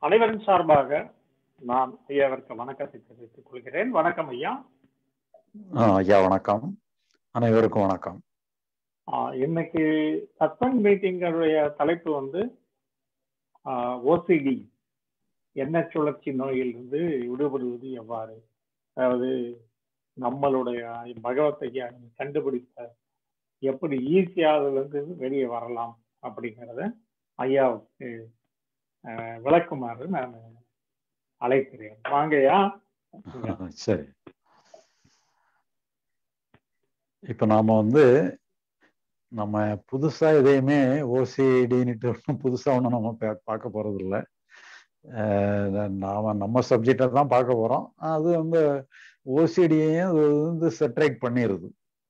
அனைவரின் சார்பாக நான் ஐயாவிற்கு வணக்கத்தை தெரிவித்துக் கொள்கிறேன் வணக்கம் ஐயா ஆ, ஐயா வணக்கம் அனைவருக்கும் வணக்கம் ஆஹ் இன்னைக்கு சத்சங் மீட்டிங்களுடைய தலைப்பு வந்து ஓசிடி எண்ணெய் சுழற்சி நோயிலிருந்து விடுபடுவது எவ்வாறு அதாவது நம்மளுடைய பகவத்தை கண்டுபிடித்த எப்படி ஈஸியா அதுல இருந்து வெளியே வரலாம் அப்படிங்கிறத ஐயாவுக்கு ஆஹ் விளக்குமாறு நான் அழைக்கிறேன் வாங்கய்யா சரி இப்ப நாம வந்து நம்ம புதுசா எதையுமே ஓசிடின்னுட்டு ஒன்றும் புதுசா ஒன்றும் நம்ம பா- பார்க்க போறது இல்லை நாம நம்ம சப்ஜெக்டை தான் பார்க்க போறோம் அது வந்து ஓசிடியையும் அது வந்து செட்ரேட் பண்ணிடுது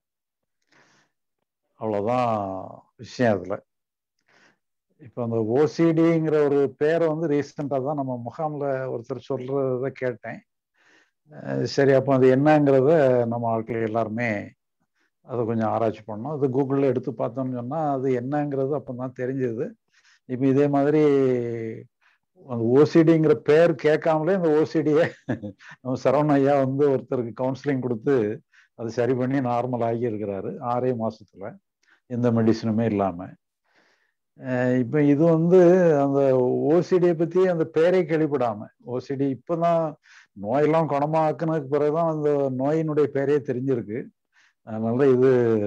அவ்வளவுதான் விஷயம் அதுல இப்போ அந்த ஓசிடிங்கிற ஒரு பேரை வந்து ரீசெண்டாக தான் நம்ம முகாமில் ஒருத்தர் சொல்றத கேட்டேன் அஹ் சரி அப்போ அது என்னங்கிறத நம்ம ஆட்கள் எல்லாருமே அதை கொஞ்சம் ஆராய்ச்சி பண்ணோம் அது கூகுளில் எடுத்து பார்த்தோம்னு சொன்னால் அது என்னங்கிறது அப்போ தான் தெரிஞ்சது இப்போ இதே மாதிரி அந்த ஓசிடிங்கிற பேர் கேட்காமலே இந்த ஓசிடியை நம்ம சரவண ஐயா வந்து ஒருத்தருக்கு கவுன்சிலிங் கொடுத்து அது சரி பண்ணி நார்மல் ஆகி இருக்கிறாரு ஆறே மாசத்துல எந்த மெடிசனுமே இல்லாமல் இப்போ இது வந்து அந்த ஓசிடியை பற்றி அந்த பேரை கேள்விப்படாம ஓசிடி இப்போதான் நோயெல்லாம் குணமாக்குனதுக்கு பிறகுதான் அந்த நோயினுடைய பேரே தெரிஞ்சிருக்கு அதனால இது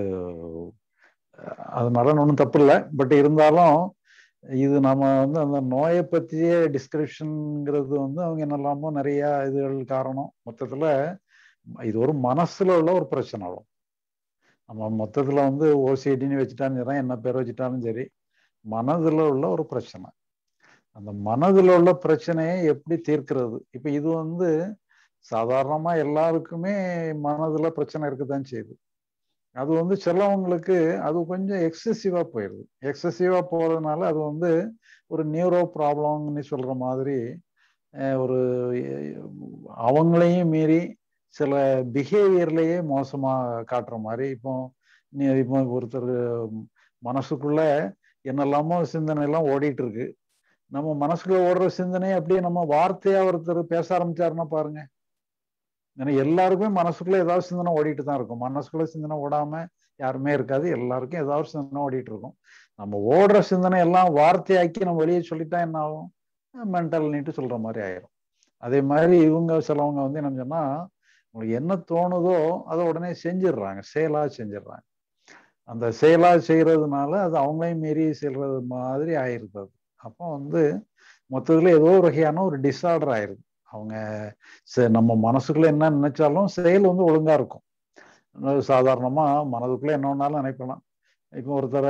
அதனால ஒன்றும் தப்பு இல்லை பட் இருந்தாலும் இது நம்ம வந்து அந்த நோயை பற்றிய டிஸ்கிரிப்ஷனுங்கிறது வந்து அவங்க என்னெல்லாமோ நிறைய இதுகள் காரணம் மொத்தத்தில் இது ஒரு மனசுல உள்ள ஒரு பிரச்சனை அவ்வளோ நம்ம மொத்தத்தில் வந்து ஓசிடின்னு வச்சுட்டாலும் சரி என்ன பேர் வச்சுட்டாலும் சரி மனதில் உள்ள ஒரு பிரச்சனை அந்த மனதில் உள்ள பிரச்சனையை எப்படி தீர்க்கிறது இப்போ இது வந்து சாதாரணமா எல்லாருக்குமே மனதுல பிரச்சனை இருக்குதான் செய்யுது அது வந்து சிலவங்களுக்கு அது கொஞ்சம் எக்ஸசிவா போயிடுது எக்ஸசிவா போறதுனால அது வந்து ஒரு நியூரோ ப்ராப்ளம்னு சொல்ற மாதிரி அஹ், ஒரு அஹ், அவங்களையும் மீறி சில பிஹேவியர்லயே மோசமா காட்டுற மாதிரி இப்போ நீ இப்போ ஒருத்தர் மனசுக்குள்ள என்னெல்லாமோ சிந்தனை எல்லாம் ஓடிட்டு இருக்கு நம்ம மனசுக்குள்ள ஓடுற சிந்தனை அப்படியே நம்ம வார்த்தையா ஒருத்தர் பேச ஆரம்பிச்சாருன்னா பாருங்க ஏன்னா எல்லாருக்குமே மனசுக்குள்ள ஏதாவது சிந்தனை ஓடிட்டு தான் இருக்கும் மனசுக்குள்ள சிந்தனை ஓடாம யாருமே இருக்காது எல்லாருக்கும் ஏதாவது சிந்தனை ஓடிட்டு இருக்கும் நம்ம ஓடுற சிந்தனை எல்லாம் வார்த்தையாக்கி நம்ம வெளியே சொல்லிட்டா என்ன ஆகும் மென்டல் நீட்டு சொல்ற மாதிரி ஆயிரும் அதே மாதிரி இவங்க சிலவங்க வந்து என்ன சொன்னா உங்களுக்கு என்ன தோணுதோ அதை உடனே செஞ்சிடுறாங்க செயலா செஞ்சிடுறாங்க அந்த செயலா செய்யறதுனால அது அவங்களையும் மீறி செல்றது மாதிரி ஆயிருது அது அப்போ வந்து மொத்தத்துல ஏதோ ஒரு வகையான ஒரு டிஸார்டர் ஆயிருது அவங்க ச- நம்ம மனசுக்குள்ள என்ன நினைச்சாலும் செயல் வந்து ஒழுங்கா இருக்கும் அதாவது சாதாரணமா மனதுக்குள்ள என்ன வேணாலும் நினைக்கலாம் இப்போ ஒருத்தரை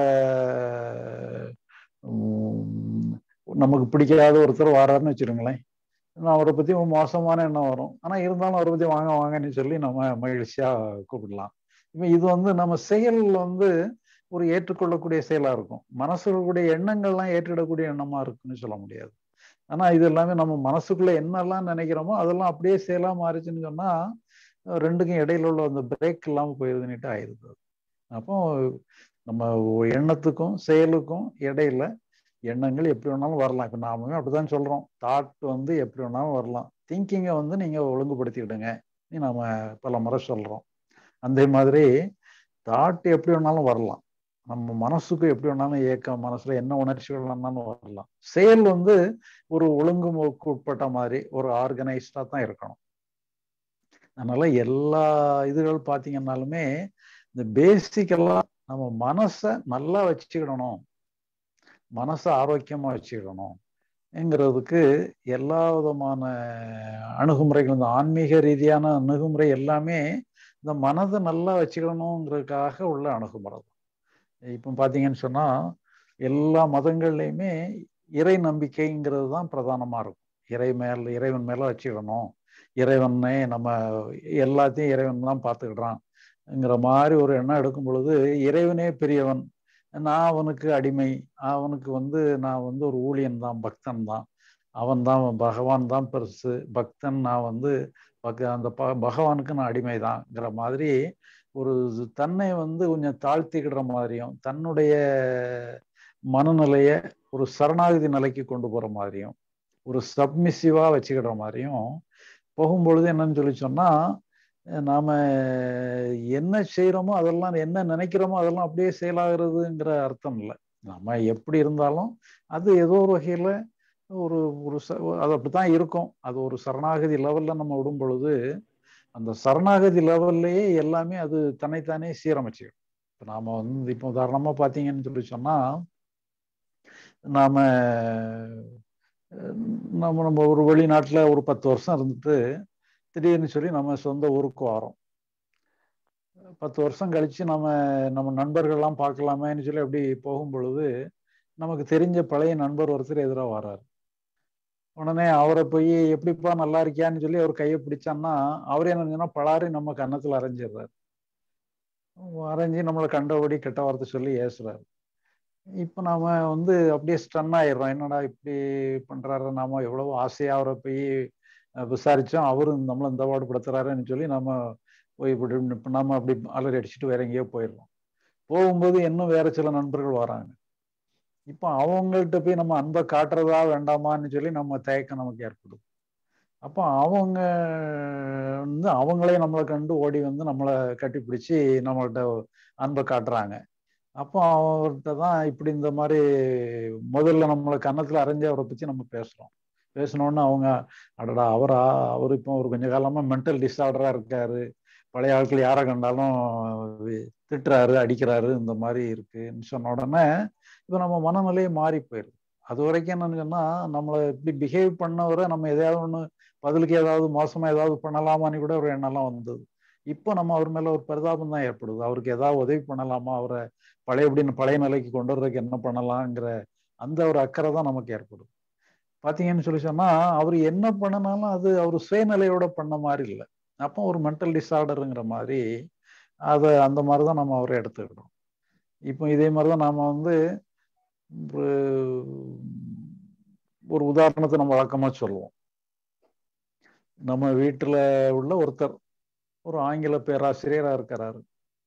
உம், நமக்கு பிடிக்காத ஒருத்தர் வராருன்னு வச்சிருங்களேன் நான் அவரை பத்தி ஒரு மோசமான எண்ணம் வரும் ஆனா இருந்தாலும் அவரை பத்தி வாங்க வாங்கன்னு சொல்லி நம்ம மகிழ்ச்சியா கூப்பிடலாம் இப்போ இது வந்து நம்ம செயல் வந்து ஒரு ஏற்றுக்கொள்ளக்கூடிய செயலா இருக்கும் மனசுடைய எண்ணங்கள்லாம் ஏற்றிடக்கூடிய எண்ணமா இருக்குன்னு சொல்ல முடியாது ஆனா இது எல்லாமே நம்ம மனசுக்குள்ள என்னெல்லாம் நினைக்கிறோமோ அதெல்லாம் அப்படியே செயலா மாறிச்சுன்னு சொன்னா அஹ் ரெண்டுக்கும் இடையில உள்ள அந்த பிரேக் இல்லாம போயிருதுன்னுட்டு ஆயிருது அது. அப்போ நம்ம ஒ- எண்ணத்துக்கும் செயலுக்கும் இடையில எண்ணங்கள் எப்படி வேணாலும் வரலாம் இப்ப நாமவே அப்படிதான் சொல்றோம் தாட் வந்து எப்படி வேணாலும் வரலாம் திங்கிங்கை வந்து நீங்க ஒழுங்குபடுத்திக்கிடுங்க நீ நாம பல முறை சொல்றோம் அந்த மாதிரி தாட் எப்படி வேணாலும் வரலாம் நம்ம மனசுக்கு எப்படி வேணாலும் ஏக்கம் மனசுல என்ன உணர்ச்சிகள் வேணாலும் வரலாம் செயல் வந்து ஒரு ஒழுங்குமுறைக்கு உட்பட்ட மாதிரி ஒரு ஆர்கனைஸ்டா தான் இருக்கணும் அதனால எல்லா இதுகள் பார்த்தீங்கன்னாலுமே இந்த பேசிக்கெல்லாம் நம்ம மனசை நல்லா வச்சுக்கிடணும் மனசை ஆரோக்கியமா வச்சுக்கிடணும்ங்கிறதுக்கு எல்லா விதமான அணுகுமுறைகள் இந்த ஆன்மீக ரீதியான அணுகுமுறை எல்லாமே இந்த மனதை நல்லா வச்சுக்கணுங்கிறதுக்காக உள்ள அணுகுமுறை தான் இப்போ பார்த்தீங்கன்னு சொன்னா எல்லா மதங்கள்லையுமே இறை நம்பிக்கைங்கிறது தான் பிரதானமா இருக்கும் இறை மேல் இறைவன் மேல வச்சுக்கணும் இறைவனை நம்ம எல்லாத்தையும் இறைவன் தான் பார்த்துக்கிடுறான்ங்கிற மாதிரி ஒரு எண்ணம் எடுக்கும் பொழுது இறைவனே பெரியவன் நான் அவனுக்கு அடிமை அவனுக்கு வந்து நான் வந்து ஒரு ஊழியன் தான் பக்தன் தான் அவன் தான் பகவான் தான் பெருசு பக்தன் நான் வந்து பக அந்த ப பகவானுக்கு நான் அடிமை தான்ங்கிற மாதிரி ஒரு தன்னை வந்து கொஞ்சம் தாழ்த்திக்கிடுற மாதிரியும் தன்னுடைய மனநிலைய ஒரு சரணாகதி நிலைக்கு கொண்டு போற மாதிரியும் ஒரு சப்மிசிவா வச்சுக்கிற மாதிரியும் போகும்பொழுது என்னன்னு சொல்லி சொன்னா நாம என்ன செய்யறோமோ அதெல்லாம் என்ன நினைக்கிறோமோ அதெல்லாம் அப்படியே செயலாகிறதுங்கிற அர்த்தம் இல்லை நம்ம எப்படி இருந்தாலும் அது ஏதோ ஒரு வகையில ஒரு ஒரு அது அப்படித்தான் இருக்கும் அது ஒரு சரணாகதி லெவல்ல நம்ம விடும் பொழுது அந்த சரணாகதி லெவல்லையே எல்லாமே அது தன்னைத்தானே சீரமைச்சுக்கும் இப்போ நாம வந்து இப்போ உதாரணமா பார்த்தீங்கன்னு சொல்லி சொன்னா நாம நம்ம நம்ம ஒரு வெளிநாட்டுல ஒரு பத்து வருஷம் இருந்துட்டு திடீர்னு சொல்லி நம்ம சொந்த ஊருக்கு வரோம் பத்து வருஷம் கழிச்சு நம்ம நம்ம நண்பர்கள்லாம் பார்க்கலாமேன்னு சொல்லி அப்படி போகும் பொழுது நமக்கு தெரிஞ்ச பழைய நண்பர் ஒருத்தர் எதிராக வராரு உடனே அவரை போய் எப்படிப்பா நல்லா இருக்கியான்னு சொல்லி அவர் கையை பிடிச்சான்னா அவர் என்ன சொன்னா பலாரி நம்ம கன்னத்துல அரைஞ்சிடுறாரு அரைஞ்சி நம்மளை கண்டபடி கெட்ட வார்த்தை சொல்லி ஏசுறாரு இப்போ நாம வந்து அப்படியே ஸ்டன் ஆயிடுறோம் என்னடா இப்படி பண்றாரு நாம எவ்வளவு ஆசையா அவரை போய் விசாரிச்சோம் அவரும் நம்மளை இந்த பாடுபடுத்துறாருன்னு சொல்லி நம்ம போய் இப்படி நம்ம அப்படி அலறி அடிச்சுட்டு வேற எங்கேயோ போயிடுறோம் போகும்போது இன்னும் வேற சில நண்பர்கள் வராங்க இப்போ அவங்கள்ட்ட போய் நம்ம அன்பை காட்டுறதா வேண்டாமான்னு சொல்லி நம்ம தயக்கம் நமக்கு ஏற்படும் அப்போ அவங்க வந்து அவங்களே நம்மளை கண்டு ஓடி வந்து நம்மளை கட்டி பிடிச்சி நம்மள்ட்ட அன்பை காட்டுறாங்க அப்போ அவர்கிட்ட தான் இப்படி இந்த மாதிரி முதல்ல நம்மளை கன்னத்தில் அரைஞ்சு அவரை பற்றி நம்ம பேசுகிறோம் பேசினோன்னு அவங்க அடடா அவரா அவர் இப்போ ஒரு கொஞ்ச காலமா மென்டல் டிஸார்டரா இருக்காரு பழைய ஆட்கள் யாரை கண்டாலும் திட்டுறாரு அடிக்கிறாரு இந்த மாதிரி இருக்குன்னு சொன்ன உடனே இப்போ நம்ம மனநிலையே மாறி போயிடுது அது வரைக்கும் என்னன்னு சொன்னா நம்மளை இப்படி பிஹேவ் பண்ணவரை நம்ம எதையாவது ஒன்று பதிலுக்கு ஏதாவது மோசமா ஏதாவது பண்ணலாமான்னு கூட ஒரு எண்ணம்லாம் வந்தது இப்போ நம்ம அவர் மேல ஒரு பரிதாபம் தான் ஏற்படுது அவருக்கு ஏதாவது உதவி பண்ணலாமா அவரை பழையபடி பழைய நிலைக்கு கொண்டு வர்றதுக்கு என்ன பண்ணலாங்கிற அந்த ஒரு அக்கறை தான் நமக்கு ஏற்படுது பார்த்தீங்கன்னு சொல்லி சொன்னா அவர் என்ன பண்ணினாலும் அது அவர் சுயநிலையோட பண்ண மாதிரி இல்லை அப்போ ஒரு மென்டல் டிஸார்டருங்கிற மாதிரி அதை அந்த மாதிரி தான் நம்ம அவரை எடுத்துக்கிட்டோம் இப்போ இதே மாதிரி தான் நாம் வந்து ஒரு உதாரணத்தை நம்ம வழக்கமாக சொல்லுவோம் நம்ம வீட்டில் உள்ள ஒருத்தர் ஒரு ஆங்கில பேராசிரியராக இருக்கிறாரு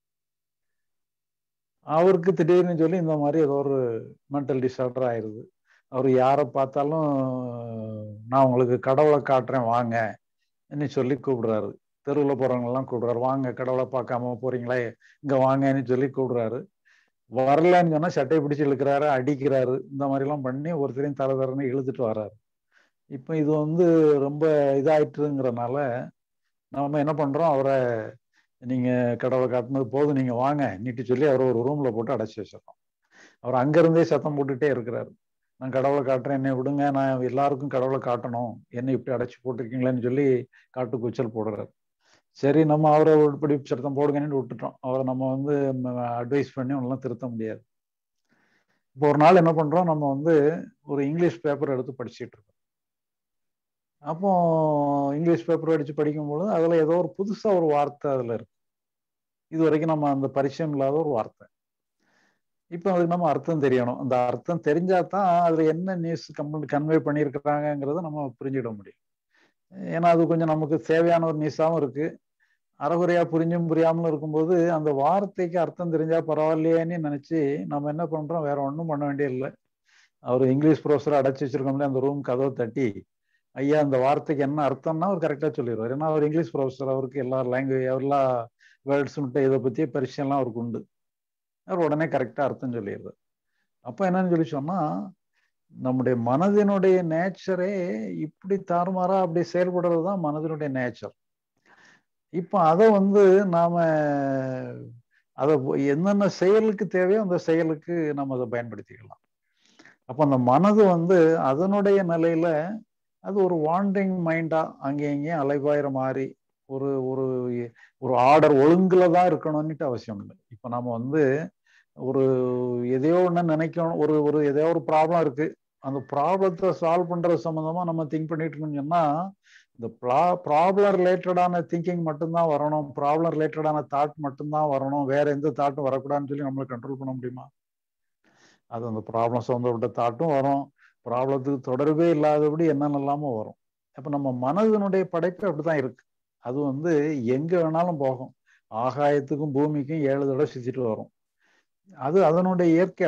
அவருக்கு திடீர்னு சொல்லி இந்த மாதிரி ஏதோ ஒரு மென்டல் டிஸார்டர் ஆயிடுது அவர் யாரை பார்த்தாலும் நான் உங்களுக்கு கடவுளை காட்டுறேன் வாங்க என்ன சொல்லி கூப்பிடுறாரு தெருவில் போறவங்கெல்லாம் கூப்பிடுறாரு வாங்க கடவுளை பார்க்காம போறீங்களே இங்க வாங்கன்னு சொல்லி கூப்பிடுறாரு வரலன்னு சொன்னா சட்டையை பிடிச்சி இழுக்கிறாரு அடிக்கிறாரு இந்த மாதிரி எல்லாம் பண்ணி ஒருத்தரையும் தர தரன்னு இழுத்துட்டு வர்றாரு இப்போ இது வந்து ரொம்ப இதாயிட்டுங்கிறனால நம்ம என்ன பண்றோம் அவரை நீங்க கடவுளை காட்டினது போதும் நீங்க வாங்க நீட்டு சொல்லி அவரை ஒரு ரூம்ல போட்டு அடைச்சி வச்சிடறோம் அவர் அங்கிருந்தே சத்தம் போட்டுட்டே இருக்கிறாரு நான் கடவுளை காட்டுறேன் என்னை விடுங்க நான் எல்லாருக்கும் கடவுளை காட்டணும் என்னை இப்படி அடைச்சி போட்டிருக்கீங்களேன்னு சொல்லி காட்டு கூச்சல் போடுறாரு சரி நம்ம அவரை இப்படி சத்தம் போடுங்கன்னு விட்டுட்டோம் அவரை நம்ம வந்து அட்வைஸ் பண்ணி ஒன்றும் திருத்த முடியாது இப்போ ஒரு நாள் என்ன பண்றோம் நம்ம வந்து ஒரு இங்கிலீஷ் பேப்பர் எடுத்து படிச்சுட்டு இருக்கோம் அப்போ இங்கிலீஷ் பேப்பர் அடிச்சு படிக்கும்பொழுது அதுல ஏதோ ஒரு புதுசா ஒரு வார்த்தை அதுல இருக்கு இது வரைக்கும் நம்ம அந்த பரிச்சயம் இல்லாத ஒரு வார்த்தை இப்போ அதுக்கு நம்ம அர்த்தம் தெரியணும் அந்த அர்த்தம் தெரிஞ்சா தான் அதுல என்ன நியூஸ் கம்பெனி கன்வே பண்ணியிருக்கிறாங்கிறத நம்ம புரிஞ்சிட முடியும் ஏன்னா அது கொஞ்சம் நமக்கு தேவையான ஒரு நியூஸாகவும் இருக்கு அறகுறையா புரிஞ்சும் புரியாமலும் இருக்கும்போது அந்த வார்த்தைக்கு அர்த்தம் தெரிஞ்சா பரவாயில்லையேன்னு நினைச்சு நம்ம என்ன பண்றோம் வேற ஒன்றும் பண்ண வேண்டியதில்லை அவர் இங்கிலீஷ் ப்ரொஃபஸர் அடைச்சி வச்சிருக்கோம்ல அந்த ரூம் கதவை தட்டி ஐயா அந்த வார்த்தைக்கு என்ன அர்த்தம்னா அவர் கரெக்டாக சொல்லிடுவார் ஏன்னா அவர் இங்கிலீஷ் ப்ரொஃபஸர் அவருக்கு எல்லா லாங்குவேஜ் எல்லா வேர்ட்ஸுன்ட்டு இதை பற்றிய பரிசையெல்லாம் அவருக்கு உண்டு அவர் உடனே கரெக்டாக அர்த்தம் சொல்லிடுறார் அப்போ என்னன்னு சொல்லி சொன்னால் நம்முடைய மனதினுடைய நேச்சரே இப்படி தாறுமாறா அப்படி செயல்படுறது தான் மனதினுடைய நேச்சர் இப்போ அதை வந்து நாம அதை என்னென்ன செயலுக்கு தேவையோ அந்த செயலுக்கு நம்ம அதை பயன்படுத்திக்கலாம் அப்போ அந்த மனது வந்து அதனுடைய நிலையில அது ஒரு வாண்டரிங் மைண்டா அங்கே இங்கேயும் அலைபாயிற மாதிரி ஒரு ஒரு ஒரு ஆர்டர் ஒழுங்குல தான் இருக்கணும்னுட்டு அவசியம் இல்லை இப்போ நம்ம வந்து ஒரு எதையோ ஒன்று நினைக்கணும் ஒரு ஒரு எதையோ ஒரு ப்ராப்ளம் இருக்கு அந்த ப்ராப்ளத்தை சால்வ் பண்றது சம்மந்தமா நம்ம திங்க் பண்ணிட்டு இருக்கோம்னு சொன்னா இந்த ப்ராப்ளம் ரிலேட்டடான திங்கிங் மட்டும்தான் வரணும் ப்ராப்ளம் ரிலேட்டடான தாட் மட்டும்தான் வரணும் வேற எந்த தாட்டும் வரக்கூடாதுன்னு சொல்லி நம்மளை கண்ட்ரோல் பண்ண முடியுமா அது அந்த ப்ராப்ளம் சம்மந்தப்பட்ட தாட்டும் வரும் ப்ராப்ளத்துக்கு தொடர்பே இல்லாதபடி என்னென்னலாமோ வரும் அப்போ நம்ம மனதினுடைய படைப்பு அப்படிதான் இருக்கு அது வந்து எங்க வேணாலும் போகும் ஆகாயத்துக்கும் பூமிக்கும் ஏழு தடவை சுத்திட்டு வரும் அது அதனுடைய இயற்கை அதுதான்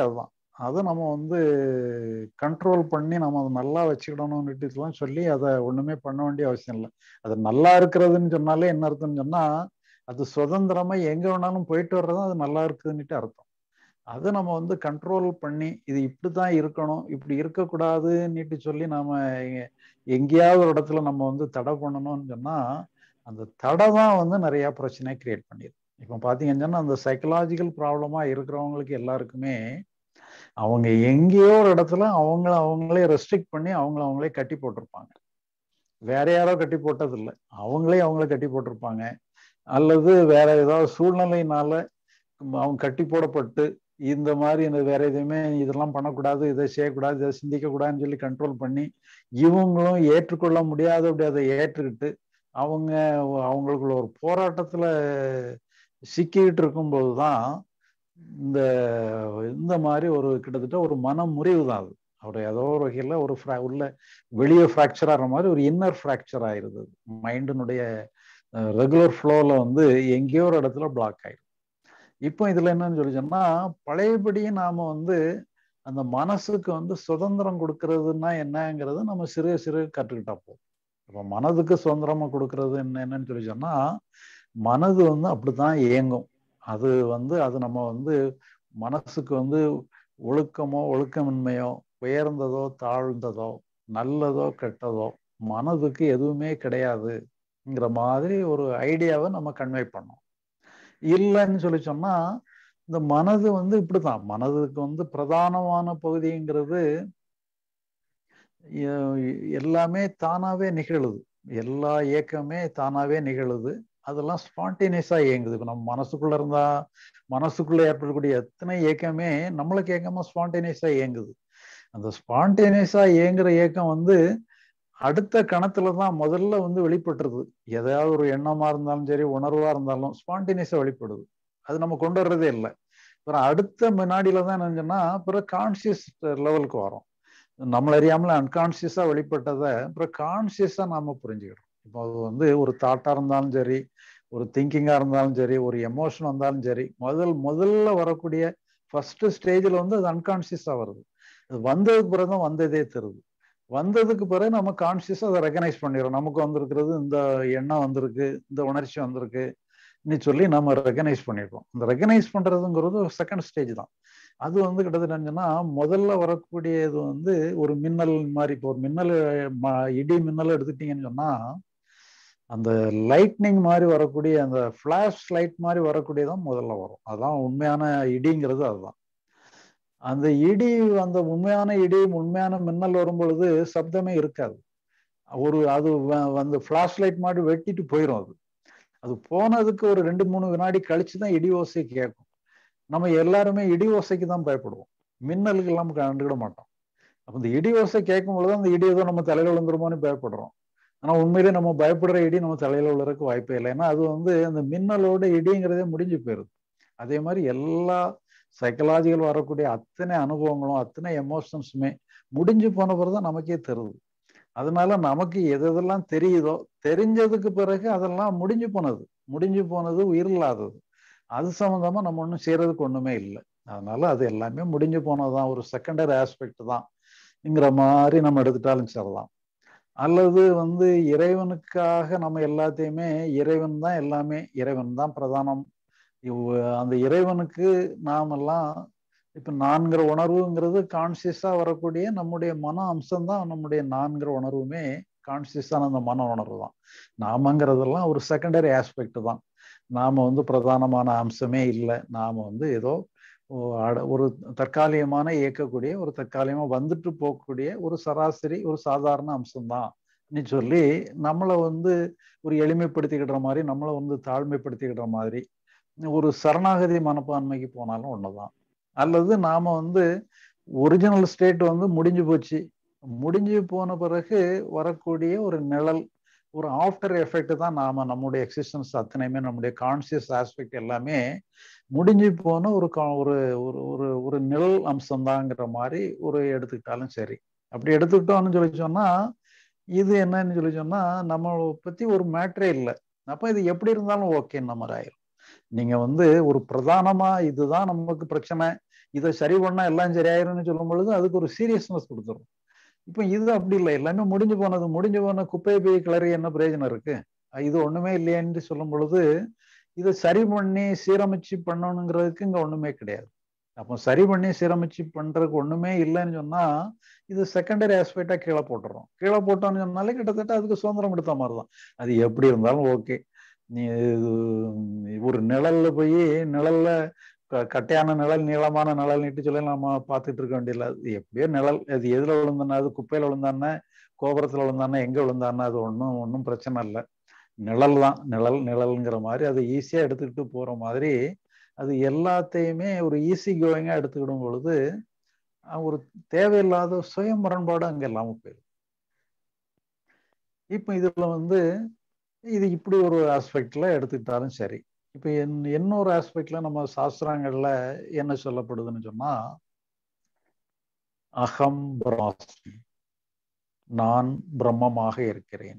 அதை நம்ம வந்து கண்ட்ரோல் பண்ணி நம்ம அதை நல்லா வச்சுக்கிடணும்னுட்டுலாம் சொல்லி அதை ஒண்ணுமே பண்ண வேண்டிய அவசியம் இல்லை அது நல்லா இருக்கிறதுன்னு சொன்னாலே என்ன அர்த்தம்னு சொன்னா அது சுதந்திரமா எங்க வேணாலும் போயிட்டு வர்றதும் அது நல்லா இருக்குதுன்னுட்டு அர்த்தம் அதை நம்ம வந்து கண்ட்ரோல் பண்ணி இது இப்படிதான் இருக்கணும் இப்படி இருக்கக்கூடாதுன்னுட்டு சொல்லி நாம எங்கேயாவது ஒரு இடத்துல நம்ம வந்து தடை பண்ணணும்னு சொன்னா அந்த தடை தான் வந்து நிறைய பிரச்சனை கிரியேட் பண்ணிடுது இப்போ பார்த்தீங்கன்னு சொன்னா அந்த சைக்கலாஜிக்கல் ப்ராப்ளமா இருக்கிறவங்களுக்கு எல்லாருக்குமே அவங்க எங்கேயோ ஒரு இடத்துல அவங்கள அவங்களே ரெஸ்ட்ரிக்ட் பண்ணி அவங்கள அவங்களே கட்டி போட்டிருப்பாங்க வேற யாரோ கட்டி போட்டது இல்லை அவங்களே அவங்கள கட்டி போட்டிருப்பாங்க அல்லது வேற ஏதாவது சூழ்நிலையினால அவங்க கட்டி போடப்பட்டு இந்த மாதிரி இந்த வேற எதுவுமே இதெல்லாம் பண்ணக்கூடாது இதை செய்யக்கூடாது இதை சிந்திக்க கூடாதுன்னு சொல்லி கண்ட்ரோல் பண்ணி இவங்களும் ஏற்றுக்கொள்ள முடியாத அப்படி அதை ஏற்றுக்கிட்டு அவங்க அவங்களுக்குள்ள ஒரு போராட்டத்துல சிக்கிக்கிட்டு இருக்கும்போது தான் இந்த இந்த மாதிரி ஒரு கிட்டத்தட்ட ஒரு மன முறிவு தான் அது அவர் ஏதோ ஒரு வகையில் ஒரு ஃப்ரா உள்ள வெளியே ஃப்ராக்சர் ஆகிற மாதிரி ஒரு இன்னர் ஃப்ராக்சர் ஆயிருது மைண்டினுடைய ரெகுலர் ஃப்ளோவில் வந்து எங்கேயோ ஒரு இடத்துல பிளாக் ஆயிடும் இப்போ இதில் என்னன்னு சொல்லி சொன்னால் பழையபடியே நாம் வந்து அந்த மனசுக்கு வந்து சுதந்திரம் கொடுக்கறதுன்னா என்னங்கிறது நம்ம சிறு சிறு கற்றுக்கிட்டா போதும் இப்போ மனதுக்கு சுதந்திரமா கொடுக்கறது என்ன என்னன்னு சொல்லி சொன்னா மனது வந்து அப்படித்தான் இயங்கும் அது வந்து அது நம்ம வந்து மனசுக்கு வந்து ஒழுக்கமோ ஒழுக்கமின்மையோ உயர்ந்ததோ தாழ்ந்ததோ நல்லதோ கெட்டதோ மனதுக்கு எதுவுமே கிடையாதுங்கிற மாதிரி ஒரு ஐடியாவை நம்ம கன்வே பண்ணோம் இல்லைன்னு சொல்லி சொன்னா இந்த மனது வந்து இப்படிதான் மனதுக்கு வந்து பிரதானமான பகுதிங்கிறது எல்லாமே தானாவே நிகழுது எல்லா இயக்கமே தானாவே நிகழுது அதெல்லாம் ஸ்பான்டேனியஸா இயங்குது இப்போ நம்ம மனசுக்குள்ள இருந்தா மனசுக்குள்ள ஏற்படக்கூடிய எத்தனை இயக்கமே நம்மளுக்கு இயக்கமா ஸ்பான்டேனியஸா இயங்குது அந்த ஸ்பான்டேனியஸா இயங்குற இயக்கம் வந்து அடுத்த கணத்துல தான் முதல்ல வந்து வெளிப்பட்டுருது எதாவது ஒரு எண்ணமா இருந்தாலும் சரி உணர்வா இருந்தாலும் ஸ்பான்டேனியஸா வெளிப்படுது அது நம்ம கொண்டு வர்றதே இல்லை அப்புறம் அடுத்த முன்னாடியில தான் என்னன்னா பிறகு கான்சியஸ் லெவலுக்கு வரும் நம்மள அறியாமல அன்கான்சியஸா வெளிப்பட்டதை அப்புறம் கான்சியஸா நாம புரிஞ்சுக்கிறோம் இப்போ அது வந்து ஒரு தாட்டா இருந்தாலும் சரி ஒரு திங்கிங்கா இருந்தாலும் சரி ஒரு எமோஷன் வந்தாலும் சரி முதல் முதல்ல வரக்கூடிய ஃபர்ஸ்ட் ஸ்டேஜ்ல வந்து அது அன்கான்சியஸா வருது அது வந்ததுக்கு பிறகு தான் வந்ததே தருது வந்ததுக்கு பிறகு நம்ம கான்சியஸா அதை ரெகனைஸ் பண்ணிடுறோம் நமக்கு வந்திருக்கிறது இந்த எண்ணம் வந்திருக்கு இந்த உணர்ச்சி வந்திருக்கு சொல்லி நம்ம ரெகனைஸ் பண்ணிடுறோம் இந்த ரெகனைஸ் பண்றதுங்கிறது ஒரு செகண்ட் ஸ்டேஜ் தான் அது வந்து கிட்டத்தட்ட என்னன்னா முதல்ல வரக்கூடியது வந்து ஒரு மின்னல் மாதிரி இப்போ ஒரு மின்னல் இடி மின்னல் எடுத்துட்டீங்கன்னு சொன்னா அந்த லைட்னிங் மாதிரி வரக்கூடிய அந்த ஃபிளாஷ் லைட் மாதிரி வரக்கூடியதான் முதல்ல வரும் அதுதான் உண்மையான இடிங்கிறது அதுதான் அந்த இடி அந்த உண்மையான இடி உண்மையான மின்னல் வரும் பொழுது சப்தமே இருக்காது ஒரு அது அந்த ஃபிளாஷ் லைட் மாதிரி வெட்டிட்டு போயிடும் அது அது போனதுக்கு ஒரு ரெண்டு மூணு வினாடி கழிச்சு தான் இடி ஓசை கேட்கும் நம்ம எல்லாருமே இடி ஓசைக்கு தான் பயப்படுவோம் மின்னலுக்கு எல்லாம் கண்டுக்கிட மாட்டோம் அப்போ இந்த இடி ஓசை கேட்கும் பொழுது அந்த இடி ஏதோ நம்ம தலையில விழுந்துருமோன்னு பயப்படுறோம் ஆனா உண்மையிலே நம்ம பயப்படுற இடி நம்ம தலையில விழுறதுக்கு வாய்ப்பே இல்லை ஏன்னா அது வந்து அந்த மின்னலோட இடிங்கிறதே முடிஞ்சு போயிருது அதே மாதிரி எல்லா சைக்கலாஜிக்கல் வரக்கூடிய அத்தனை அனுபவங்களும் அத்தனை எமோஷன்ஸுமே முடிஞ்சு போன பிறகு தான் நமக்கே தருது அதனால நமக்கு எது எதெல்லாம் தெரியுதோ தெரிஞ்சதுக்கு பிறகு அதெல்லாம் முடிஞ்சு போனது முடிஞ்சு போனது உயிர் இல்லாதது அது சம்மந்தமா நம்ம ஒன்றும் செய்யறதுக்கு ஒண்ணுமே இல்லை அதனால அது எல்லாமே முடிஞ்சு போனதுதான் ஒரு செகண்டரி ஆஸ்பெக்ட் தான்ங்கிற மாதிரி நம்ம எடுத்துட்டாலும் சரிதான் அல்லது வந்து இறைவனுக்காக நம்ம எல்லாத்தையுமே இறைவன் தான் எல்லாமே இறைவன் தான் பிரதானம் அந்த இறைவனுக்கு நாமெல்லாம் இப்ப நான்கிற உணர்வுங்கிறது கான்சியஸா வரக்கூடிய நம்முடைய மன அம்சம் தான் நம்முடைய நான்கிற உணர்வுமே கான்சியஸான அந்த மன உணர்வு தான் நாமங்கிறதெல்லாம் ஒரு செகண்டரி ஆஸ்பெக்ட் தான் நாம வந்து பிரதானமான அம்சமே இல்லை நாம வந்து ஏதோ ஒரு தற்காலிகமான இயக்கக்கூடிய ஒரு தற்காலிகமா வந்துட்டு போகக்கூடிய ஒரு சராசரி ஒரு சாதாரண அம்சம்தான் சொல்லி நம்மளை வந்து ஒரு எளிமைப்படுத்திக்கிற மாதிரி நம்மளை வந்து தாழ்மைப்படுத்திக்கிற மாதிரி ஒரு சரணாகதி மனப்பான்மைக்கு போனாலும் ஒண்ணுதான் அல்லது நாம வந்து ஒரிஜினல் ஸ்டேட் வந்து முடிஞ்சு போச்சு முடிஞ்சு போன பிறகு வரக்கூடிய ஒரு நிழல் ஒரு ஆஃப்டர் எஃபெக்ட் தான் நாம நம்முடைய எக்ஸிஸ்டன்ஸ் அத்தனையுமே நம்முடைய கான்சியஸ் ஆஸ்பெக்ட் எல்லாமே முடிஞ்சு போன ஒரு ஒரு ஒரு ஒரு நிழல் அம்சம்தாங்கிற மாதிரி ஒரு எடுத்துக்கிட்டாலும் சரி அப்படி எடுத்துக்கிட்டோம்னு சொல்லி சொன்னா இது என்னன்னு சொல்லி சொன்னா நம்ம பத்தி ஒரு மேட்ரே இல்லை அப்ப இது எப்படி இருந்தாலும் ஓகே நம்ம ஆயிரும் நீங்க வந்து ஒரு பிரதானமா இதுதான் நமக்கு பிரச்சனை இதை சரி பண்ணா எல்லாம் சரியாயிரும்னு சொல்லும் பொழுது அதுக்கு ஒரு சீரியஸ்னஸ் கொடுத்துரும் இப்ப இது அப்படி இல்லை எல்லாமே முடிஞ்சு போனது முடிஞ்சு போன குப்பையை போய் கிளறி என்ன பிரயோஜனம் இருக்கு இது ஒண்ணுமே இல்லையேன்னு சொல்லும் பொழுது இதை சரி பண்ணி சீரமைச்சு பண்ணணுங்கிறதுக்கு இங்க ஒண்ணுமே கிடையாது அப்போ சரி பண்ணி சீரமைச்சு பண்றதுக்கு ஒண்ணுமே இல்லைன்னு சொன்னா இது செகண்டரி ஆஸ்பெக்டா கீழே போட்டுறோம் கீழே போட்டோம்னு சொன்னாலே கிட்டத்தட்ட அதுக்கு சுதந்திரம் எடுத்த மாதிரி தான் அது எப்படி இருந்தாலும் ஓகே நீ ஒரு நிழல்ல போய் நிழல்ல கட்டையான நிழல் நீளமான நிழல் நீட்டு சொல்லி நம்ம பார்த்துட்டு இருக்க வேண்டியதில்ல அது எப்படியோ நிழல் அது எதுல விழுந்தானே அது குப்பையில விழுந்தானே கோபுரத்துல விழுந்தானே எங்க விழுந்தானே அது ஒன்றும் ஒன்றும் பிரச்சனை இல்லை நிழல் தான் நிழல் நிழல்ங்கிற மாதிரி அதை ஈஸியா எடுத்துக்கிட்டு போற மாதிரி அது எல்லாத்தையுமே ஒரு ஈஸி கோயிங்கா எடுத்துக்கிடும் பொழுது ஒரு தேவையில்லாத சுய முரண்பாடு அங்க இல்லாம போயிடும் இப்ப இதுல வந்து இது இப்படி ஒரு ஆஸ்பெக்ட்ல எடுத்துக்கிட்டாலும் சரி இப்ப என் இன்னொரு ஆஸ்பெக்ட்ல நம்ம சாஸ்திரங்கள்ல என்ன சொல்லப்படுதுன்னு சொன்னா அகம் பிரம்மாஸ்மி நான் பிரம்மமாக இருக்கிறேன்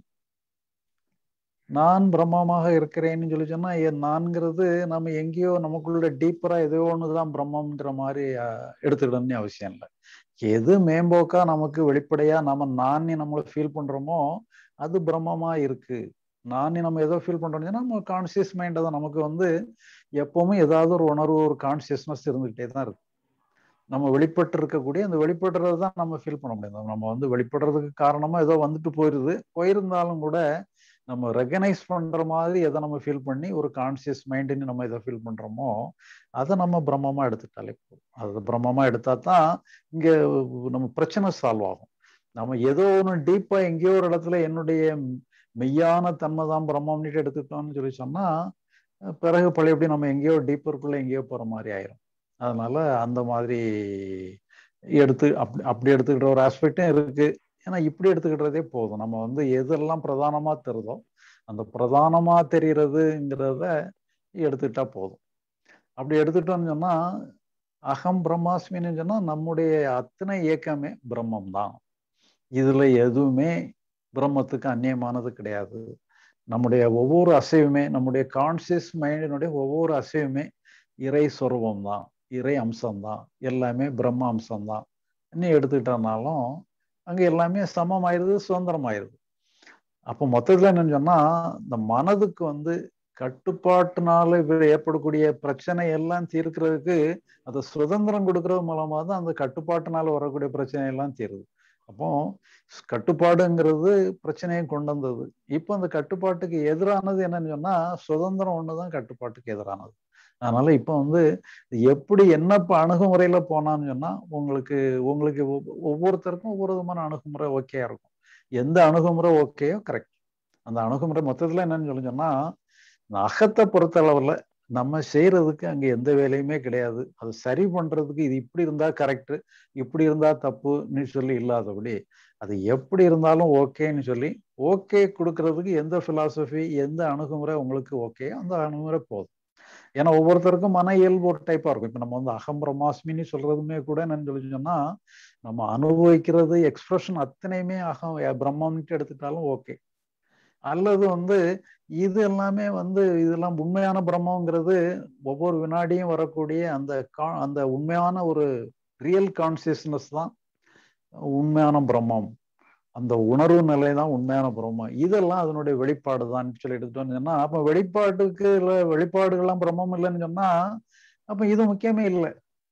நான் பிரம்மமாக இருக்கிறேன்னு சொல்லி சொன்னா நான்கிறது நம்ம எங்கேயோ நமக்குள்ள டீப்பரா ஏதோ ஒண்ணுதான் பிரம்மம்ங்கிற மாதிரி எடுத்துக்கிடணும்னு அவசியம் இல்லை எது மேம்போக்கா நமக்கு வெளிப்படையா நம்ம நானே நம்மளை ஃபீல் பண்றோமோ அது பிரம்மமா இருக்கு நானே நம்ம ஏதோ ஃபீல் பண்றோம்னா நம்ம கான்சியஸ் மைண்ட் தான் நமக்கு வந்து எப்பவுமே ஏதாவது ஒரு உணர்வு ஒரு கான்சியஸ்னஸ் இருந்துகிட்டே தான் இருக்கு நம்ம வெளிப்பட்டு இருக்கக்கூடிய அந்த வெளிப்படுறது தான் நம்ம ஃபீல் பண்ண முடியாது நம்ம வந்து வெளிப்படுறதுக்கு காரணமா ஏதோ வந்துட்டு போயிருது போயிருந்தாலும் கூட நம்ம ரெகனைஸ் பண்ற மாதிரி எதை நம்ம ஃபீல் பண்ணி ஒரு கான்சியஸ் மைண்டுன்னு நம்ம எதை ஃபீல் பண்றோமோ அதை நம்ம பிரம்மமா எடுத்துட்டாலே போதும் அது பிரம்மமா எடுத்தா தான் இங்க நம்ம பிரச்சனை சால்வ் ஆகும் நம்ம ஏதோ ஒன்று டீப்பா எங்கேயோ ஒரு இடத்துல என்னுடைய மெய்யான தன்மை தான் பிரம்மம்னுட்டு எடுத்துட்டோம்னு சொல்லி சொன்னா பிறகு பழையபடி நம்ம எங்கேயோ டீப்பருக்குள்ள எங்கேயோ போற மாதிரி ஆயிரும் அதனால அந்த மாதிரி எடுத்து அப்படி அப்படி எடுத்துக்கிற ஒரு ஆஸ்பெக்டும் இருக்கு ஏன்னா இப்படி எடுத்துக்கிட்டதே போதும் நம்ம வந்து எதெல்லாம் பிரதானமா தெரியுதோ அந்த பிரதானமா தெரிகிறதுங்கிறத எடுத்துக்கிட்டா போதும் அப்படி எடுத்துட்டோம்னு சொன்னா அகம் பிரம்மாஸ்மின்னு சொன்னா நம்முடைய அத்தனை இயக்கமே பிரம்மம் தான் இதுல எதுவுமே பிரம்மத்துக்கு அந்நியமானது கிடையாது நம்முடைய ஒவ்வொரு அசைவுமே நம்முடைய கான்சியஸ் மைண்டினுடைய ஒவ்வொரு அசைவுமே இறை சொரூபம் தான் இறை அம்சம்தான் எல்லாமே பிரம்ம அம்சம்தான் இன்னும் எடுத்துக்கிட்டனாலும் அங்க எல்லாமே சமம் ஆயிருது சுதந்திரம் ஆயிருது அப்போ மொத்தத்துல என்னன்னு சொன்னா இந்த மனதுக்கு வந்து கட்டுப்பாட்டுனால ஏற்படக்கூடிய பிரச்சனை எல்லாம் தீர்க்கிறதுக்கு அது சுதந்திரம் கொடுக்கறது மூலமா தான் அந்த கட்டுப்பாட்டுனால வரக்கூடிய பிரச்சனை எல்லாம் தீருது அப்போ கட்டுப்பாடுங்கிறது பிரச்சனையை கொண்டு வந்தது இப்போ அந்த கட்டுப்பாட்டுக்கு எதிரானது என்னன்னு சொன்னா சுதந்திரம் ஒண்ணுதான் கட்டுப்பாட்டுக்கு எதிரானது அதனால இப்போ வந்து எப்படி என்ன அணுகுமுறையில போனான்னு சொன்னா உங்களுக்கு உங்களுக்கு ஒவ்வொருத்தருக்கும் ஒவ்வொரு விதமான அணுகுமுறை ஓகேயா இருக்கும் எந்த அணுகுமுறை ஓகேயோ கரெக்ட் அந்த அணுகுமுறை மொத்தத்துல என்னன்னு சொல்லி சொன்னா அகத்தை பொறுத்த அளவுல நம்ம செய்யறதுக்கு அங்க எந்த வேலையுமே கிடையாது அது சரி பண்றதுக்கு இது இப்படி இருந்தா கரெக்ட் இப்படி இருந்தா தப்புன்னு சொல்லி இல்லாதபடி அது எப்படி இருந்தாலும் ஓகேன்னு சொல்லி ஓகே கொடுக்கறதுக்கு எந்த பிலாசபி எந்த அணுகுமுறை உங்களுக்கு ஓகே அந்த அணுகுமுறை போதும் ஏன்னா ஒவ்வொருத்தருக்கும் மன இயல்பு ஒரு டைப்பா இருக்கும் இப்ப நம்ம வந்து அகம் பிரம்மாஸ்மின்னு சொல்றதுமே கூட என்னன்னு சொல்லி சொன்னா நம்ம அனுபவிக்கிறது எக்ஸ்பிரஷன் அத்தனையுமே அகம் பிரம்மம்னுட்டு எடுத்துட்டாலும் ஓகே அல்லது வந்து இது எல்லாமே வந்து இதெல்லாம் உண்மையான பிரம்மங்கிறது ஒவ்வொரு வினாடியும் வரக்கூடிய அந்த அந்த உண்மையான ஒரு ரியல் கான்சியஸ்னஸ் தான் உண்மையான பிரம்மம் அந்த உணர்வு நிலை தான் உண்மையான பிரம்மம் இதெல்லாம் அதனுடைய வெளிப்பாடு தான் சொல்லி எடுத்துட்டோம்னு சொன்னா அப்ப வெளிப்பாட்டுக்கு இல்லை வெளிப்பாடுகள்லாம் பிரம்மம் இல்லைன்னு சொன்னா அப்ப இது முக்கியமே இல்லை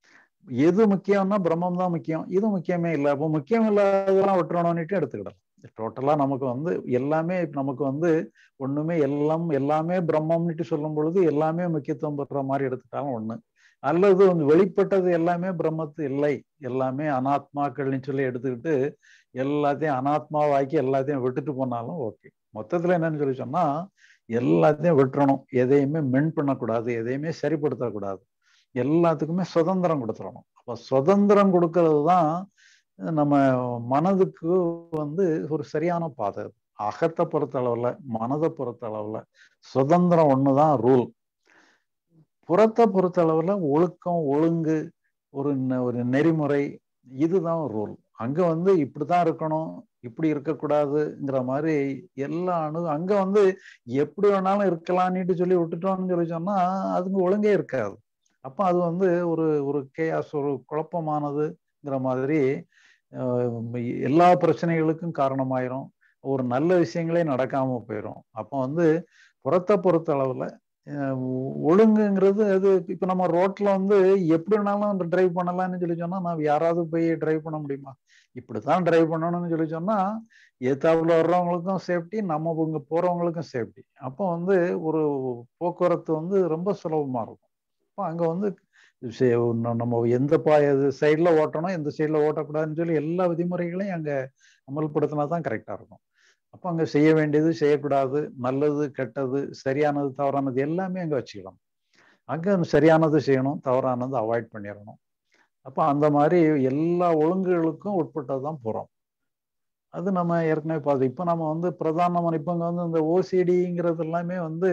எது முக்கியம்னா பிரம்மம் தான் முக்கியம் இது முக்கியமே இல்லை அப்போ முக்கியம் இல்லாததெல்லாம் விட்டுறணும்னுட்டு எடுத்துக்கிடலாம் டோட்டலா நமக்கு வந்து எல்லாமே நமக்கு வந்து ஒண்ணுமே எல்லாம் எல்லாமே பிரம்மம்னுட்டு சொல்லும் பொழுது எல்லாமே முக்கியத்துவம் பெற மாதிரி எடுத்துட்டாலும் ஒண்ணு அல்லது வந்து வெளிப்பட்டது எல்லாமே பிரம்மத்து இல்லை எல்லாமே அனாத்மாக்கள்னு சொல்லி எடுத்துக்கிட்டு எல்லாத்தையும் அனாத்மாவாக்கி எல்லாத்தையும் விட்டுட்டு போனாலும் ஓகே மொத்தத்துல என்னன்னு சொல்லி சொன்னா எல்லாத்தையும் விட்டுறணும் எதையுமே மென் பண்ணக்கூடாது எதையுமே சரிப்படுத்தக்கூடாது எல்லாத்துக்குமே சுதந்திரம் கொடுத்துடணும் அப்ப சுதந்திரம் கொடுக்கறது தான் நம்ம மனதுக்கு வந்து ஒரு சரியான பாதை அகத்தை பொறுத்த அளவுல மனதை பொறுத்த அளவுல சுதந்திரம் ஒண்ணுதான் ரூல் புறத்தை பொறுத்த அளவுல ஒழுக்கம் ஒழுங்கு ஒரு ஒரு நெறிமுறை இதுதான் ரூல் அங்க வந்து இப்படிதான் இருக்கணும் இப்படி இருக்கக்கூடாதுங்கிற மாதிரி எல்லா அணு அங்க வந்து எப்படி வேணாலும் இருக்கலாம்னுட்டு சொல்லி விட்டுட்டோம்னு சொல்லி சொன்னா அதுங்க ஒழுங்கே இருக்காது அப்போ அது வந்து ஒரு ஒரு கேயாஸ் ஒரு குழப்பமானதுங்கிற மாதிரி எல்லா பிரச்சனைகளுக்கும் காரணமாயிரும் ஒரு நல்ல விஷயங்களே நடக்காம போயிடும் அப்போ வந்து புறத்தை பொறுத்த அளவுல ஒழுங்குங்கிறது அது இப்போ நம்ம ரோட்ல வந்து எப்படி வேணாலும் டிரைவ் பண்ணலாம்னு சொல்லி சொன்னா நான் யாராவது போய் டிரைவ் பண்ண முடியுமா இப்படித்தான் டிரைவ் பண்ணணும்னு சொல்லி சொன்னா ஏத்தாப்புல வர்றவங்களுக்கும் சேஃப்டி நம்ம இங்க போறவங்களுக்கும் சேஃப்டி அப்போ வந்து ஒரு போக்குவரத்து வந்து ரொம்ப சுலபமா இருக்கும் அப்போ அங்க வந்து நம்ம எந்த பா சைட்ல ஓட்டணும் எந்த சைட்ல ஓட்டக்கூடாதுன்னு சொல்லி எல்லா விதிமுறைகளையும் அங்க அமல்படுத்தினா தான் கரெக்டா இருக்கும் அப்போ அங்க செய்ய வேண்டியது செய்யக்கூடாது நல்லது கெட்டது சரியானது தவறானது எல்லாமே அங்க வச்சுக்கலாம் அங்க சரியானது செய்யணும் தவறானது அவாய்ட் பண்ணிடணும் அப்போ அந்த மாதிரி எல்லா ஒழுங்குகளுக்கும் உட்பட்டது தான் போறோம் அது நம்ம ஏற்கனவே பார்த்து இப்போ நம்ம வந்து பிரதானமான இப்போ இங்கே வந்து இந்த ஓசிடிங்கிறது எல்லாமே வந்து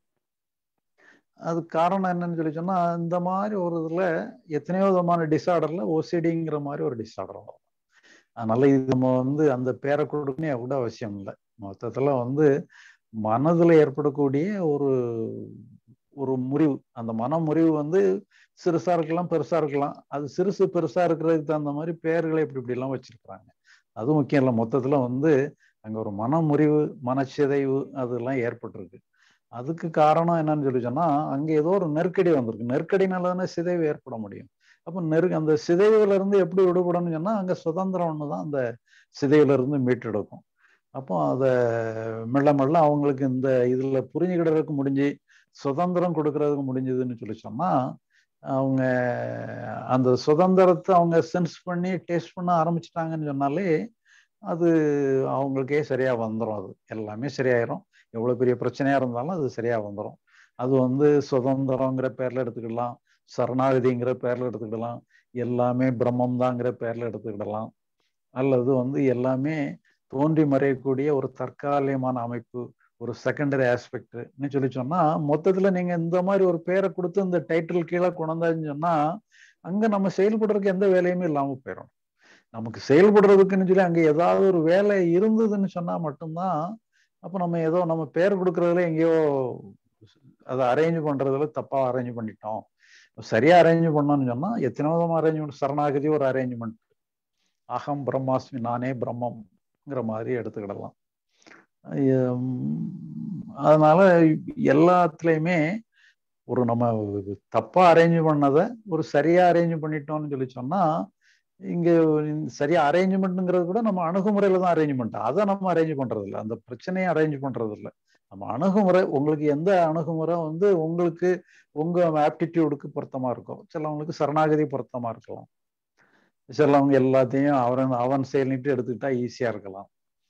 அது காரணம் என்னன்னு சொல்லி சொன்னா இந்த மாதிரி ஒரு இதுல எத்தனையோ விதமான டிசார்டர்ல ஓசிடிங்கிற மாதிரி ஒரு டிசார்டர் வரும் அதனால இது நம்ம வந்து அந்த பேரை கொடுக்கணும் கூட அவசியம் இல்லை மொத்தத்துல வந்து மனதுல ஏற்படக்கூடிய ஒரு ஒரு முறிவு அந்த மன முறிவு வந்து சிறுசா இருக்கலாம் பெருசா இருக்கலாம் அது சிறுசு பெருசா இருக்கிறதுக்கு தகுந்த மாதிரி பெயர்களை இப்படி இப்படி எல்லாம் வச்சிருக்கிறாங்க அது முக்கியம் இல்லை மொத்தத்துல வந்து அங்க ஒரு மன முறிவு மனச்சிதைவு அதெல்லாம் ஏற்பட்டிருக்கு அதுக்கு காரணம் என்னன்னு சொல்லி சொன்னா அங்க ஏதோ ஒரு நெருக்கடி வந்திருக்கு நெருக்கடினால தானே சிதைவு ஏற்பட முடியும் அப்போ நெரு அந்த சிதைவுல இருந்து எப்படி விடுபடணும்னு சொன்னா அங்க சுதந்திரம் ஒண்ணுதான் அந்த சிதைவுல இருந்து மீட்டெடுக்கும் அப்போ அதை மெல்ல மெல்ல அவங்களுக்கு இந்த இதுல புரிஞ்சுக்கிடறதுக்கு முடிஞ்சு சுதந்திரம் கொடுக்கறதுக்கு முடிஞ்சதுன்னு சொல்லி சொன்னா அவங்க அந்த சுதந்திரத்தை அவங்க சென்ஸ் பண்ணி டேஸ்ட் பண்ண ஆரம்பிச்சிட்டாங்கன்னு சொன்னாலே அது அவங்களுக்கே சரியா வந்துடும் அது எல்லாமே சரியாயிரும் எவ்வளவு பெரிய பிரச்சனையா இருந்தாலும் அது சரியா வந்துடும் அது வந்து சுதந்திரங்கிற பேர்ல எடுத்துக்கிடலாம் சரணாகதிங்கிற பேர்ல எடுத்துக்கிடலாம் எல்லாமே பிரம்மம் தாங்கிற பேர்ல எடுத்துக்கிடலாம் அல்லது வந்து எல்லாமே தோன்றி மறையக்கூடிய ஒரு தற்காலிகமான அமைப்பு ஒரு செகண்டரி ஆஸ்பெக்ட்னு சொல்லி சொன்னா மொத்தத்துல நீங்க இந்த மாதிரி ஒரு பேரை கொடுத்து இந்த டைட்டில் கீழே கொண்டாந்தான்னு சொன்னா அங்க நம்ம செயல்படுறதுக்கு எந்த வேலையுமே இல்லாம போயிடும் நமக்கு செயல்படுறதுக்குன்னு சொல்லி அங்க ஏதாவது ஒரு வேலை இருந்ததுன்னு சொன்னா மட்டும்தான் அப்ப நம்ம ஏதோ நம்ம பேர் கொடுக்கறதுல எங்கேயோ அதை அரேஞ்ச் பண்றதுல தப்பா அரேஞ்ச் பண்ணிட்டோம் சரியா அரேஞ்ச் பண்ணோம்னு சொன்னா எத்தனை விதமா அரேஞ்ச்மெண்ட் சரணாகதி ஒரு அரேஞ்ச்மெண்ட் அகம் பிரம்மாஸ்மி நானே பிரம்மம்ங்கிற மாதிரி எடுத்துக்கிடலாம் அதனால எல்லாத்துலயுமே ஒரு நம்ம தப்பா அரேஞ்ச் பண்ணதை ஒரு சரியா அரேஞ்ச் பண்ணிட்டோம்னு சொல்லி சொன்னா இங்க சரியா அரேஞ்ச்மெண்ட்ங்கிறது கூட நம்ம அணுகுமுறையில தான் அரேஞ்ச்மெண்ட் அதை நம்ம அரேஞ்ச் பண்றது இல்லை அந்த பிரச்சனையை அரேஞ்ச் பண்றது இல்லை நம்ம அணுகுமுறை உங்களுக்கு எந்த அணுகுமுறை வந்து உங்களுக்கு உங்க ஆப்டிடியூடுக்கு பொருத்தமா இருக்கும் சிலவங்களுக்கு சரணாகதி பொருத்தமா இருக்கலாம் சிலவங்க எல்லாத்தையும் அவன் அவன் செயல்னிட்டு எடுத்துக்கிட்டா ஈஸியா இருக்கலாம்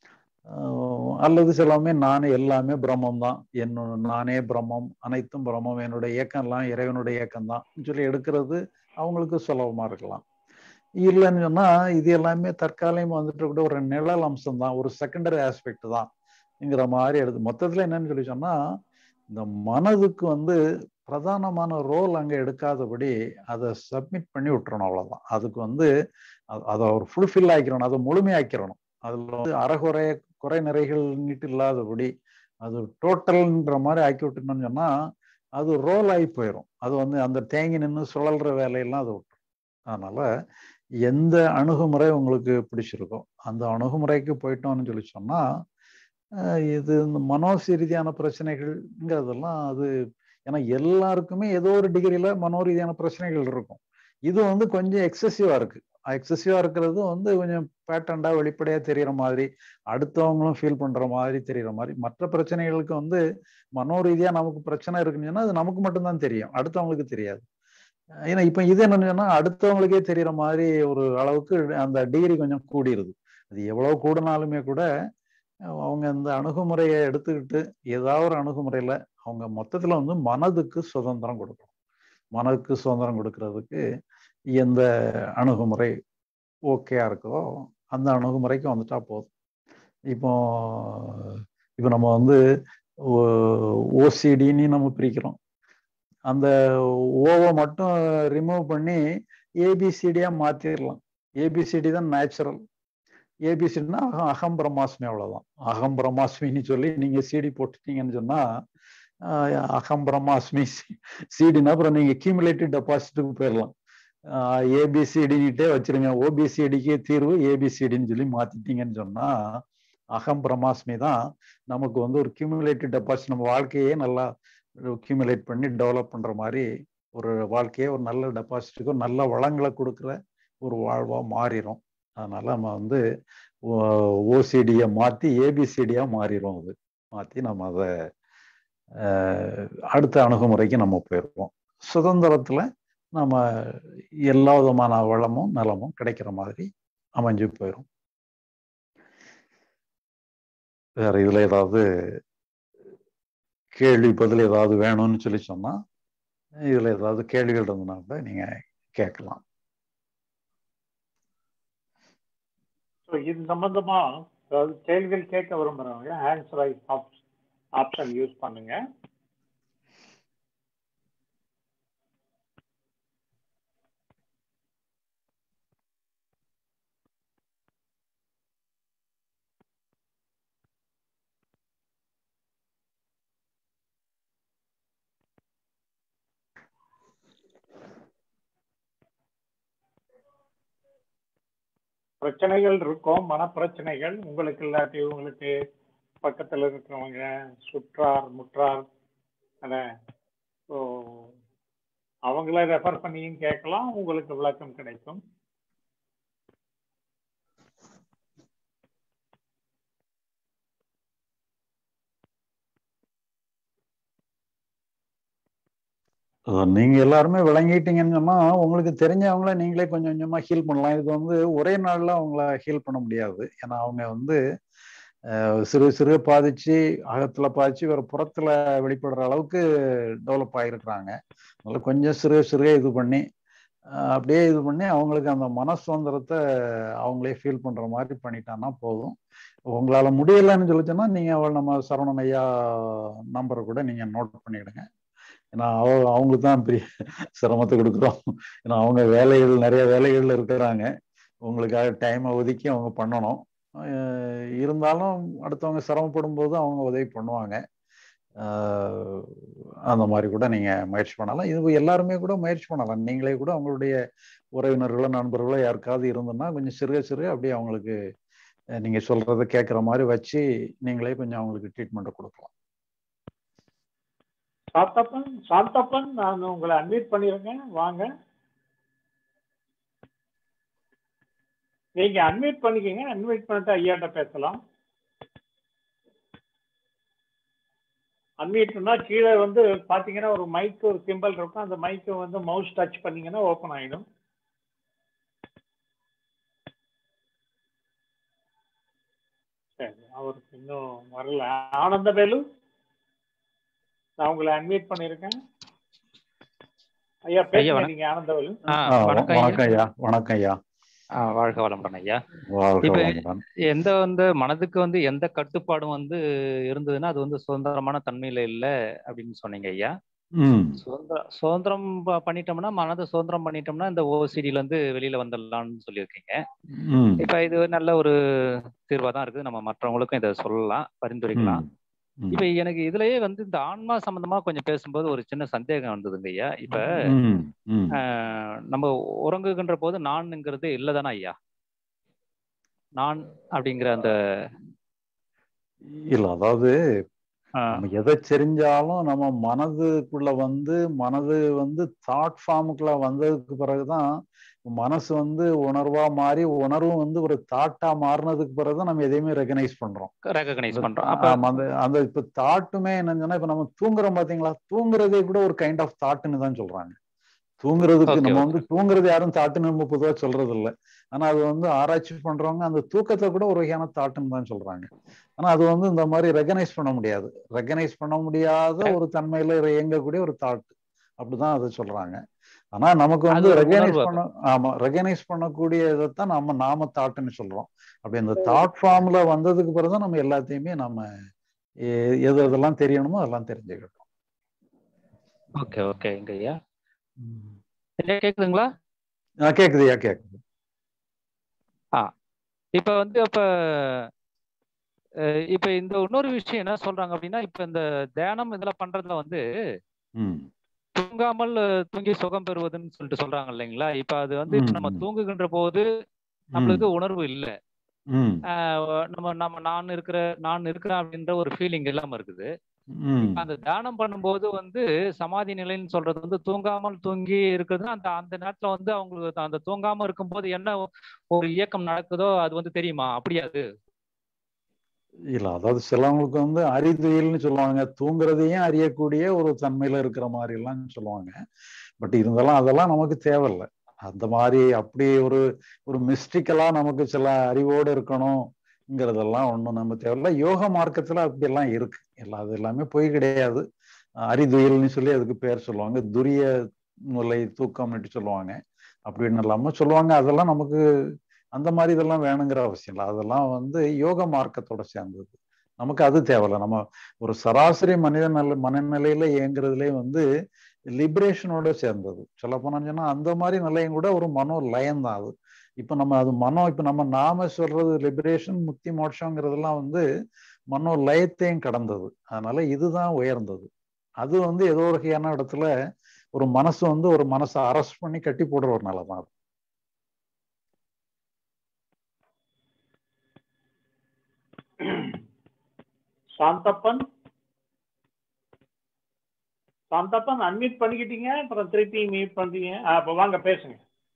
அல்லது சிலவுமே நானே எல்லாமே பிரம்மம் தான் என்னோட நானே பிரம்மம் அனைத்தும் பிரம்மம் என்னுடைய இயக்கம் எல்லாம் இறைவனுடைய இயக்கம் தான் சொல்லி எடுக்கிறது அவங்களுக்கு சுலபமா இருக்கலாம் இல்லைன்னு சொன்னா இது எல்லாமே தற்காலிகம் வந்துட்டு கூட ஒரு நிழல் அம்சம் தான் ஒரு செகண்டரி ஆஸ்பெக்ட் தான்ங்கிற மாதிரி எடுத்து மொத்தத்துல என்னன்னு சொல்லி சொன்னா இந்த மனதுக்கு வந்து பிரதானமான ரோல் அங்க எடுக்காதபடி அதை சப்மிட் பண்ணி விட்டுறணும் அவ்வளவுதான் அதுக்கு வந்து அதை ஒரு ஃபுல்ஃபில் ஆக்கிடணும் அதை முழுமையாக்கிடணும் அதுல வந்து அறகுறை குறை நிறைகள் நீட்டு இல்லாதபடி அது டோட்டல்ன்ற மாதிரி ஆக்கி விட்டுனோம்னு சொன்னா அது ரோல் ஆகி போயிடும் அது வந்து அந்த தேங்கி நின்று சுழல்ற வேலையெல்லாம் அது விட்டுரும் அதனால எந்த அணுகுமுறை உங்களுக்கு பிடிச்சிருக்கோ அந்த அணுகுமுறைக்கு போயிட்டோம்னு சொல்லி சொன்னா இது இந்த மனோசி ரீதியான பிரச்சனைகள்ங்கிறதெல்லாம் அது ஏன்னா எல்லாருக்குமே ஏதோ ஒரு டிகிரியில மனோரீதியான பிரச்சனைகள் இருக்கும் இது வந்து கொஞ்சம் எக்ஸசிவா இருக்கு எக்ஸசிவா இருக்கிறது வந்து கொஞ்சம் பேட்டண்டா வெளிப்படையா தெரியற மாதிரி அடுத்தவங்களும் ஃபீல் பண்ற மாதிரி தெரியற மாதிரி மற்ற பிரச்சனைகளுக்கு வந்து மனோரீதியா நமக்கு பிரச்சனை இருக்குன்னு சொன்னா அது நமக்கு மட்டும்தான் தெரியும் அடுத்தவங்களுக்கு தெரியாது ஏன்னா இப்ப இது என்னன்னு சொன்னா அடுத்தவங்களுக்கே தெரியற மாதிரி ஒரு அளவுக்கு அந்த டிகிரி கொஞ்சம் கூடிருது அது எவ்வளவு கூடினாலுமே கூட அவங்க இந்த அணுகுமுறையை எடுத்துக்கிட்டு ஏதாவது ஒரு அணுகுமுறையில அவங்க மொத்தத்துல வந்து மனதுக்கு சுதந்திரம் கொடுக்கணும் மனதுக்கு சுதந்திரம் கொடுக்கறதுக்கு எந்த அணுகுமுறை ஓகேயா இருக்கோ அந்த அணுகுமுறைக்கு வந்துட்டா போதும் இப்போ இப்போ நம்ம வந்து ஓசிடின்னு நம்ம பிரிக்கிறோம் அந்த ஓவை மட்டும் ரிமூவ் பண்ணி ஏபிசிடியா மாத்திரலாம் ஏபிசிடி தான் நேச்சுரல் ஏபிசிடினா அகம் அகம் பிரம்மாஸ்மி அவ்வளவுதான் அகம் பிரம்மாஸ்மின்னு சொல்லி நீங்க சிடி போட்டுட்டீங்கன்னு சொன்னா அகம் பிரம்மாஸ்மி சிடினா அப்புறம் நீங்க கியூமுலேட்டிவ் டெபாசிட்டுக்கு போயிடலாம் ஏபிசிடின்னுட்டே வச்சிருங்க ஓபிசிடிக்கே தீர்வு ஏபிசிடின்னு சொல்லி மாத்திட்டீங்கன்னு சொன்னா அகம் பிரம்மாஸ்மி தான் நமக்கு வந்து ஒரு கியூமுலேட்டிவ் டெபாசிட் நம்ம வாழ்க்கையே நல்லா கியூமுலேட் பண்ணி டெவலப் பண்ற மாதிரி ஒரு வாழ்க்கையே ஒரு நல்ல டெபாசிட்டுக்கு ஒரு நல்ல வளங்களை கொடுக்குற ஒரு வாழ்வா மாறிடும் அதனால நம்ம வந்து ஓசிடியை மாற்றி ஏபிசிடியா மாறிடும் அது மாற்றி நம்ம அதை அடுத்த அணுகுமுறைக்கு நம்ம போயிடுவோம் சுதந்திரத்துல நம்ம எல்லா விதமான வளமும் நலமும் கிடைக்கிற மாதிரி அமைஞ்சு போயிடும் வேற இதுல ஏதாவது கேள்வி பதில் ஏதாவது வேணும்னு சொல்லி சொன்னா இதுல ஏதாவது கேள்விகள் இருந்ததுன்னா கூட நீங்க கேட்கலாம் இது சம்பந்தமா அதாவது கேள்விகள் கேட்க விரும்புறவங்க ஆன்சர் ஐ ஆப்ஷன் யூஸ் பண்ணுங்க பிரச்சனைகள் இருக்கும் மனப்பிரச்சனைகள் உங்களுக்கு இல்லாட்டி உங்களுக்கு பக்கத்தில் இருக்கிறவங்க சுற்றார் முற்றார் அத ஸோ அவங்கள ரெஃபர் பண்ணியும் கேட்கலாம் உங்களுக்கு விளக்கம் கிடைக்கும் நீங்க எல்லாருமே விளங்கிட்டீங்கன்னு சொன்னா உங்களுக்கு தெரிஞ்சவங்கள நீங்களே கொஞ்சம் கொஞ்சமா ஹீல் பண்ணலாம் இது வந்து ஒரே நாள்ல அவங்கள ஹீல் பண்ண முடியாது ஏன்னா அவங்க வந்து சிறு சிறு பாதிச்சு அகத்துல பாதிச்சு வேற புறத்துல வெளிப்படுற அளவுக்கு டெவலப் ஆகிருக்கிறாங்க அதனால கொஞ்சம் சிறு சிறு இது பண்ணி அப்படியே இது பண்ணி அவங்களுக்கு அந்த மன சுதந்திரத்தை அவங்களே ஃபீல் பண்ற மாதிரி பண்ணிட்டான்னா போதும் உங்களால முடியலைன்னு சொல்லிச்சோன்னா நீங்க நம்ம சரவணன் ஐயா நம்பரை கூட நீங்க நோட் பண்ணிடுங்க ஏன்னா அவ அவங்களுக்கு தான் பெரிய சிரமத்தை கொடுக்குறோம் ஏன்னா அவங்க வேலைகள் நிறைய வேலைகள்ல இருக்கிறாங்க உங்களுக்காக டைமை ஒதுக்கி அவங்க பண்ணணும் இருந்தாலும் அடுத்தவங்க சிரமப்படும் போது அவங்க உதவி பண்ணுவாங்க அந்த மாதிரி கூட நீங்க முயற்சி பண்ணலாம் இது எல்லாருமே கூட முயற்சி பண்ணலாம் நீங்களே கூட அவங்களுடைய உறவினர்களோ நண்பர்களோ யாருக்காவது இருந்ததுன்னா கொஞ்சம் சிறுக சிறுக அப்படியே அவங்களுக்கு நீங்க சொல்றதை கேட்குற மாதிரி வச்சு நீங்களே கொஞ்சம் அவங்களுக்கு ட்ரீட்மெண்ட் கொடுக்கலாம் சாந்தப்பன் சாந்தப்பன் நான் உங்களை அன்வைட் பண்ணிருக்கேன் வாங்க நீங்க அன்வைட் பண்ணிக்கங்க அன்வைட் பண்ணிட்டு ஐயாட்ட பேசலாம் அன்வைட்னா கீழே வந்து பாத்தீங்கன்னா ஒரு மைக் ஒரு சிம்பிள் இருக்கும் அந்த மைக்கை வந்து மவுஸ் டச் பண்ணீங்கன்னா ஓப்பன் ஆயிடும் சரி அவருக்கு இன்னும் வரல ஆனந்த வேலு நான் உங்களை அன்வைட் பண்ணிருக்கேன் ஐயா பேசுங்க நீங்க ஆனந்தவலு வணக்கம் ஐயா வணக்கம் ஐயா வாழ்க வளமுடன் ஐயா வாழ்க இப்ப வளமுடன் எந்த வந்து மனதுக்கு வந்து எந்த கட்டுப்பாடும் வந்து இருந்ததுன்னா அது வந்து சுதந்திரமான தன்மையில இல்ல அப்படின்னு சொன்னீங்க ஐயா ம் சுதந்திரம் சுதந்திரம் ப- பண்ணிட்டோம்னா மனதை சுதந்திரம் பண்ணிட்டோம்னா இந்த ஓசிடில இருந்து வெளியில வந்துடலாம்னு சொல்லியிருக்கீங்க ம் இப்ப இது நல்ல ஒரு தீர்வா தான் இருக்குது நம்ம மற்றவங்களுக்கும் இதை சொல்லலாம் பரிந்துரைக்கலாம் ம் இப்ப எனக்கு இதுலயே வந்து இந்த ஆன்மா சம்பந்தமா கொஞ்சம் பேசும்போது ஒரு சின்ன சந்தேகம் வந்ததுங்க ஐயா இப்ப ம் ம் ஆஹ், நம்ம உறங்குகின்ற போது நான்ங்கிறது இல்லதானா ஐயா நான் அப்படிங்கிற அந்த இல்ல அதாவது ஆஹ், நம்ம எதை தெரிஞ்சாலும் நம்ம மனதுக்குள்ள வந்து மனது வந்து தாட் ஃபார்முக்குள்ள வந்ததுக்கு பிறகுதான் மனசு வந்து உணர்வா மாறி உணர்வும் வந்து ஒரு தாட்டா மாறினதுக்கு பிறகுதான் நம்ம எதையுமே ரெகனைஸ் பண்றோம் ரெகக்னைஸ் பண்றோம் அப்ப ஆமா, அந்த அந்த இப்ப தாட்டுமே என்னன்னா இப்ப நம்ம தூங்குறோம் பாத்தீங்களா தூங்குறதே கூட ஒரு கைண்ட் ஆஃப் தாட்டுன்னு தான் சொல்றாங்க தூங்குறதுக்கு Okay, நம்ம okay. வந்து தூங்குறது யாரும் தாட்டுன்னு நம்ம பொதுவா சொல்றது இல்ல ஆனா அது வந்து ஆராய்ச்சி பண்றவங்க அந்த தூக்கத்தை கூட ஒரு வகையான தாட்டுன்னு தான் சொல்றாங்க ஆனா அது வந்து இந்த மாதிரி ரெகனைஸ் பண்ண முடியாது ரெகனைஸ் பண்ண முடியாத ஒரு தன்மையில இயங்கக்கூடிய ஒரு தாட் அப்படிதான் அதை சொல்றாங்க ஆனா நமக்கு வந்து அது ஒரு ரெகனைஸ் உணர்வு பண்ண ஆமா ரெகனைஸ் பண்ணக்கூடிய இதைத்தான் நம்ம நாம தாட்டுன்னு சொல்றோம் அப்படி அந்த தாட் ஃபார்ம்ல வந்ததுக்கு பிறகுதான் நம்ம எல்லாத்தையுமே நம்ம எ- எது எதெல்லாம் தெரியணுமோ அதெல்லாம் தெரிஞ்சுக்கிட்டோம் ஓகே ஓகே எங்க ஐயா ஐயா கேக்குதுங்களா ஆ, கேக்குதுயா கேக்குது இப்ப வந்து அப்ப அஹ் இப்ப இந்த இன்னொரு விஷயம் என்ன சொல்றாங்க அப்படின்னா இப்ப இந்த தியானம் இதெல்லாம் பண்றதுல வந்து ம் தூங்காமல் அஹ், தூங்கி சுகம் பெறுவதுன்னு சொல்லிட்டு சொல்றாங்க இல்லைங்களா இப்ப அது வந்து இப்ப ம், நம்ம ம். தூங்குகின்ற போது நம்மளுக்கு உணர்வு இல்ல ம் ஆஹ் நம்ம நம்ம நான் இருக்கிற நான் இருக்கிறேன் அப்படின்ற ஒரு ஃபீலிங் இல்லாம இருக்குது ம் அந்த தியானம் பண்ணும்போது வந்து சமாதி நிலைன்னு சொல்றது வந்து தூங்காமல் தூங்கி இருக்கிறது அந்த அந்த நேரத்துல வந்து அவங்களுக்கு அந்த தூங்காம இருக்கும்போது என்ன ஒரு இயக்கம் நடக்குதோ அது வந்து தெரியுமா அப்படியா அது இல்ல அதாவது சிலவங்களுக்கு வந்து அறிதுயில்னு சொல்லுவாங்க தூங்குறதையும் அறியக்கூடிய ஒரு தன்மையில இருக்கிற மாதிரி எல்லாம் சொல்லுவாங்க பட் இருந்தாலும் அதெல்லாம் நமக்கு தேவையில்லை அந்த மாதிரி அப்படி ஒரு ஒரு மிஸ்டிக்கலா நமக்கு சில அறிவோடு இருக்கணுங்கிறதெல்லாம் ஒன்றும் நம்ம தேவையில்ல யோக மார்க்கத்துல அப்படியெல்லாம் இருக்கு எல்லாம் அது எல்லாமே பொய் கிடையாது அறிதுயில்னு சொல்லி அதுக்கு பேர் சொல்லுவாங்க துரிய நிலை தூக்கம்னுட்டு சொல்லுவாங்க அப்படின்னு இல்லாம சொல்லுவாங்க அதெல்லாம் நமக்கு அந்த மாதிரி இதெல்லாம் வேணுங்கிற அவசியம் இல்லை அதெல்லாம் வந்து யோக மார்க்கத்தோட சேர்ந்தது நமக்கு அது தேவையில்ல நம்ம ஒரு சராசரி மனித நல்ல மனநிலையில இயங்குறதுலே வந்து லிபரேஷனோட சேர்ந்தது சொல்ல போனோம்னா அந்த மாதிரி நிலையம் கூட ஒரு மனோ லயம் தான் அது இப்ப நம்ம அது மனோ இப்ப நம்ம நாம சொல்றது லிபரேஷன் முக்தி மோட்சங்கிறதெல்லாம் வந்து மனோ லயத்தையும் கடந்தது அதனால இதுதான் உயர்ந்தது அது வந்து ஏதோ ஒரு வகையான இடத்துல ஒரு மனசு வந்து ஒரு மனசை அரெஸ்ட் பண்ணி கட்டி போடுற ஒரு நிலை தான் அது. சாந்தப்பன் சாந்தப்பன் அன்மியூட் பண்ணிக்கிட்டீங்க அப்புறம் திருப்பி மியூட் பண்றீங்க ஆ, அப்ப வாங்க பேசுங்க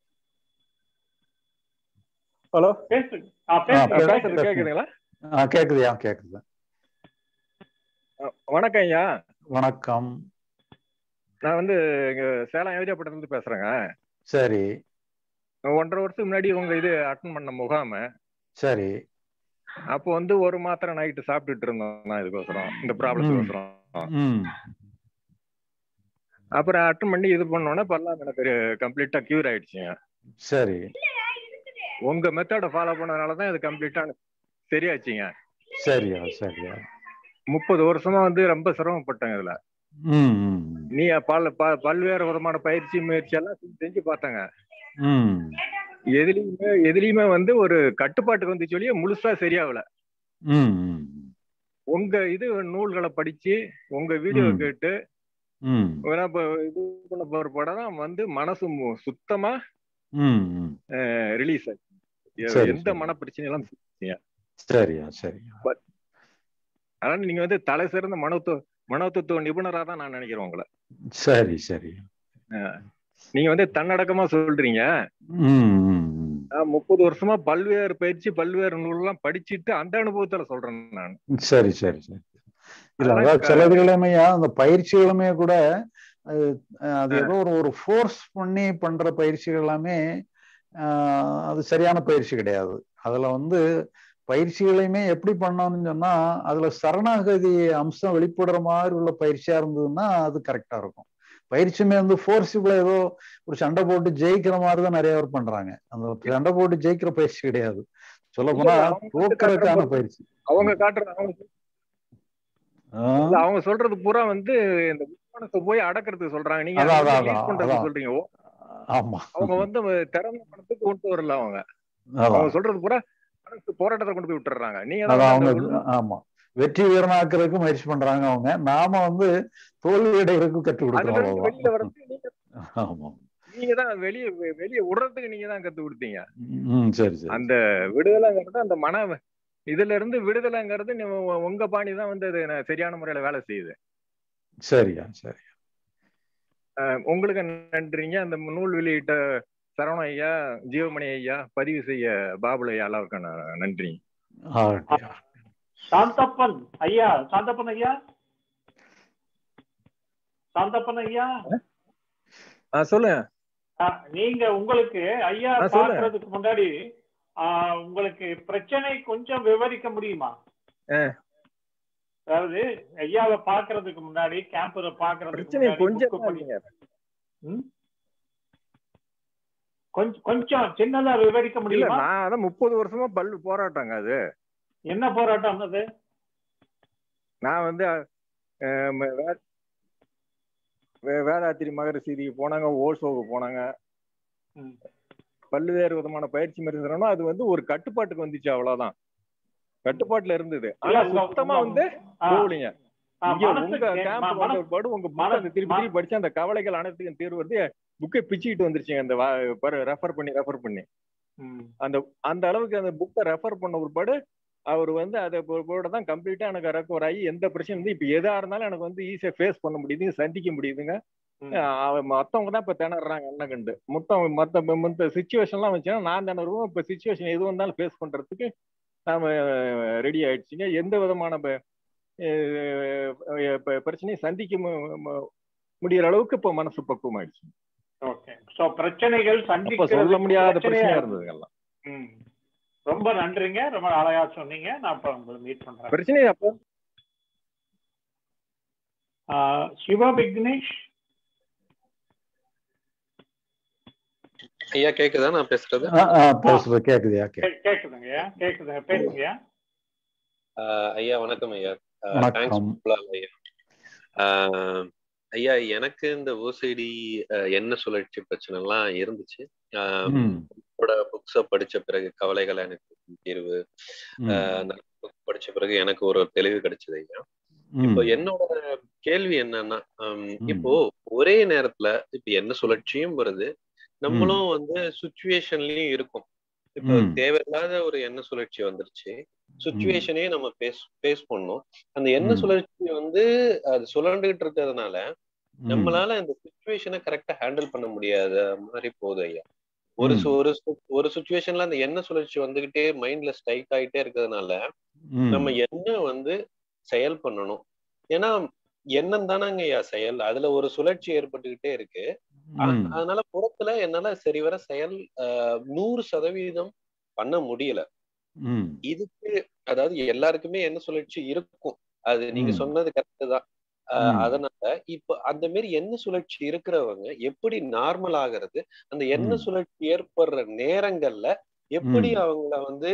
ஹலோ பேசுங்க ஆ, ஆ, பேசுங்க பேசுங்க. பேசுங்க. பேசுறது கேக்குதுங்களா ஆ, கேக்குதுயா கேக்குது அஹ் வணக்கம் ஐயா வணக்கம் நான் வந்து இங்க சேலம் ஏரியாப்பட்டத்துல இருந்து பேசுறேங்க சரி ஒன்றரை வருஷத்துக்கு முன்னாடி உங்க இது அட்டன் பண்ண முகாம சரி அப்போ வந்து ஒரு மாத்திரை நைட்டு சாப்பிட்டுட்டு இருந்தோம் நான் இதுக்கோசரம் இந்த ப்ராப்ளத்துக்கோசரம் ம் அப்புறம் அட்டன் பண்ணி இது பண்ணோன்னே பல்லாம் எனக்கு கம்ப்ளீட்டா கியூர் ஆயிடுச்சுங்க சரி உங்க மெத்தடை ஃபாலோ பண்ணதுனால தான் இது கம்ப்ளீட்டா சரியாச்சுங்க சரியா சரியா முப்பது வருஷமா வந்து ரொம்ப சிரமப்பட்டேங்க இதுல ம் ம் நீ பல் ப- பல்வேறு விதமான பயிற்சி முயற்சி எல்லாம் செஞ்சு- செஞ்சு பார்த்தாங்க ம் எதுலயுமே எதுலயுமே வந்து ஒரு கட்டுப்பாட்டுக்கு வந்து சொல்லி முழுசா சரியாகல ம் ம் உங்க இது நூல்களை படிச்சு உங்க வீடியோ ம். கேட்டு ம் வேணா இப்ப இது பண்ண போற படம் தான் வந்து மனசு மு- சுத்தமா ம் ம் ரிலீஸ் ஆச்சு எ- சரி, எந்த சரி. மன பிரச்சனையும் சரியா சரியா அதனால நீங்க வந்து தலை சிறந்த மனோத்துவ மனோதத்துவ நிபுணரா தான் நான் நினைக்கிறேன் உங்களை சரி சரி நீங்க வந்து தன்னடக்கமா சொல்றீங்க ம் ம் ம் நான் முப்பது வருஷமா பல்வேறு பயிற்சி பல்வேறு நூல்லாம் படிச்சுட்டு அந்த அனுபவத்துல சொல்றேன் நான் சரி சரி சரி இல்ல அதெல்லாம் அதாவது க- சிலதுகளுமையா அந்த பயிற்சிகளுமே கூட அது அஹ், அது ஆ. ஏதோ ஒரு ஒரு ஃபோர்ஸ் பண்ணி பண்ற பயிற்சிகள் எல்லாமே ஆஹ், அது சரியான பயிற்சி கிடையாது அதுல வந்து பயிற்சிகளையுமே எப்படி பண்ணணும்னு சொன்னா அதுல சரணாகதி அம்சம் வெளிப்படுற மாதிரி உள்ள பயிற்சியா இருந்ததுன்னா அது கரெக்டா இருக்கும் பயிற்சியுமே வந்து ஃபோர்ஸிபிளா ஏதோ ஒரு சண்டை போட்டு ஜெயிக்கிற மாதிரி தான் நிறைய பேர் பண்றாங்க அந்த சண்டை போட்டு ஜெயிக்கிற பயிற்சி கிடையாது சொல்ல போனா இல்ல, அவங்க வந்து தோக்கறதுக்கான கட்டுற பயிற்சி அவங்க காட்டுறது அவங்க ஆஹ் இல்ல, அவங்க சொல்றது பூரா வந்து இந்த மனசை போய் அடக்கிறதுக்கு சொல்றாங்க நீங்க அதான், அதான், ரிலீஸ் அதான், பண்றதுக்கு அதான். சொல்றீங்க ஓ, ஆமா அவங்க வந்து திறந்த மனத்துக்கு கொண்டு வரல அவங்க அதான் அவங்க சொல்றது பூரா மனசு போராட்டத்தை கொண்டு போய் விட்டுறாங்க நீங்க தான் அதான் வந்து அவங்க அந்த உள்- ஆமா வெற்றி வீரனாக்குறதுக்கு முயற்சி பண்றாங்க அவங்க நாம வந்து தோல்வி அடைகிறதுக்கு கற்றுக் அதுல கொடுக்குறோம் இருந்து வெளியில அவ்வளவுதான். வரதுக்கு நீங்க ஆமா நீங்க தான் வெளிய வெளிய விடுறதுக்கு நீங்க தான் கத்து கொடுத்தீங்க ம் சரி சரி அந்த விடுதலைங்கிறது அந்த மன இதுல இருந்து விடுதலைங்கிறது நீ உ- உங்க பாணி தான் வந்து அது ந- சரியான முறையில வேலை செய்யுது சரியா சரி அஹ் உங்களுக்கு நன்றிங்க அந்த நூல் வெளியிட்ட சரவண ஐயா ஜீவமணி ஐயா பதிவு செய்ய பாபுல ஐயா அளவுக்கு நான் நன்றி ஆகட்டியா. சாந்தப்பன் ஐயா சாந்தப்பன் ஐயா சாந்தப்பன் ஐயா ஆ சொல்லுங்க ஆ, நீங்க உங்களுக்கு ஐயா ஆ, சொல்லு. பார்க்கறதுக்கு முன்னாடி ஆ, உங்களுக்கு பிரச்சனை கொஞ்சம் விவரிக்க முடியுமா ஆ. அதாவது ஐயாவை பார்க்கறதுக்கு முன்னாடி கேம்பரை பார்க்கறதுக்கு பிரச்சனை முன்னாடி கொஞ்சம் book தான் படி- இல்லைங்க. ம்? கொஞ்சம் கொஞ்சம் சின்னதா விவரிக்க இல்ல முடியுமா நான் அதான் முப்பது வருஷமா பல்லு போராட்டங்க அது என்ன போராட்டம் அது நான் வந்து அஹ், ம- வே- வே- வேதாத்திரி மகரிஷிக்கு போனாங்க ஓல்சோவுக்கு போனாங்க ம். பல்வேறு விதமான பயிற்சி மருந்துனா அது வந்து ஒரு கட்டுப்பாட்டுக்கு வந்துச்சு அவ்வளவுதான் கட்டுப்பாட்டுல இருந்தது இல்ல, ஆனா உங்க- சுத்தமா உங்க- வந்து ஆ, போகலீங்க ஆ, இங்க மனசுக்கு- உங்க ம- கேம்ப் மனசு- வந்த ஒருபாடு உங்க புக் மன- அந்த திருப்பி திருப்பி படிச்சு அந்த கவலைகள் அனைத்துக்கும் தீர்வு வந்து புக்கை பிச்சுக்கிட்டு வந்துருச்சுங்க அந்த ரெஃபர் பண்ணி ரெஃபர் பண்ணி ம், அந்த அந்த அளவுக்கு அந்த புக்கை ரெஃபர் பண்ண ஒருபாடு அவர் வந்து அதை போட தான் கம்ப்ளீட்டா எனக்கு ரெக்கவர் ஆகி எந்த பிரச்சனையும் வந்து இப்ப எதா இருந்தாலும் எனக்கு வந்து ஈஸியா ஃபேஸ் பண்ண முடியுது சந்திக்க முடியுதுங்க ம். அவன் மத்தவங்க தான் இப்ப திணறாங்க என்ன கண்டு மொத்தம் மத்த மத்த சுச்சுவேஷன்லாம் வச்சுன்னா நான் திணறுவோம் இப்ப சுச்சுவேஷன் எது வந்தாலும் ஃபேஸ் பண்றதுக்கு நாம ரெடி ஆயிடுச்சுங்க எந்த விதமான ப- அஹ் ப- பிரச்சனையும் சந்திக்க மு- மு- முடியற அளவுக்கு இப்ப மனசு பக்குவம் ஆயிடுச்சு ஓகே சோ பிரச்சனைகள் அப்ப சந்திக்கிறது சொல்ல முடியாத பிரச்சனையா பிரச்சனையா இருந்தது. இருந்ததுங்க எல்லாம் ம். ரொம்ப நன்றிங்க ரொம்ப அழகா சொன்னீங்க நான் இப்ப உங்களை மீட் பண்றேன் பிரச்சனை அப்போ ஆ, சிவா விக்னேஷ் ஐயா கேக்குதா நான் பேசுறது ஆ, ஆ, பேசுறது கேக்குதுயா கே கே- கேக்குதுங்கய்யா கேக்குதுங்க பேசுங்கய்யா ஆஹ் ஐயா வணக்கம் ஐயா வணக்கம். தேங்க்ஸ் ஐயா ஆஹ் ஐயா எனக்கு இந்த ஓசிடி என்ன சுழற்சி பிரச்சனை எல்லாம் இருந்துச்சு ம், புக்ஸ படிச்ச பிறகு கவலைகள் எனக்கு தீர்வு ம், ஆஹ் அந்த book படிச்ச பிறகு எனக்கு ஒரு தெளிவு கிடைச்சது ஐயா ம், இப்போ என்னோட கேள்வி என்னன்னா ஹம், ம். இப்போ ஒரே நேரத்துல இப்ப என்ன சுழற்சியும் வருது நம்மளும் வந்து சுச்சுவேஷன்லயும் இருக்கும் இப்போ ம். தேவையில்லாத ஒரு எண்ண சுழற்சி வந்துருச்சு சுச்சுவேஷனே நம்ம பேஸ் ஃபேஸ் பண்ணோம் அந்த எண்ண ம். சுழற்சி வந்து அது சுழண்டுகிட்டு இருக்கிறதுனால ம், நம்மளால அந்த சுச்சுவேஷனை கரெக்டா ஹேண்டில் பண்ண முடியாத மாதிரி போகுது ஐயா ஒரு சு- ம். ஒரு சு- ஒரு சுச்சுவேஷன்ல அந்த எண்ண சுழற்சி வந்துகிட்டே மைண்ட்ல ஸ்ட்ரைக் ஆயிட்டே இருக்கிறதுனால ம், நம்ம என்ன வந்து செயல் பண்ணணும் ஏன்னா எண்ணம் தானங்க ஐயா செயல் அதுல ஒரு சுழற்சி ஏற்பட்டுக்கிட்டே இருக்கு அ- ம், அதனால புறத்துல என்னால சரிவர செயல் ஆஹ், நூறு சதவீதம் பண்ண முடியல ம், இதுக்கு அதாவது எல்லாருக்குமே என்ன சுழற்சி இருக்கும் அது நீங்க ம். சொன்னது கரெக்ட் தான் ஆஹ், ம். அதனால இப்ப அந்த மாதிரி எண்ண சுழற்சி இருக்கிறவங்க எப்படி நார்மல் ஆகிறது அந்த எண்ண ம். சுழற்சி ஏற்படுற நேரங்கள்ல எப்படி ம். அவங்கள வந்து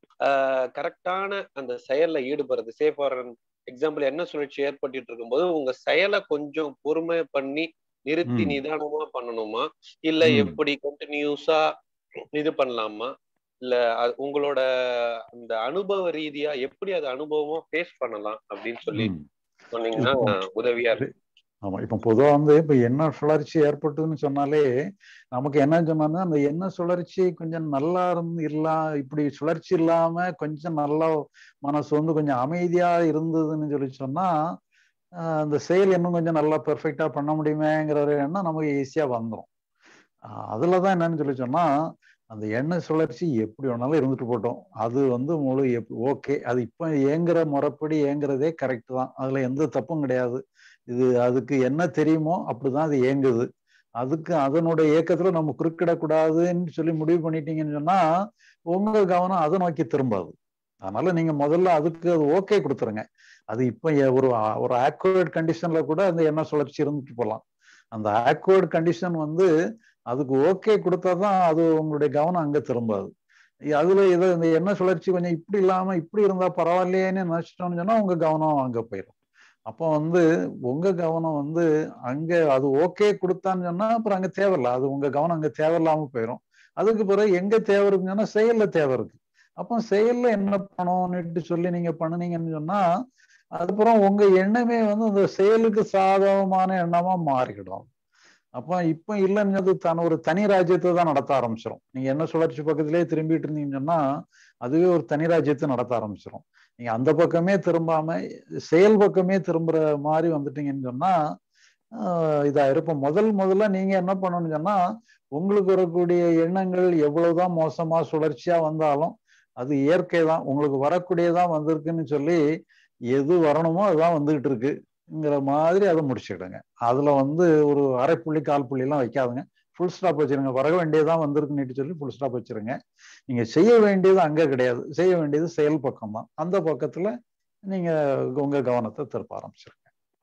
கரெக்டான அந்த செயல்ல ஈடுபடுறது சேஃப் ஃபார் எக்ஸாம்பிள் என்ன சுழற்சி ஏற்பட்டுட்டு இருக்கும்போது உங்க செயலை கொஞ்சம் பொறுமை பண்ணி நிறுத்தி ம். நிதானமா பண்ணணுமா இல்ல ம். எப்படி கண்டினியூஸா இது பண்ணலாமா இல்ல அது உங்களோட அந்த அனுபவ ரீதியா எப்படி அது அனுபவமா ஃபேஸ் பண்ணலாம் அப்படின்னு சொல்லி ம். சொன்னீங்கன்னா உதவியா இருக்கும் ஆமா இப்ப பொதுவா வந்து இப்ப எண்ணெய் சுழற்சி ஏற்பட்டதுன்னு சொன்னாலே நமக்கு என்ன சொன்னாங்கன்னா அந்த எண்ணெய் சுழற்சி கொஞ்சம் நல்லா இருந்து இல்லா இப்படி சுழற்சி இல்லாம கொஞ்சம் நல்லா மனசு வந்து கொஞ்சம் அமைதியா இருந்ததுன்னு சொல்லி சொன்னா ஆஹ் அந்த செயல் இன்னும் கொஞ்சம் நல்லா பெர்ஃபெக்டா பண்ண முடியுமேங்கிற ஒரு எண்ணம் நமக்கு ஈஸியா வந்துடும் அதுலதான் என்னன்னு சொல்லி சொன்னா அந்த எண்ணெய் சுழற்சி எப்படி வேணாலும் இருந்துட்டு போட்டோம் அது வந்து முழு ஓகே அது இப்போ ஏங்குற முறைப்படி ஏங்குறதே கரெக்ட் தான் அதுல எந்த தப்பும் கிடையாது இது அதுக்கு என்ன தெரியுமோ அப்படிதான் அது இயங்குது அதுக்கு அதனுடைய இயக்கத்துல நம்ம குறுக்கிடக்கூடாதுன்னு சொல்லி முடிவு பண்ணிட்டீங்கன்னு சொன்னா உங்க கவனம் அதை நோக்கி திரும்பாது அதனால நீங்க முதல்ல அதுக்கு அது ஓகே கொடுத்துருங்க அது இப்போ ஒரு ஒரு ஆக்வர்ட் கண்டிஷன்ல கூட அந்த எண்ணெய் சுழற்சி இருந்துட்டு போகலாம் அந்த ஆக்வர்ட் கண்டிஷன் வந்து அதுக்கு ஓகே கொடுத்தாதான் அது உங்களுடைய கவனம் அங்க திரும்பாது அதுல இதை இந்த எண்ணெய் சுழற்சி கொஞ்சம் இப்படி இல்லாம இப்படி இருந்தா பரவாயில்லையேன்னு நினைச்சிட்டோம்னு சொன்னா உங்க கவனம் அங்க போயிடும் அப்போ வந்து உங்க கவனம் வந்து அங்க அது ஓகே கொடுத்தான்னு சொன்னா அப்புறம் அங்க தேவையில்ல அது உங்க கவனம் அங்க தேவையில்லாம போயிடும் அதுக்கு பிறகு எங்க தேவை இருக்குன்னு சொன்னா செயல்ல தேவை இருக்கு அப்போ செயல்ல என்ன பண்ணணும்னுட்டு சொல்லி நீங்க பண்ணுனீங்கன்னு சொன்னா அதுக்கப்புறம் உங்க எண்ணமே வந்து அந்த செயலுக்கு சாதகமான எண்ணமா மாறிக்கிடும் அப்போ இப்போ இல்லைன்னு தன் ஒரு தனி ராஜ்யத்தை தான் நடத்த ஆரம்பிச்சிடும் நீங்க என்ன சுழற்சி பக்கத்திலேயே திரும்பிட்டு இருந்தீங்கன்னு சொன்னா அதுவே ஒரு தனி ராஜ்யத்தை நடத்த ஆரம்பிச்சிடும் நீங்க அந்த பக்கமே திரும்பாம செயல் பக்கமே திரும்புற மாதிரி வந்துட்டீங்கன்னு சொன்னா இதா இருப்போம் முதல் முதல்ல நீங்க என்ன பண்ணணும்னு சொன்னா உங்களுக்கு வரக்கூடிய எண்ணங்கள் எவ்வளவுதான் மோசமா சுழற்சியா வந்தாலும் அது இயற்கை தான் உங்களுக்கு வரக்கூடியதான் வந்திருக்குன்னு சொல்லி எது வரணுமோ அதுதான் வந்துகிட்டு இருக்குங்கிற மாதிரி அதை முடிச்சுக்கிடுங்க அதுல வந்து ஒரு அரை புள்ளி கால் புள்ளி எல்லாம் வைக்காதுங்க ஃபுல் ஸ்டாப் வச்சிருங்க வர வேண்டியதான் வந்திருக்குன்னு சொல்லி ஃபுல் ஸ்டாப் வச்சிருங்க நீங்க செய்ய வேண்டியது அங்க கிடையாது செய்ய வேண்டியது செயல் பக்கம் தான் அந்த பக்கத்துல நீங்க உங்க கவனத்தை திருப்ப ஆரம்பிச்சிருங்க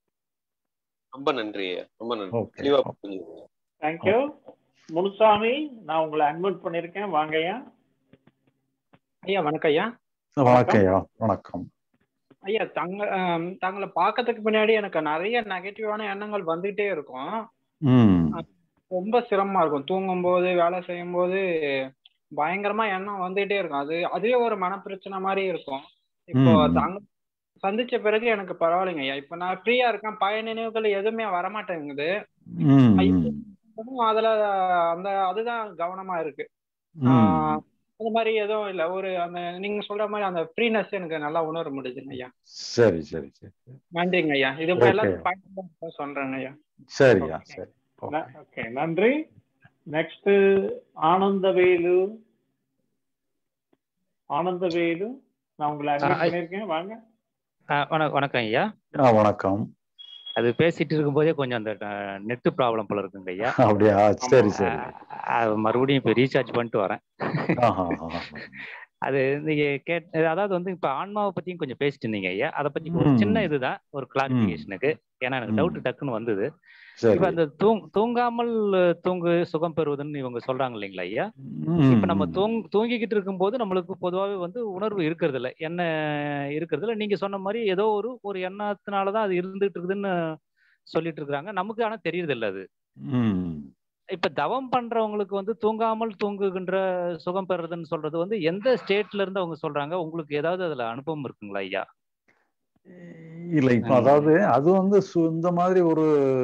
ரொம்ப நன்றி ரொம்ப நன்றி ஓகே தெளிவா தேங்க்யூ முனுசாமி நான் உங்களை அட்மிட் பண்ணிருக்கேன் வாங்கய்யா ஐயா வணக்கம் ஐயா வணக்கம் ஐயா வணக்கம் ஐயா தங்க தங்களை பார்க்கறதுக்கு பின்னாடி எனக்கு நிறைய நெகட்டிவான எண்ணங்கள் வந்துகிட்டே இருக்கும் ரொம்ப சிரமமா இருக்கும் தூங்கும் போது வேலை செய்யும் போது பயங்கரமா எண்ணம் வந்துகிட்டே இருக்கும் அது அதுவே ஒரு மன பிரச்சனை மாதிரி இருக்கும் இப்போ ம், ம். அங்க சந்திச்ச பிறகு எனக்கு பரவாயில்லைங்க ஐயா இப்போ நான் ஃப்ரீயா இருக்கேன் பழைய நினைவுகள் எதுவுமே வரமாட்டேங்குது ம், நான் ம், இப்போ அதுல அந்த அதுதான் கவனமா இருக்கு ம். ஆஹ் அது மாதிரி எதுவும் இல்ல ஒரு அந்த நீங்க சொல்ற மாதிரி அந்த ஃப்ரீனஸ் எனக்கு நல்லா உணர முடியுதுங்க ஐயா சரி சரி சரி நன்றிங்க ஐயா இது Okay. எல்லாத்தையும் பயன்படுத்த சொல்றேங்க ஐயா சரியா Okay. சரி ஓகே நன்றி நெக்ஸ்ட் ஆனந்தவேலு ஆனந்தவேலு நான் உங்களை அட்மிட் ஆ, ஐ- பண்ணிருக்கேன் வாங்க ஆ, வண- வணக்கம் ஐயா ஆ வணக்கம் அது பேசிட்டு இருக்கும்போதே கொஞ்சம் அந்த நெட் ப்ராப்ளம் போல இருக்குங்க ஐயா அப்படியா சரி சரி ஆ, மறுபடியும் இப்போ ரீசார்ஜ் பண்ணிட்டு வரேன் ஆஹா, ஆஹா. அது நீங்க கேட் அதாவது வந்து இப்ப ஆன்மாவை பத்தியும் கொஞ்சம் பேசிட்டு இருந்தீங்க ஐயா அதை பத்தி ஒரு ம். சின்ன இதுதான் ஒரு கிளாரிபிகேஷனுக்கு ஏன்னா எனக்கு ம். டவுட் டக்குன்னு வந்தது சரி இப்ப அந்த தூங் தூங்காமல் தூங்கு சுகம் பெறுவதுன்னு இவங்க சொல்றாங்க இல்லைங்களா ஐயா ம், இப்ப நம்ம ம். தூங் தூங்கிக்கிட்டு இருக்கும்போது நம்மளுக்கு பொதுவாகவே வந்து உணர்வு இருக்கிறது இல்ல என்ன இருக்கிறது இல்ல நீங்க சொன்ன மாதிரி ஏதோ ஒரு ஒரு எண்ணத்தினாலதான் அது இருந்துட்டு இருக்குதுன்னு சொல்லிட்டு இருக்காங்க நமக்கு ஆனா தெரியறது இல்ல அது ம். இப்ப தவம் பண்றவங்களுக்கு வந்து தூங்காமல் தூங்குகின்ற சுகம் பெறுறதுன்னு சொல்றது வந்து எந்த ஸ்டேட்ல இருந்து அவங்க சொல்றாங்க உங்களுக்கு ஏதாவது அதுல அனுபவம் இருக்குங்களா ஐயா இல்ல இப்ப ம். அதாவது அது வந்து சு- இந்த மாதிரி ஒரு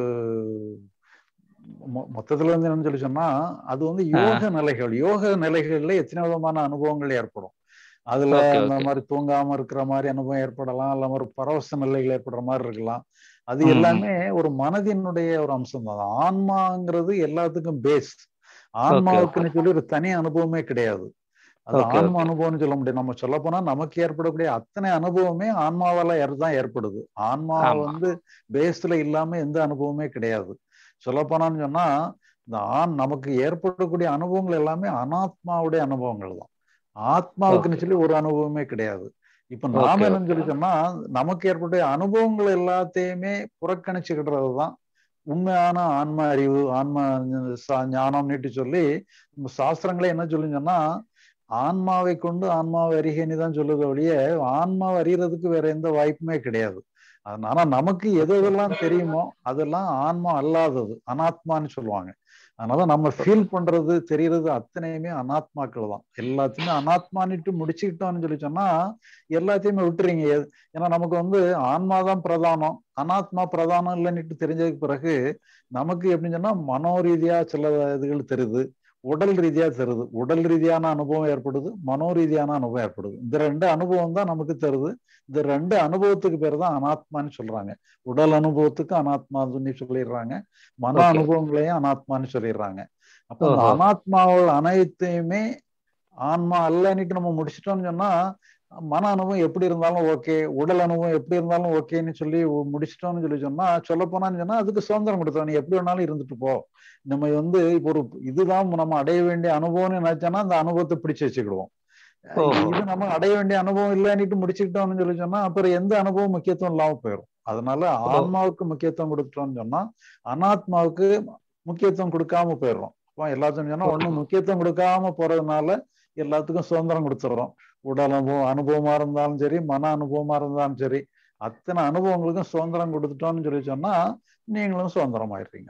மொ- மொத்தத்துல வந்து என்னன்னு சொல்லி சொன்னா அது வந்து யோக நிலைகள் யோக நிலைகள்ல எத்தனை விதமான அனுபவங்கள் ஏற்படும் அதுல Okay, அந்த okay. மாதிரி தூங்காம இருக்கிற மாதிரி அனுபவம் ஏற்படலாம் இல்ல ஒரு பரவச நிலைகள் ஏற்படுற மாதிரி இருக்கலாம் அது ம், ம். எல்லாமே ஒரு மனதினுடைய ஒரு அம்சம் தான் ஆன்மாங்கிறது எல்லாத்துக்கும் பேஸ் ஆன்மாவுக்குன்னு சொல்லி ஒரு தனி அனுபவமே கிடையாது அது Okay, ஆன்ம okay. அனுபவம்னு சொல்ல முடியும் நம்ம சொல்ல போனா நமக்கு ஏற்படக்கூடிய அத்தனை அனுபவமே ஆன்மாவால ஏற்~ தான் ஏற்படுது ஆன்மா ஆமா. வந்து பேஸ்ல இல்லாம எந்த அனுபவமே கிடையாது சொல்ல போனான்னு சொன்னா இந்த ஆண் நமக்கு ஏற்படக்கூடிய அனுபவங்கள் எல்லாமே அனாத்மாவுடைய அனுபவங்கள் தான் ஆத்மாவுக்குன்னு Okay. சொல்லி ஒரு அனுபவமே கிடையாது இப்ப நாம Okay, என்னன்னு சொல்லி சொன்னா நமக்கு ஏற்பட்ட அனுபவங்கள் எல்லாத்தையுமே புறக்கணிச்சுக்கிடுறது தான் உண்மையான ஆன்ம அறிவு ஆன்ம ச- ஞானம்னுட்டு சொல்லி நம்ம சாஸ்திரங்களே என்ன சொல்லுன்னு சொன்னா ஆன்மாவை கொண்டு ஆன்மாவை அறிகன்னு தான் சொல்லுது ஒழிய ஆன்மாவை அறியறதுக்கு வேற எந்த வாய்ப்புமே கிடையாது அதனால நமக்கு எது எதெல்லாம் தெரியுமோ அதெல்லாம் ஆன்மா அல்லாதது அனாத்மான்னு சொல்லுவாங்க அதனால நம்ம ஃபீல் பண்றது தெரியறது அத்தனையுமே அனாத்மாக்கள் தான் எல்லாத்தையுமே அனாத்மானிட்டு முடிச்சுக்கிட்டோம்னு சொல்லி சொன்னா எல்லாத்தையுமே விட்டுறீங்க எது- ஏன்னா நமக்கு வந்து ஆன்மா தான் பிரதானம் அனாத்மா பிரதானம் இல்லைன்னுட்டு தெரிஞ்சதுக்கு பிறகு நமக்கு எப்படின்னு சொன்னா மனோ ரீதியா சில இதுகள் தெரியுது உடல் ரீதியா தருது உடல் ரீதியான அனுபவம் ஏற்படுது மனோ ரீதியான அனுபவம் ஏற்படுது இந்த ரெண்டு அனுபவம் தான் நமக்கு தருது இந்த ரெண்டு அனுபவத்துக்கு பேர் தான் அனாத்மான்னு சொல்றாங்க உடல் அனுபவத்துக்கு அனாத்மான்னு சொல்லிடுறாங்க மன Okay. அனுபவங்களையும் அனாத்மான்னு சொல்லிடுறாங்க அப்ப அந்த ஓஹோ. அனாத்மாவில் அனைத்தையுமே ஆன்மா அல்லன்னுட்டு நம்ம முடிச்சிட்டோம்னு சொன்னா மன அனுபவம் எப்படி இருந்தாலும் ஓகே உடல் அனுபவம் எப்படி இருந்தாலும் ஓகேன்னு சொல்லி முடிச்சிட்டோம்னு சொல்லி சொன்னா சொல்ல போனான்னு சொன்னா அதுக்கு சுதந்திரம் கொடுத்தோம் நீ எப்படி வேணாலும் இருந்துட்டு போ நம்ம வந்து இப்போ ஒரு இதுதான் நம்ம அடைய வேண்டிய அனுபவம்னு நினைச்சோன்னா அந்த அனுபவத்தை பிடிச்சு வச்சுக்கிடுவோம் ஓஹோ. இது நம்ம அடைய வேண்டிய அனுபவம் இல்லைன்னுட்டு முடிச்சுக்கிட்டோம்னு சொல்லி சொன்னா அப்புறம் எந்த அனுபவம் முக்கியத்துவம் இல்லாம போயிடும் அதனால ஆன்மாவுக்கு முக்கியத்துவம் கொடுத்துட்டோம்னு சொன்னா அனாத்மாவுக்கு முக்கியத்துவம் கொடுக்காம போயிடுறோம் அப்போ எல்லாத்தையும் சொன்னா ஒண்ணும் முக்கியத்துவம் கொடுக்காம போறதுனால எல்லாத்துக்கும் சுதந்திரம் கொடுத்துடுறோம் உடல் அனுபவம் அனுபவமா இருந்தாலும் சரி மன அனுபவமா இருந்தாலும் சரி அத்தனை அனுபவங்களுக்கும் சுதந்திரம் கொடுத்துட்டோம்னு சொல்லி சொன்னா நீங்களும் சுதந்திரமாயிடுறீங்க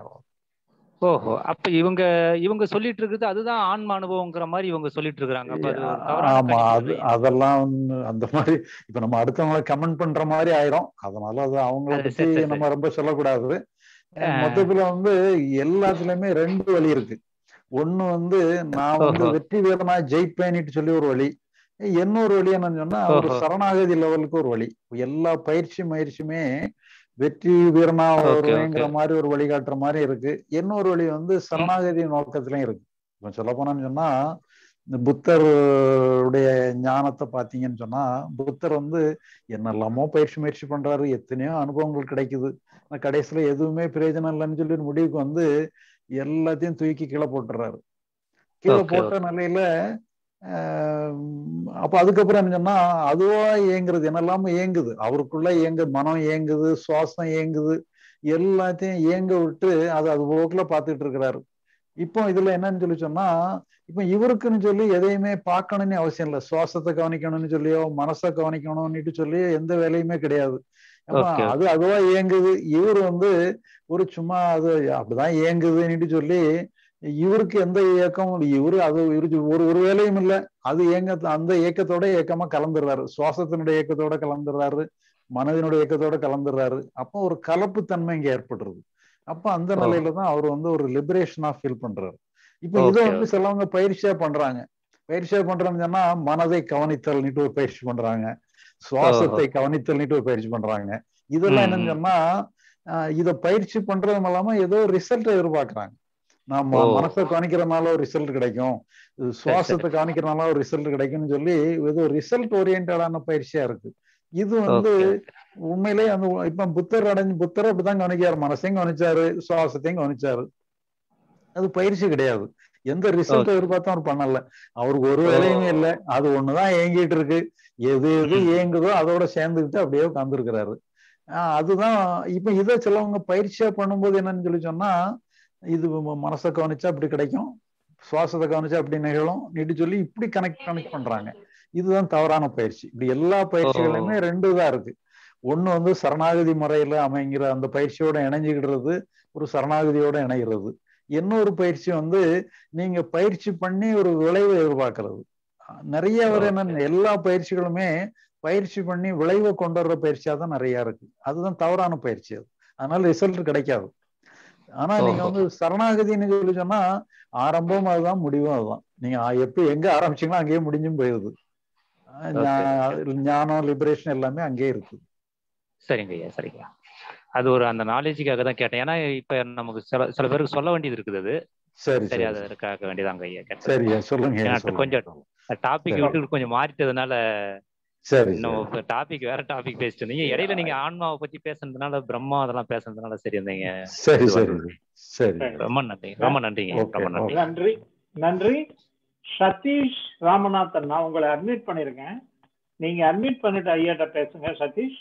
ஓஹோ அப்ப இவங்க இவங்க சொல்லிட்டு இருக்குது அதுதான் ஆன்ம அனுபவங்கிற மாதிரி இவங்க சொல்லிட்டு இருக்காங்க அப்ப அது ஒரு தவறான ஆமா கணிப்பு அது இல்லையா? அதெல்லாம் வந்து அந்த மாதிரி இப்ப நம்ம அடுத்தவங்களை கமெண்ட் பண்ற மாதிரி ஆயிரும் அதனால அது அவங்கள அது பத்தி சரி, சரி, நம்ம ரொம்ப சொல்லக்கூடாது ஆ. மொத்தத்துல வந்து எல்லாத்துலயுமே ரெண்டு வழி இருக்கு ஒண்ணு வந்து நான் வந்து ஓஹோ. வெற்றி வீரனா ஜெயிப்பேன்னுட்டு சொல்லி ஒரு வழி இன்னொரு வழி என்னன்னு சொன்னா ஒரு ஓஹோ. சரணாகதி லெவலுக்கு ஒரு வழி எல்லா பயிற்சி முயற்சியுமே வெற்றி வீரனா ஓகே, வருவேங்கிற ஓகே. மாதிரி ஒரு வழிகாட்டுற மாதிரி இருக்கு இன்னொரு வழி வந்து சரணாகதி நோக்கத்திலயும் இருக்கு இப்ப சொல்ல போனான்னு சொன்னா இந்த புத்தருடைய ஞானத்தை பார்த்தீங்கன்னு சொன்னா புத்தர் வந்து என்னெல்லாமோ பயிற்சி முயற்சி பண்றாரு எத்தனையோ அனுபவங்கள் கிடைக்குது ஆனா கடைசியில எதுவுமே பிரயோஜனம் இல்லைன்னு சொல்லி ஒரு முடிவுக்கு வந்து எல்லாத்தையும் தூக்கி கீழே போட்டுறாரு கீழே Okay, போட்ட நிலையில ஆஹ் அப்ப அதுக்கப்புறம் என்ன சொன்னா அதுவா இயங்குறது என்னெல்லாம இயங்குது அவருக்குள்ள இயங்கு மனம் இயங்குது சுவாசம் இயங்குது எல்லாத்தையும் இயங்க விட்டு அது அது போக்குல பார்த்துட்டு இருக்கிறாரு இப்போ இதுல என்னன்னு சொல்லி சொன்னா இப்ப இவருக்குன்னு சொல்லி எதையுமே பார்க்கணும்னு அவசியம் இல்லை சுவாசத்தை கவனிக்கணும்னு சொல்லியோ மனசை கவனிக்கணும்னுட்டு சொல்லி எந்த வேலையுமே கிடையாது ஆமா, Okay, okay. அது அதுவா இயங்குது இவர் வந்து ஒரு சும்மா அது அப்படிதான் இயங்குதுன்னுட்டு சொல்லி இவருக்கு எந்த இயக்கமும் இவரு அது இவருக்கு ஒரு ஒரு வேலையும் இல்லை அது ஏங்க அந்த இயக்கத்தோட இயக்கமா கலந்துடுறாரு சுவாசத்தினுடைய இயக்கத்தோட கலந்துடுறாரு மனதினுடைய இயக்கத்தோட கலந்துடுறாரு அப்போ ஒரு கலப்பு தன்மை இங்க ஏற்பட்டுருது அப்ப அந்த நிலையில தான் அவர் வந்து ஒரு லிபரேஷனா ஃபீல் பண்றாரு இப்ப இதை Okay, வந்து சிலவங்க பயிற்சியா பண்றாங்க பயிற்சியா பண்றாங்கன்னு சொன்னா மனதை கவனித்தல்னிட்டு ஒரு பயிற்சி பண்றாங்க சுவாசத்தை கவனித்தல்னிட்டு ஒரு பயிற்சி பண்றாங்க இதெல்லாம் ம், என்னன்னு ம். சொன்னா ஆஹ் இத பயிற்சி பண்றதும் இல்லாம ஏதோ ரிசல்ட் எதிர்பார்க்கறாங்க நாம ஓ. மனசை கவனிக்கிறதுனால ஒரு ரிசல்ட் கிடைக்கும் இது சுவாசத்தை கவனிக்கிறதுனால ஒரு ரிசல்ட் கிடைக்கும்னு சொல்லி ஏதோ ரிசல்ட் ஓரியன்டான பயிற்சியா இருக்கு இது வந்து Okay. உண்மையிலேயே அந்த இப்ப புத்தர் அடைஞ்சு புத்தர் அப்படிதான் கவனிக்காரு மனசையும் கவனிச்சாரு சுவாசத்தையும் கவனிச்சாரு அது பயிற்சி கிடையாது எந்த ரிசல்ட் எதிர்பார்த்தும் அவர் பண்ணல அவருக்கு ஒரு வேலையுமே இல்லை அது ஒண்ணுதான் இயங்கிட்டு இருக்கு எது எது இயங்குதோ அதோட சேர்ந்துக்கிட்டு அப்படியே உட்கார்ந்துருக்கிறாரு ஆஹ் அதுதான் இப்ப இதை சிலவங்க பயிற்சியா பண்ணும்போது என்னன்னு சொல்லி சொன்னா இது ம- மனசை கவனிச்சா இப்படி கிடைக்கும் சுவாசத்தை கவனிச்சா அப்படி நிகழும் நீட்டு சொல்லி இப்படி கனெக்ட் கனெக்ட் பண்றாங்க இதுதான் தவறான பயிற்சி இப்படி எல்லா பயிற்சிகளுமே ரெண்டு தான் இருக்கு ஒண்ணு வந்து சரணாகதி முறையில அமைங்கிற அந்த பயிற்சியோட இணைஞ்சுக்கிடுறது ஒரு சரணாகதியோட இணைகிறது இன்னொரு பயிற்சி வந்து நீங்க பயிற்சி பண்ணி ஒரு விளைவை எதிர்பார்க்கறது நிறைய பேர் என்ன எல்லா பயிற்சிகளுமே பயிற்சி பண்ணி விளைவை கொண்டு வர்ற பயிற்சியா தான் நிறைய இருக்கு அதுதான் தவறான பயிற்சி அது அதனால ரிசல்ட் கிடைக்காது ஆனா நீங்க ஓஹோ. வந்து சரணாகதின்னு சொல்லி சொன்னா ஆரம்பம் அதுதான் முடிவும் அதுதான் நீங்க எப்ப எங்க ஆரம்பிச்சீங்களோ அங்கேயே முடிஞ்சும் போயிருது ஆஹ் ஞா- ஞானம் லிபரேஷன் எல்லாமே அங்கேயே இருக்கு சரிங்க ஐயா சரிங்க அது ஒரு அந்த நாலேஜுக்காக தான் கேட்டேன் ஏன்னா இப்ப நமக்கு சில சில பேருக்கு சொல்ல வேண்டியது இருக்குது அது சரி சரி சரி அது இருக்காக வேண்டியதாங்க ஐயா கேட்டேன் சரியா சொல்லுங்க ஏன்னா சொல்லுங்க. கொஞ்சம் டாபிக் சரி. விட்டு கொஞ்சம் மாறிட்டதுனால சரி இன்னும் டாபிக் வேற டாபிக் பேசிட்டு இருந்தீங்க இடையில நீங்க ஆன்மாவை பத்தி பேசுனதுனால பிரம்மா அதெல்லாம் பேசுனதுனால சரி இருந்தீங்க சரி இது சரி வந்து- சரி ரொம்ப நன்றி ரொம்ப நன்றிங்க Okay, ரொம்ப நன்றி நன்றி நன்றி சதீஷ் ராமநாதன் நான் உங்களை அட்மிட் பண்ணிருக்கேன் நீங்க அட்மிட் பண்ணிட்டு ஐயாட்ட பேசுங்க சதீஷ்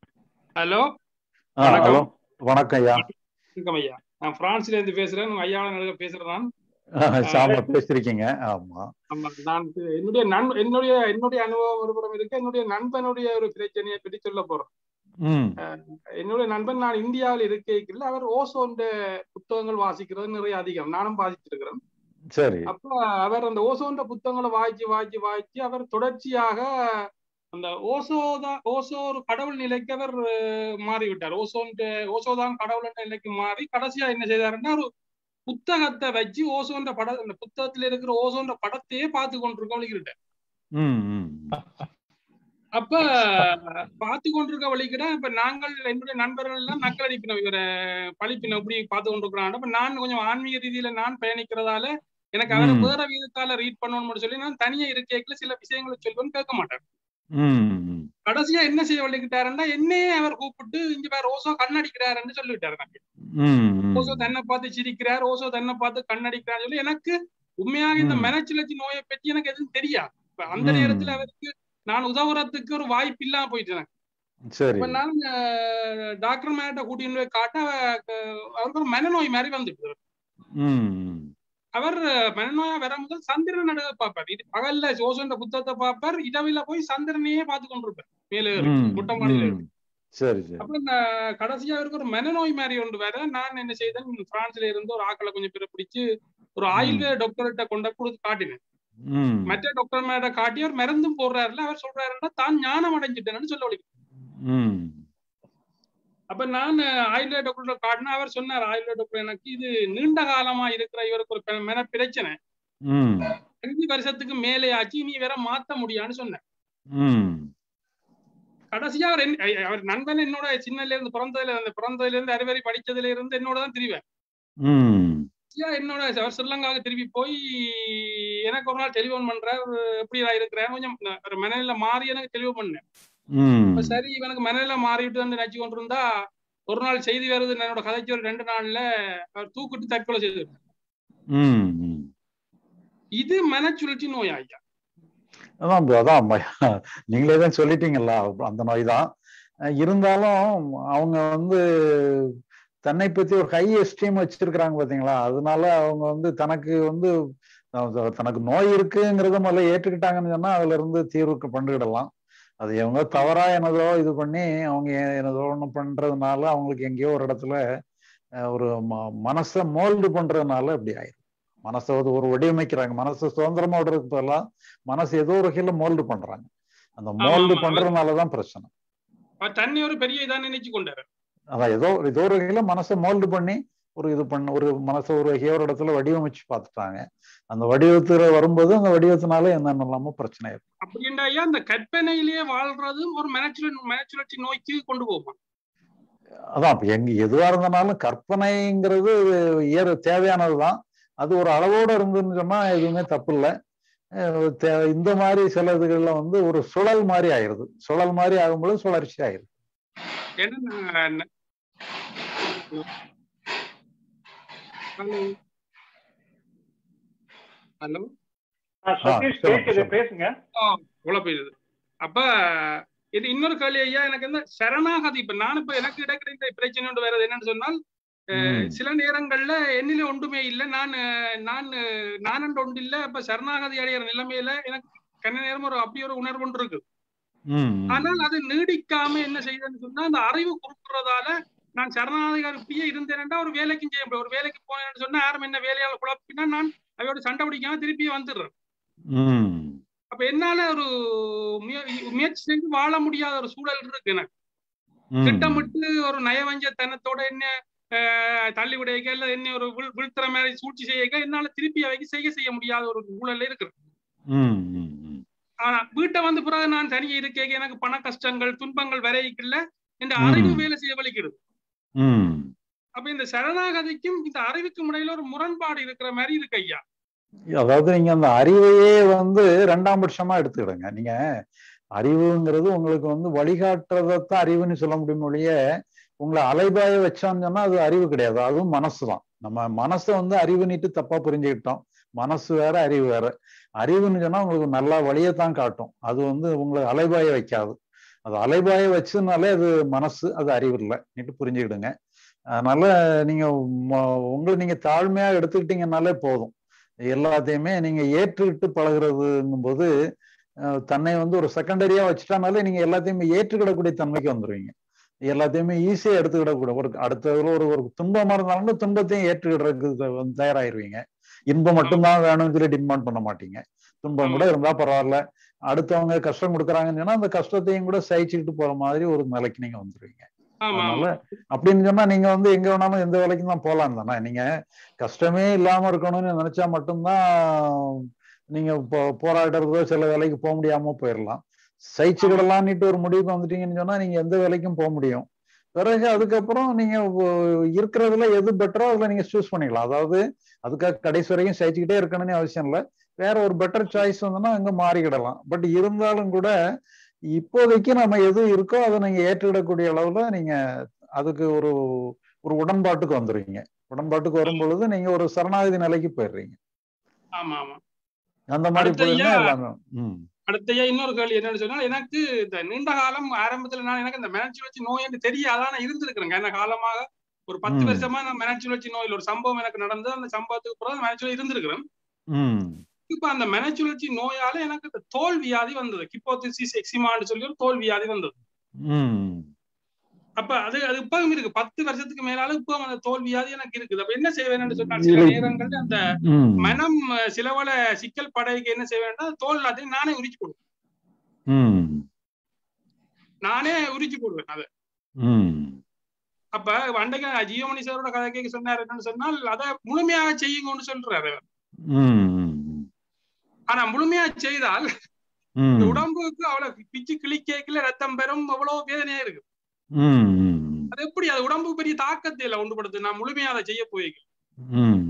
ஹலோ ஆ, ஹலோ வணக்கம் ஐயா வணக்கம் ஐயா நான் பிரான்ஸ்ல இருந்து பேசுறேன் உங்க ஐயாவோட நடுவே பேசுறேன் நான் சாம பேசிருக்கீங்க ஆமா ஆமா நான் இது என்னுடைய நண் என்னுடைய என்னுடைய அனுபவம் ஒரு புறம் இருக்கு என்னுடைய நண்பனுடைய ஒரு பிரச்சனையை பற்றி சொல்ல போறோம் ம் என்னுடைய நண்பன் நான் இந்தியாவில் இருக்கையில் அவர் ஓசோன் புத்தகங்கள் வாசிக்கிறது நிறைய அதிகம் நானும் வாசிச்சிருக்கிறேன் சரி அப்ப அவர் அந்த ஓசோன்ற புத்தகங்களை வாய்ச்சி வாய்ச்சி வாய்ச்சி அவர் தொடர்ச்சியாக அந்த ஓசோதா ஓசோ ஒரு கடவுள் நிலைக்கு அவர் அஹ், மாறிவிட்டார் ஓசோன் ஓசோதான் கடவுள் என்ற நிலைக்கு மாறி கடைசியா என்ன செய்தாருன்னா ஒரு புத்தகத்தை வச்சு ஓசோன்ற பட அந்த புத்தகத்துல இருக்கிற ஓசோன்ற படத்தையே பார்த்து கொண்டிருக்க வழிகிட்ட ம் ம் அப்ப பார்த்து கொண்டிருக்க வழிகிட இப்ப நாங்கள் என்னுடைய நண்பர்கள் எல்லாம் நக்கல் அடிப்பினோம் இவரை பழிப்பினோம் இப்படி பார்த்து கொண்டிருக்கிறான் அப்ப நான் கொஞ்சம் ஆன்மீக ரீதியில நான் பயணிக்கிறதால எனக்கு அவரை ம். வேற விதத்தால ரீட் பண்ணணும்னு சொல்லி நான் தனியா இருக்கைக்குள்ள சில விஷயங்களை சொல்வேன்னு கேட்க மாட்டேன் ம் ம் கடைசியா என்ன செய்ய வழிகிட்டாருன்னா என்னையே அவர் கூப்பிட்டு இங்க வேற ஓசோ கண்ணடிக்கிறாருன்னு சொல்லிவிட்டாரு எனக்கு ம் ம் ஓசோ தன்னை பார்த்து சிரிக்கிறார் ஓசோ தன்னை பார்த்து கண்ணடிக்கிறார் சொல்லி எனக்கு உண்மையாக இந்த ம். மனச்சுழற்சி நோயை பற்றி எனக்கு எதுவும் தெரியாது இப்ப அந்த ம். நேரத்துல அவருக்கு நான் உதவுறதுக்கு ஒரு வாய்ப்பு இல்லாம போயிட்டு எனக்கு சரி இப்ப நான் அஹ், டாக்டர் மேட்ட கூட்டிட்டு போய் காட்ட அவ- அஹ், அவருக்கு ஒரு மனநோய் மாதிரி வந்துட்டு ம் ம் அவர் மனநோயா வரும்போது சந்திரன் நடுக பார்ப்பார் இது பகல்ல ஓசோன்ற புத்தகத்தை பார்ப்பார் இரவில போய் சந்திரனையே பார்த்து கொண்டிருப்பார் மேலே ஏறி, ம் மொட்டை மாடியில ஏறி. ம் சரி சரி அப்ப நான் கடைசியா அவருக்கு ஒரு மனநோய் மாதிரி ஒன்று வேற நான் என்ன செய்தேன் பிரான்ஸ்ல இருந்து ஒரு ஆக்களை கொஞ்சம் பேரை பிடிச்சு ஒரு ஆயுர்வேத டாக்டர்கிட்ட கொண்டு கொடுத்து காட்டினேன் ம் மற்ற டாக்டர் மேட காட்டி அவர் மருந்தும் போடுறாருல அவர் சொல்றாருன்னா தான் ஞானம் அடைஞ்சிட்டேன்னு சொல்ல வழி ம் அப்ப நான் ஆயுர்வேத டாக்டர் காட்டினா அவர் சொன்னார் ஆயுர்வேத டாக்டர் எனக்கு இது நீண்ட காலமா இருக்கிற இவருக்கு ஒரு பெ- மன பிரச்சனை ம் அஞ்சு வருஷத்துக்கு மேலே ஆச்சு நீ வேற மாத்த முடியான்னு சொன்னேன் ம் கடைசியா அவர் என்ன- ஐ- அவர் நண்பன் என்னோட சின்னல இருந்து பிறந்ததுல இருந்து பிறந்ததுல இருந்து அறிவறி படிச்சதுல இருந்து என்னோட தான் தெரிவேன் ம் கடைசியா என்னோட அவர் ஸ்ரீலங்காவுக்கு திரும்பி போய் எனக்கு ஒரு நாள் டெலிஃபோன் பண்றார் எப்படி நான் இருக்கிறேன் கொஞ்சம் ஒரு மனநிலை மாறி எனக்கு டெலிஃபோன் பண்ணேன் ம் அப்ப சரி இவனுக்கு மனநிலை மாறிவிட்டு வந்து நினைச்சு கொண்டிருந்தா ஒரு நாள் செய்தி வருது என்னோட கதைக்கு ஒரு ரெண்டு நாள்ல அவர் தூக்கிட்டு தற்கொலை செய்து ம் ம் இது மனச்சுழற்சி நோய் ஐயா அதான் bro, அதான் ம- நீங்களே தான் சொல்லிட்டீங்கல்ல அந்த நோய் தான் இருந்தாலும் அவங்க வந்து தன்னை பத்தி ஒரு ஹை எஸ்டீம் வச்சிருக்கிறாங்க பாத்தீங்களா அதனால அவங்க வந்து தனக்கு வந்து அஹ் தனக்கு நோய் இருக்குங்கிறத முதல்ல ஏற்றுக்கிட்டாங்கன்னு சொன்னா அதுல இருந்து தீர்வுக்கு பண்ணிடலாம் அது இவங்க தவறா என்னதோ இது பண்ணி அவங்க என்னதோ ஒண்ணு பண்றதுனால அவங்களுக்கு எங்கேயோ ஒரு இடத்துல அஹ் ஒரு ம- மனசை மோல்டு பண்றதுனால இப்படி ஆயிரும் மனசை வந்து ஒரு வடிவமைக்கிறாங்க மனசு சுதந்திரமா விடுறதுக்கு பதிலாக மனசு ஏதோ ஒரு வகையில மோல்டு பண்றாங்க அந்த மோல்டு ஆமா. பண்றதுனாலதான் பிரச்சனை அவர் தன்னை ஒரு பெரிய இதா நினைச்சு கொண்டாரு அதான் ஏதோ ஏதோ ஒரு வகையில மனசை மோல்டு பண்ணி ஒரு இது பண்ண ஒரு மனசை ஒரு வகையா ஒரு இடத்துல வடிவமைச்சு பார்த்துட்டாங்க அந்த வடிவத்துல வரும்போது அந்த வடிவத்தினால என்னென்னலாமோ பிரச்சனை இருக்கு அப்படின்னா ஐயா அந்த கற்பனையிலேயே வாழ்றதும் ஒரு மனச்சுழ மனச்சுழற்சி நோய்க்கு கொண்டு போகும் அதான் இப்ப எங்க எதுவா இருந்தாலும் கற்பனைங்கிறது ஏற தேவையானதுதான் அது ஒரு அளவோட இருந்துன்னு சொன்னா எதுவுமே தப்பு இல்லை இந்த மாதிரி சில இதுகள்ல வந்து ஒரு சுழல் மாதிரி ஆயிருது சுழல் மாதிரி ஆகும்போது சுழற்சி ஆயிருது ஏன்னா ஹலோ ஹலோ சதீஷ் சொல்லுங்க, கேக்குது சொல்லுங்க. பேசுங்க இவ்வளவு போயிருது அப்ப இது இன்னொரு கேள்வி ஐயா எனக்கு வந்து சரணாகதி இப்ப நான் இப்ப எனக்கு கிடைக்கிற இந்த பிரச்சனை ஒன்று வேறது என்னன்னு சொன்னால் அஹ், ம். சில நேரங்கள்ல என்னில ஒன்றுமே இல்லை நான் அஹ், நான் அஹ், நான் என்று ஒன்று இல்லை இப்ப சரணாகதி அடைகிற நிலைமையில எனக்கு கண்ண நேரம் ஒரு அப்படி ஒரு உணர்வு ஒன்று இருக்கு ம், ம். ஆனால் அது நீடிக்காம என்ன செய்யுதுன்னு சொன்னா அந்த அறிவு குறுக்குறதால நான் சரணாதிகாரி இப்படியே இருந்தேன்டா ஒரு வேலைக்கும் செய்ய முடியும் ஒரு வேலைக்கு போனேன்னு சொன்னா யாரும் என்ன வேலையால குழப்பினா நான் அவையோட சண்டை பிடிக்காம திருப்பி வந்துடுறேன் ம். அப்ப என்னால ஒரு முய- முயற்சி செஞ்சு வாழ முடியாத ஒரு சூழல் இருக்கு எனக்கு ம். திட்டமிட்டு ஒரு நயவஞ்சத்தனத்தோட என்ன அஹ், தள்ளி விடையக்க இல்ல என்ன ஒரு வீழ்- வீழ்த்துற மாதிரி சூழ்ச்சி செய்யக்க என்னால திருப்பி அவைக்கு செய்ய செய்ய முடியாத ஒரு சூழல்ல இருக்கு ம், ம், ம். ஆனா வீட்டை வந்த பிறகு நான் தனியே இருக்கேன் எனக்கு பண கஷ்டங்கள் துன்பங்கள் வரைக்குள்ள இந்த ம். அறிவு வேலை செய்ய வலிக்கிறது ம். அப்ப இந்த சரணாகதிக்கும் இந்த அறிவுக்கும் இடையில ஒரு முரண்பாடு இருக்கிற மாதிரி இருக்கு ஐயா அதாவது நீங்க அந்த அறிவையே வந்து ரெண்டாம் பட்சமா எடுத்துக்கிடுங்க நீங்க அறிவுங்கிறது உங்களுக்கு வந்து வழிகாட்டுறதைத்தான் அறிவுன்னு சொல்ல முடியும் ஒழிய உங்களை அலைபாய வச்சோம்னு சொன்னா அது அறிவு கிடையாது அதுவும் மனசு தான் நம்ம மனசை வந்து அறிவு நீட்டு தப்பா புரிஞ்சுக்கிட்டோம் மனசு வேற அறிவு வேற அறிவுன்னு சொன்னா உங்களுக்கு நல்லா வழியைத்தான் காட்டும் அது வந்து உங்களை அலைபாய வைக்காது அது அலைபாய வச்சதுனாலே அது மனசு அது அறிவு இல்லை நீட்டு புரிஞ்சுக்கிடுங்க அதனால நீங்க ம- உங்களை நீங்க தாழ்மையா எடுத்துக்கிட்டீங்கன்னாலே போதும் எல்லாத்தையுமே நீங்க ஏற்றுக்கிட்டு பழகுறதுங்கும் போது அஹ், தன்னை வந்து ஒரு செகண்டரியா வச்சுட்டானாலே நீங்க எல்லாத்தையுமே ஏற்றுக்கிடக்கூடிய தன்மைக்கு வந்துருவீங்க எல்லாத்தையுமே ஈஸியா எடுத்துக்கிடக்கூடிய ஒரு அடுத்ததுல ஒரு ஒரு துன்பமா இருந்தாலும் துன்பத்தையும் ஏற்றுக்கிடுறதுக்கு த- வந்து தயாராயிருவீங்க இன்பம் மட்டும்தான் வேணும்னு சொல்லி டிமாண்ட் பண்ண மாட்டீங்க துன்பம் கூட இருந்தா பரவாயில்ல அடுத்தவங்க கஷ்டம் கொடுக்குறாங்கன்னு சொன்னா அந்த கஷ்டத்தையும் கூட சகிச்சுக்கிட்டு போற மாதிரி ஒரு நிலைக்கு நீங்க வந்துருவீங்க ஆமா அதனால ஆமா அப்படின்னு சொன்னா நீங்க வந்து எங்க வேணாலும் எந்த வேலைக்கும் தான் போலாம் தானே நீங்க கஷ்டமே இல்லாம இருக்கணும்னு நினைச்சா மட்டும்தான் நீங்க இப்போ போராடுறதோ சில வேலைக்கு போக முடியாம போயிடலாம் சகிச்சுக்கிடலான்னுட்டு ஒரு முடிவுக்கு வந்துட்டீங்கன்னு சொன்னா நீங்க எந்த வேலைக்கும் போக முடியும் பிறகு அதுக்கப்புறம் நீங்க ஒ- இருக்கிறதுல எது பெட்டரோ அதுல நீங்க சூஸ் பண்ணிக்கலாம் அதாவது அதுக்காக கடைசி வரைக்கும் சகிச்சுக்கிட்டே இருக்கணும்னு அவசியம் இல்லை வேற ஒரு பெட்டர் சாய்ஸ் வந்துன்னா அங்க மாறிக்கிடலாம் பட் இருந்தாலும் கூட இப்போதைக்கு நம்ம எது இருக்கோ அதை நீங்க ஏற்றுக்கிடக்கூடிய அளவுல நீங்க அதுக்கு ஒரு ஒரு உடன்பாட்டுக்கு வந்துடுவீங்க உடன்பாட்டுக்கு வரும் பொழுது நீங்க ஒரு சரணாகதி நிலைக்கு போயிடுறீங்க ஆமா ஆமா அந்த மாதிரி அடுத்து போயிருந்தா ஐயா, எல்லாமே ம் அடுத்தையா இன்னொரு கேள்வி என்னன்னு சொன்னா எனக்கு இந்த நீண்ட காலம் ஆரம்பத்துல நான் எனக்கு இந்த மனச்சுழற்சி நோய் என்று தெரியாத நான் இருந்திருக்கிறேங்க என்ன காலமாக ஒரு பத்து ம். வருஷமா நான் மனச்சுழற்சி நோயில் ஒரு சம்பவம் எனக்கு நடந்தது அந்த சம்பவத்துக்கு பிறகு மனச்சுழற்சி இருந்திருக்கிறேன் ம் இப்ப அந்த மனச்சுழற்சி நோயால எனக்கு இந்த தோல் வியாதி வந்தது கிப்போதிசிஸ் எக்ஸிமான்னு சொல்லி ஒரு தோல் வியாதி வந்தது ம் அப்ப அது அது இப்பவும் இருக்கு பத்து வருஷத்துக்கு மேலால இப்பவும் அந்த தோல் வியாதி எனக்கு இருக்குது அப்ப என்ன செய்வேன்னு சொன்னால் சில இல்லை. நேரங்கள்ல அந்த ம் மனம் அஹ், சிலவள சிக்கல் படைக்கு என்ன செய்ய வேண்டாம் தோல் எல்லாத்தையும் நானே உரிச்சு போடுவேன் ம் நானே உரிச்சு போடுவேன் அதை ம் அப்ப அன்றைக்கு ஜியோமணி சாரோட கதை கேட்க சொன்னார் என்னன்னு சொன்னால் அதை முழுமையாக செய்யுங்கன்னு சொல்றாரு அவர். ம் ஆனா முழுமையா செய்தால் ம் இந்த உடம்புக்கு அவ்வளவு பிச்சு கிளிக்கேக்கல ரத்தம் பெறும் அவ்வளவு வேதனையா இருக்கு ம் ம் அது எப்படி அது உடம்புக்கு பெரிய தாக்கத்தை இல்ல உண்டுபடுத்து நான் முழுமையா அதை செய்ய போய் ம்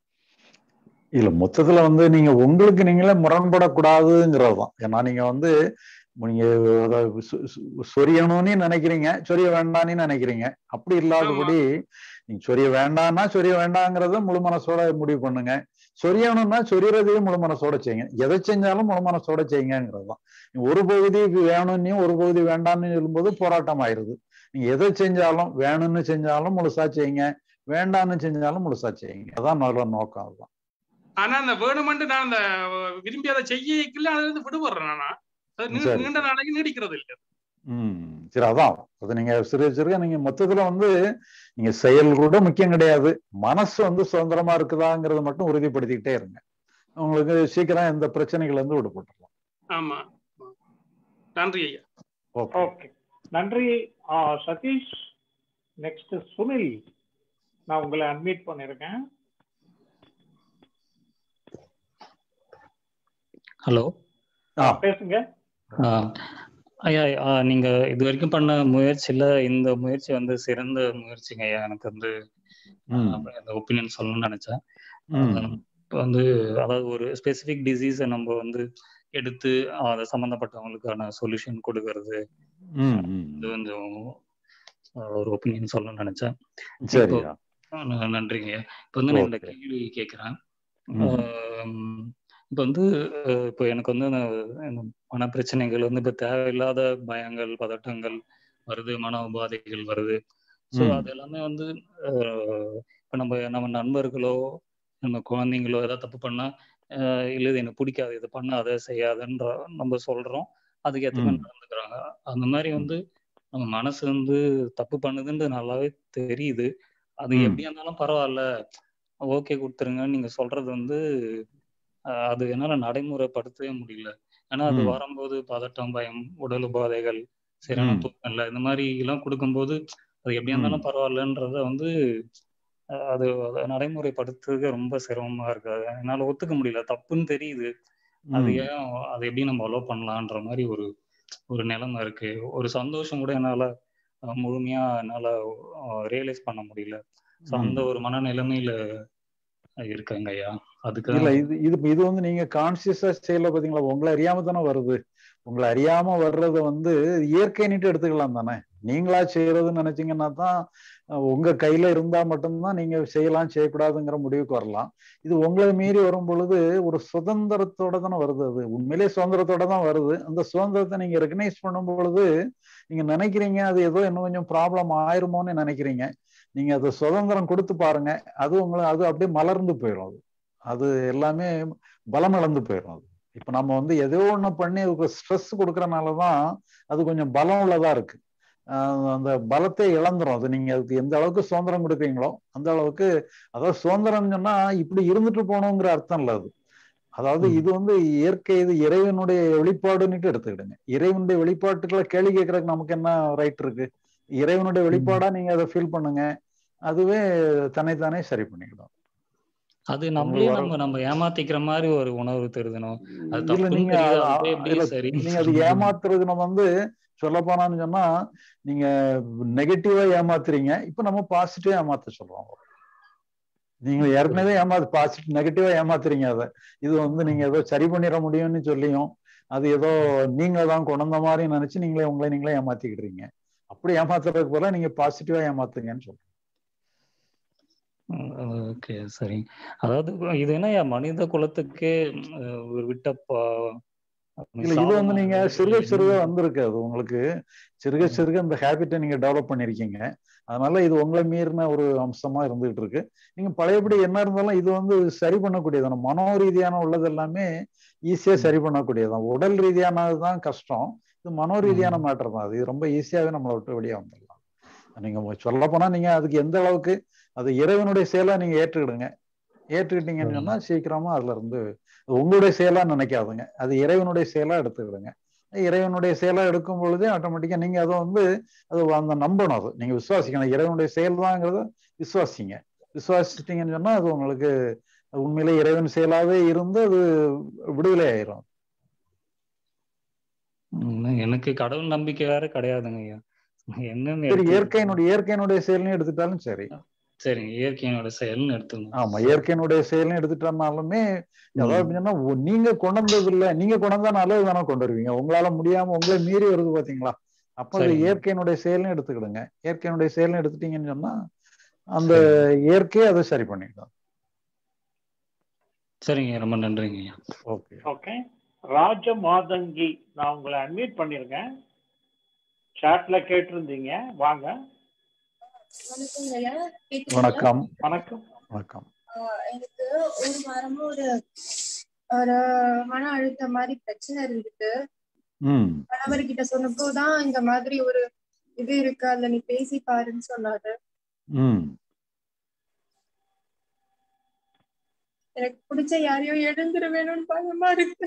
இல்ல மொத்தத்துல வந்து நீங்க உங்களுக்கு நீங்களே முரண்படக்கூடாதுங்கிறது தான் ஏன்னா நீங்க வந்து நீங்க அதாவது சொ- சொ- சொரியணும்னு நினைக்கிறீங்க சொரிய வேண்டாம்னு நினைக்கிறீங்க அப்படி இல்லாதபடி நீங்க சொரிய வேண்டாம்னா சொரிய வேண்டாங்கிறத முழு மனசோட முடிவு பண்ணுங்க சொரியணும்னா சொரியறதையும் முழு மனசோட செய்யுங்க எதை செஞ்சாலும் முழு மனசோட செய்யுங்கிறது தான் நீங்க ஒரு பகுதி வேணும்னு ஒரு பகுதி வேண்டாம்னு சொல்லும்போது போராட்டம் ஆயிருது நீங்க எதை செஞ்சாலும் வேணும்னு செஞ்சாலும் முழுசா செய்யுங்க வேண்டாம்னு செஞ்சாலும் முழுசா செய்யுங்க அதான் நல்ல நோக்கம் அதுதான் ஆனா அந்த வேணுமென்று நான் அந்த விரும்பி அதை செய்யல அதுல இருந்து விடுபடுறேன் நானா அது நீ- சரி. நீண்ட நாளைக்கு நீடிக்கிறது இல்ல ம் சரி அதான் அது நீங்க சிறுக சிறுக நீங்க மொத்தத்துல வந்து நீங்க செயல் கூட முக்கியம் கிடையாது மனசு வந்து சுதந்திரமா இருக்குதாங்கிறத மட்டும் உறுதிப்படுத்திக்கிட்டே இருங்க உங்களுக்கு சீக்கிரம் எந்த பிரச்சனைகள் இருந்து விடுபட்டுலாம் ஆமா நன்றி ஐயா ஓகே ஓகே நன்றி ஆ, சதீஷ் நெக்ஸ்ட் சுனில் நான் உங்களை அட்மிட் பண்ணிருக்கேன் ஹலோ ஆ பேசுங்க ஐயா ஆ, நீங்க இது வரைக்கும் பண்ண முயற்சியில இந்த முயற்சி வந்து சிறந்த முயற்சிங்க ஐயா எனக்கு வந்து ம் அப்புறம் இந்த ஒப்பீனியன் சொல்லணும்னு நினைச்சேன் ம் இப்போ வந்து அதாவது ஒரு ஸ்பெசிஃபிக் டிசீஸை நம்ம வந்து எடுத்து அதை சம்மந்தப்பட்டவங்களுக்கான சொல்யூஷன் கொடுக்கறது ம் ம் இது கொஞ்சம் அஹ், ஒரு ஒப்பீனியன் சொல்லணும்னு நினைச்சேன் இப்போ சரியா அஹ், நன்றிங்க இப்போ வந்து நான் இந்த ஓகே கேள்வி கேட்குறேன் ம் இப்போ வந்து அஹ், இப்போ எனக்கு வந்து இந்த- இந்த மன பிரச்சனைகள் வந்து இப்போ தேவையில்லாத பயங்கள் பதட்டங்கள் வருது மன உபாதைகள் வருது ஸோ ம் அது எல்லாமே வந்து இப்போ நம்ம நம்ம நண்பர்களோ நம்ம குழந்தைங்களோ ஏதாவது தப்பு பண்ணா அஹ், இல்லை இது எனக்கு பிடிக்காது இது பண்ணாத செய்யாதன்ற நம்ம சொல்றோம் அதுக்கு ஏற்ற மாதிரி ம் நடந்துக்கிறாங்க அந்த மாதிரி ம் வந்து நம்ம மனசு வந்து தப்பு பண்ணுதுன்றது நல்லாவே தெரியுது அது ம் எப்படியா இருந்தாலும் பரவாயில்ல ஓகே கொடுத்துருங்கன்னு நீங்க சொல்றது வந்து அஹ், அது என்னால நடைமுறைப்படுத்தவே முடியல ஏன்னா அது ம் வரும்போது பதட்டம் பயம் உடல் உபாதைகள் சரியான ம் தூக்கம் இல்லை இந்த மாதிரி எல்லாம் கொடுக்கும்போது அது எப்படியா ம் இருந்தாலும் பரவாயில்லன்றத வந்து அஹ், அது அதை நடைமுறைப்படுத்துறது ரொம்ப சிரமமா இருக்கு அது என்னால ஒத்துக்க முடியல தப்புன்னு தெரியுது அது ம் ஏன் அதை எப்படி நம்ம அலோவ் பண்ணலான்ற மாதிரி ஒரு ஒரு நிலைமை இருக்கு ஒரு சந்தோஷம் கூட என்னால அஹ், முழுமையா என்னால ரியலைஸ் பண்ண முடியல ஸோ ம் அந்த ஒரு மனநிலைமையில இருக்கேங்க ஐயா அதுக்கு இல்ல தான் இது இது இது வந்து நீங்க கான்சியஸா செய்யல பாத்தீங்களா உங்களை அறியாம தானே வருது உங்களை அறியாம வர்றது வந்து இயற்கைன்னுட்டு எடுத்துக்கலாம் தானே நீங்களா செய்யறதுன்னு நினைச்சீங்கன்னா தான் அஹ், உங்க கையில இருந்தா மட்டும்தான் நீங்க செய்யலாம் செய்யக்கூடாதுங்கிற முடிவுக்கு வரலாம் இது உங்களை மீறி வரும் பொழுது ஒரு சுதந்திரத்தோட தானே வருது அது உண்மையிலேயே சுதந்திரத்தோட தான் வருது அந்த சுதந்திரத்தை நீங்க ரெகனைஸ் பண்ணும் பொழுது நீங்க நினைக்கிறீங்க அது ஏதோ இன்னும் கொஞ்சம் ப்ராப்ளம் ஆயிருமோன்னு நினைக்கிறீங்க நீங்க அது சுதந்திரம் கொடுத்து பாருங்க அது உங்களை அது அப்படியே மலர்ந்து போயிடும் அது அது எல்லாமே பலம் இழந்து போயிடும் அது இப்ப நம்ம வந்து ஏதோ ஒண்ணு பண்ணி அதுக்கு ஸ்ட்ரெஸ் கொடுக்கறனால தான் அது கொஞ்சம் பலம் உள்ளதா இருக்கு ஆஹ் அந்த பலத்தை இழந்துரும் அது நீங்க அதுக்கு எந்த அளவுக்கு சுதந்திரம் கொடுக்குறீங்களோ அந்த அளவுக்கு அதாவது சுதந்திரம் சொன்னா இப்படி இருந்துட்டு போகணுங்கிற அர்த்தம் இல்ல அது அதாவது ம் இது வந்து இயற்கை இது இறைவனுடைய வெளிப்பாடுன்னுட்டு எடுத்துக்கிடுங்க இறைவனுடைய வெளிப்பாட்டுக்களை கேள்வி கேட்கறதுக்கு நமக்கு என்ன ரைட் இருக்கு இறைவனுடைய ம். வெளிப்பாடா நீங்க அதை ஃபீல் பண்ணுங்க அதுவே தன்னைத்தானே சரி பண்ணிக்கிடும் அது உங்களுக்கு நம்மளே வர நம்ம நம்ம ஏமாத்திக்கிற மாதிரி ஒரு உணர்வு தருதுனோ அது இல்ல தப்புன்னு நீங்க தெரியுது அ- அதுவே அ- எப்படி இல்ல சரின்னு நீங்க அது சொல்றது ஏமாத்துறது நம்ம வந்து சொல்ல போனான்னு சொன்னா நீங்க நெகட்டிவா ஏமாத்துறீங்க இப்ப நம்ம பாசிட்டிவா ஏமாத்த சொல்றோம் நீங்க ஏற்கனவே ஏமாத்து பாசிட்டிவ் நெகட்டிவா ஏமாத்துறீங்க அதை இது வந்து நீங்க ஏதோ சரி பண்ணிட முடியும்னு சொல்லியும் அது ஏதோ நீங்க தான் கொண்ட மாதிரி நினைச்சு நீங்களே உங்களை நீங்களே ஏமாத்திக்கிடுறீங்க அப்படி ஏமாத்துறதுக்கு போல நீங்க பாசிட்டிவா ஏமாத்துங்கன்னு சொல்றேன் ஓகே சரி அதாவது இது என்ன மனித குலத்துக்கே அஹ், ஒரு விட்ட பா- இல்ல இது வந்து நீங்க சாபமானது சிறுக இல்லை சிறுக என்ன வந்திருக்கு அது உங்களுக்கு சிறுக ம், சிறுக இந்த ஹேபிட்டை நீங்க டெவலப் பண்ணிருக்கீங்க அதனால இது உங்களை மீறின ஒரு அம்சமா இருந்துகிட்டு இருக்கு நீங்க பழையபடி என்ன இருந்தாலும் இது வந்து சரி பண்ணக்கூடியதான மனோ ரீதியான உள்ளது எல்லாமே ஈஸியா ம், சரி பண்ணக்கூடியதான் உடல் ரீதியானதுதான் கஷ்டம் இது மனோ ரீதியான ம், மேட்டர் தான் அது இது ரொம்ப ஈஸியாவே நம்மளை விட்டு வெளியே வந்துடலாம் நீங்க சொல்ல போனா நீங்க அதுக்கு எந்த அளவுக்கு அது இறைவனுடைய செயலா நீங்க ஏற்றுக்கிடுங்க ஏற்றுக்கிட்டீங்கன்னு சரி சொன்னா சீக்கிரமா அதுல இருந்து அது உங்களுடைய செயலா நினைக்காதுங்க அது இறைவனுடைய செயலா எடுத்துக்கிடுங்க இறைவனுடைய செயலா எடுக்கும் பொழுதே ஆட்டோமேட்டிக்கா நீங்க அதை வந்து அது அந்த நம்பணும் அது நீங்க விசுவாசிக்கணும் இறைவனுடைய செயல் தாங்கிறத விசுவாசிங்க விசுவாசிச்சிட்டீங்கன்னு சொன்னா அது உங்களுக்கு உண்மையிலே இறைவன் செயலாவே இருந்து அது விடுதலை ஆயிரும் ம், எனக்கு கடவுள் நம்பிக்கை வேற கிடையாதுங்க ஐயா என்னன்னு சரி எடுத்துக்கிட்டோம் இயற்கையினுடைய இயற்கையினுடைய செயல்னு எடுத்துட்டாலும் சரி சரிங்க இயற்கையினோட செயல்னு எடுத்துக்கணும் ஆமா சரி இயற்கையினுடைய செயல்னு எடுத்துட்டோம்னாலுமே அதாவது ம், சொன்னா ஒ- நீங்க கொண்டு வந்தது இல்ல நீங்க கொண்டு வந்தா நல்லது தானே கொண்டு வருவீங்க உங்களால முடியாம உங்களை மீறி வருது பாத்தீங்களா அப்ப அது சரிங்க இயற்கையினுடைய செயல்னு எடுத்துக்கிடுங்க இயற்கையினுடைய செயல்னு எடுத்துட்டீங்கன்னு சொன்னா அந்த சரிங்க இயற்கையை அதை சரி பண்ணிடும் சரிங்க ரொம்ப நன்றிங்க ஐயா ஓகே ஓகே ராஜ மாதங்கி நான் உங்களை அட்மிட் பண்ணிருக்கேன் சாட்ல கேட்டிருந்தீங்க வாங்க வணக்கங்க ஐயா கேக்குதுங்களா வணக்கம் வணக்கம் வணக்கம் ஆஹ் எனக்கு ஒரு வாரமா ஒரு ஒரு மன அழுத்தம் மாதிரி பிரச்சனை இருந்துட்டு ம் கணவர்கிட்ட சொன்னப்போதான் இந்த மாதிரி ஒரு இது இருக்கு அதுல நீ பேசி பாருன்னு சொன்னாரு ம் எனக்கு பிடிச்ச யாரையோ எழுந்துட வேணும்னு பயமா இருக்கு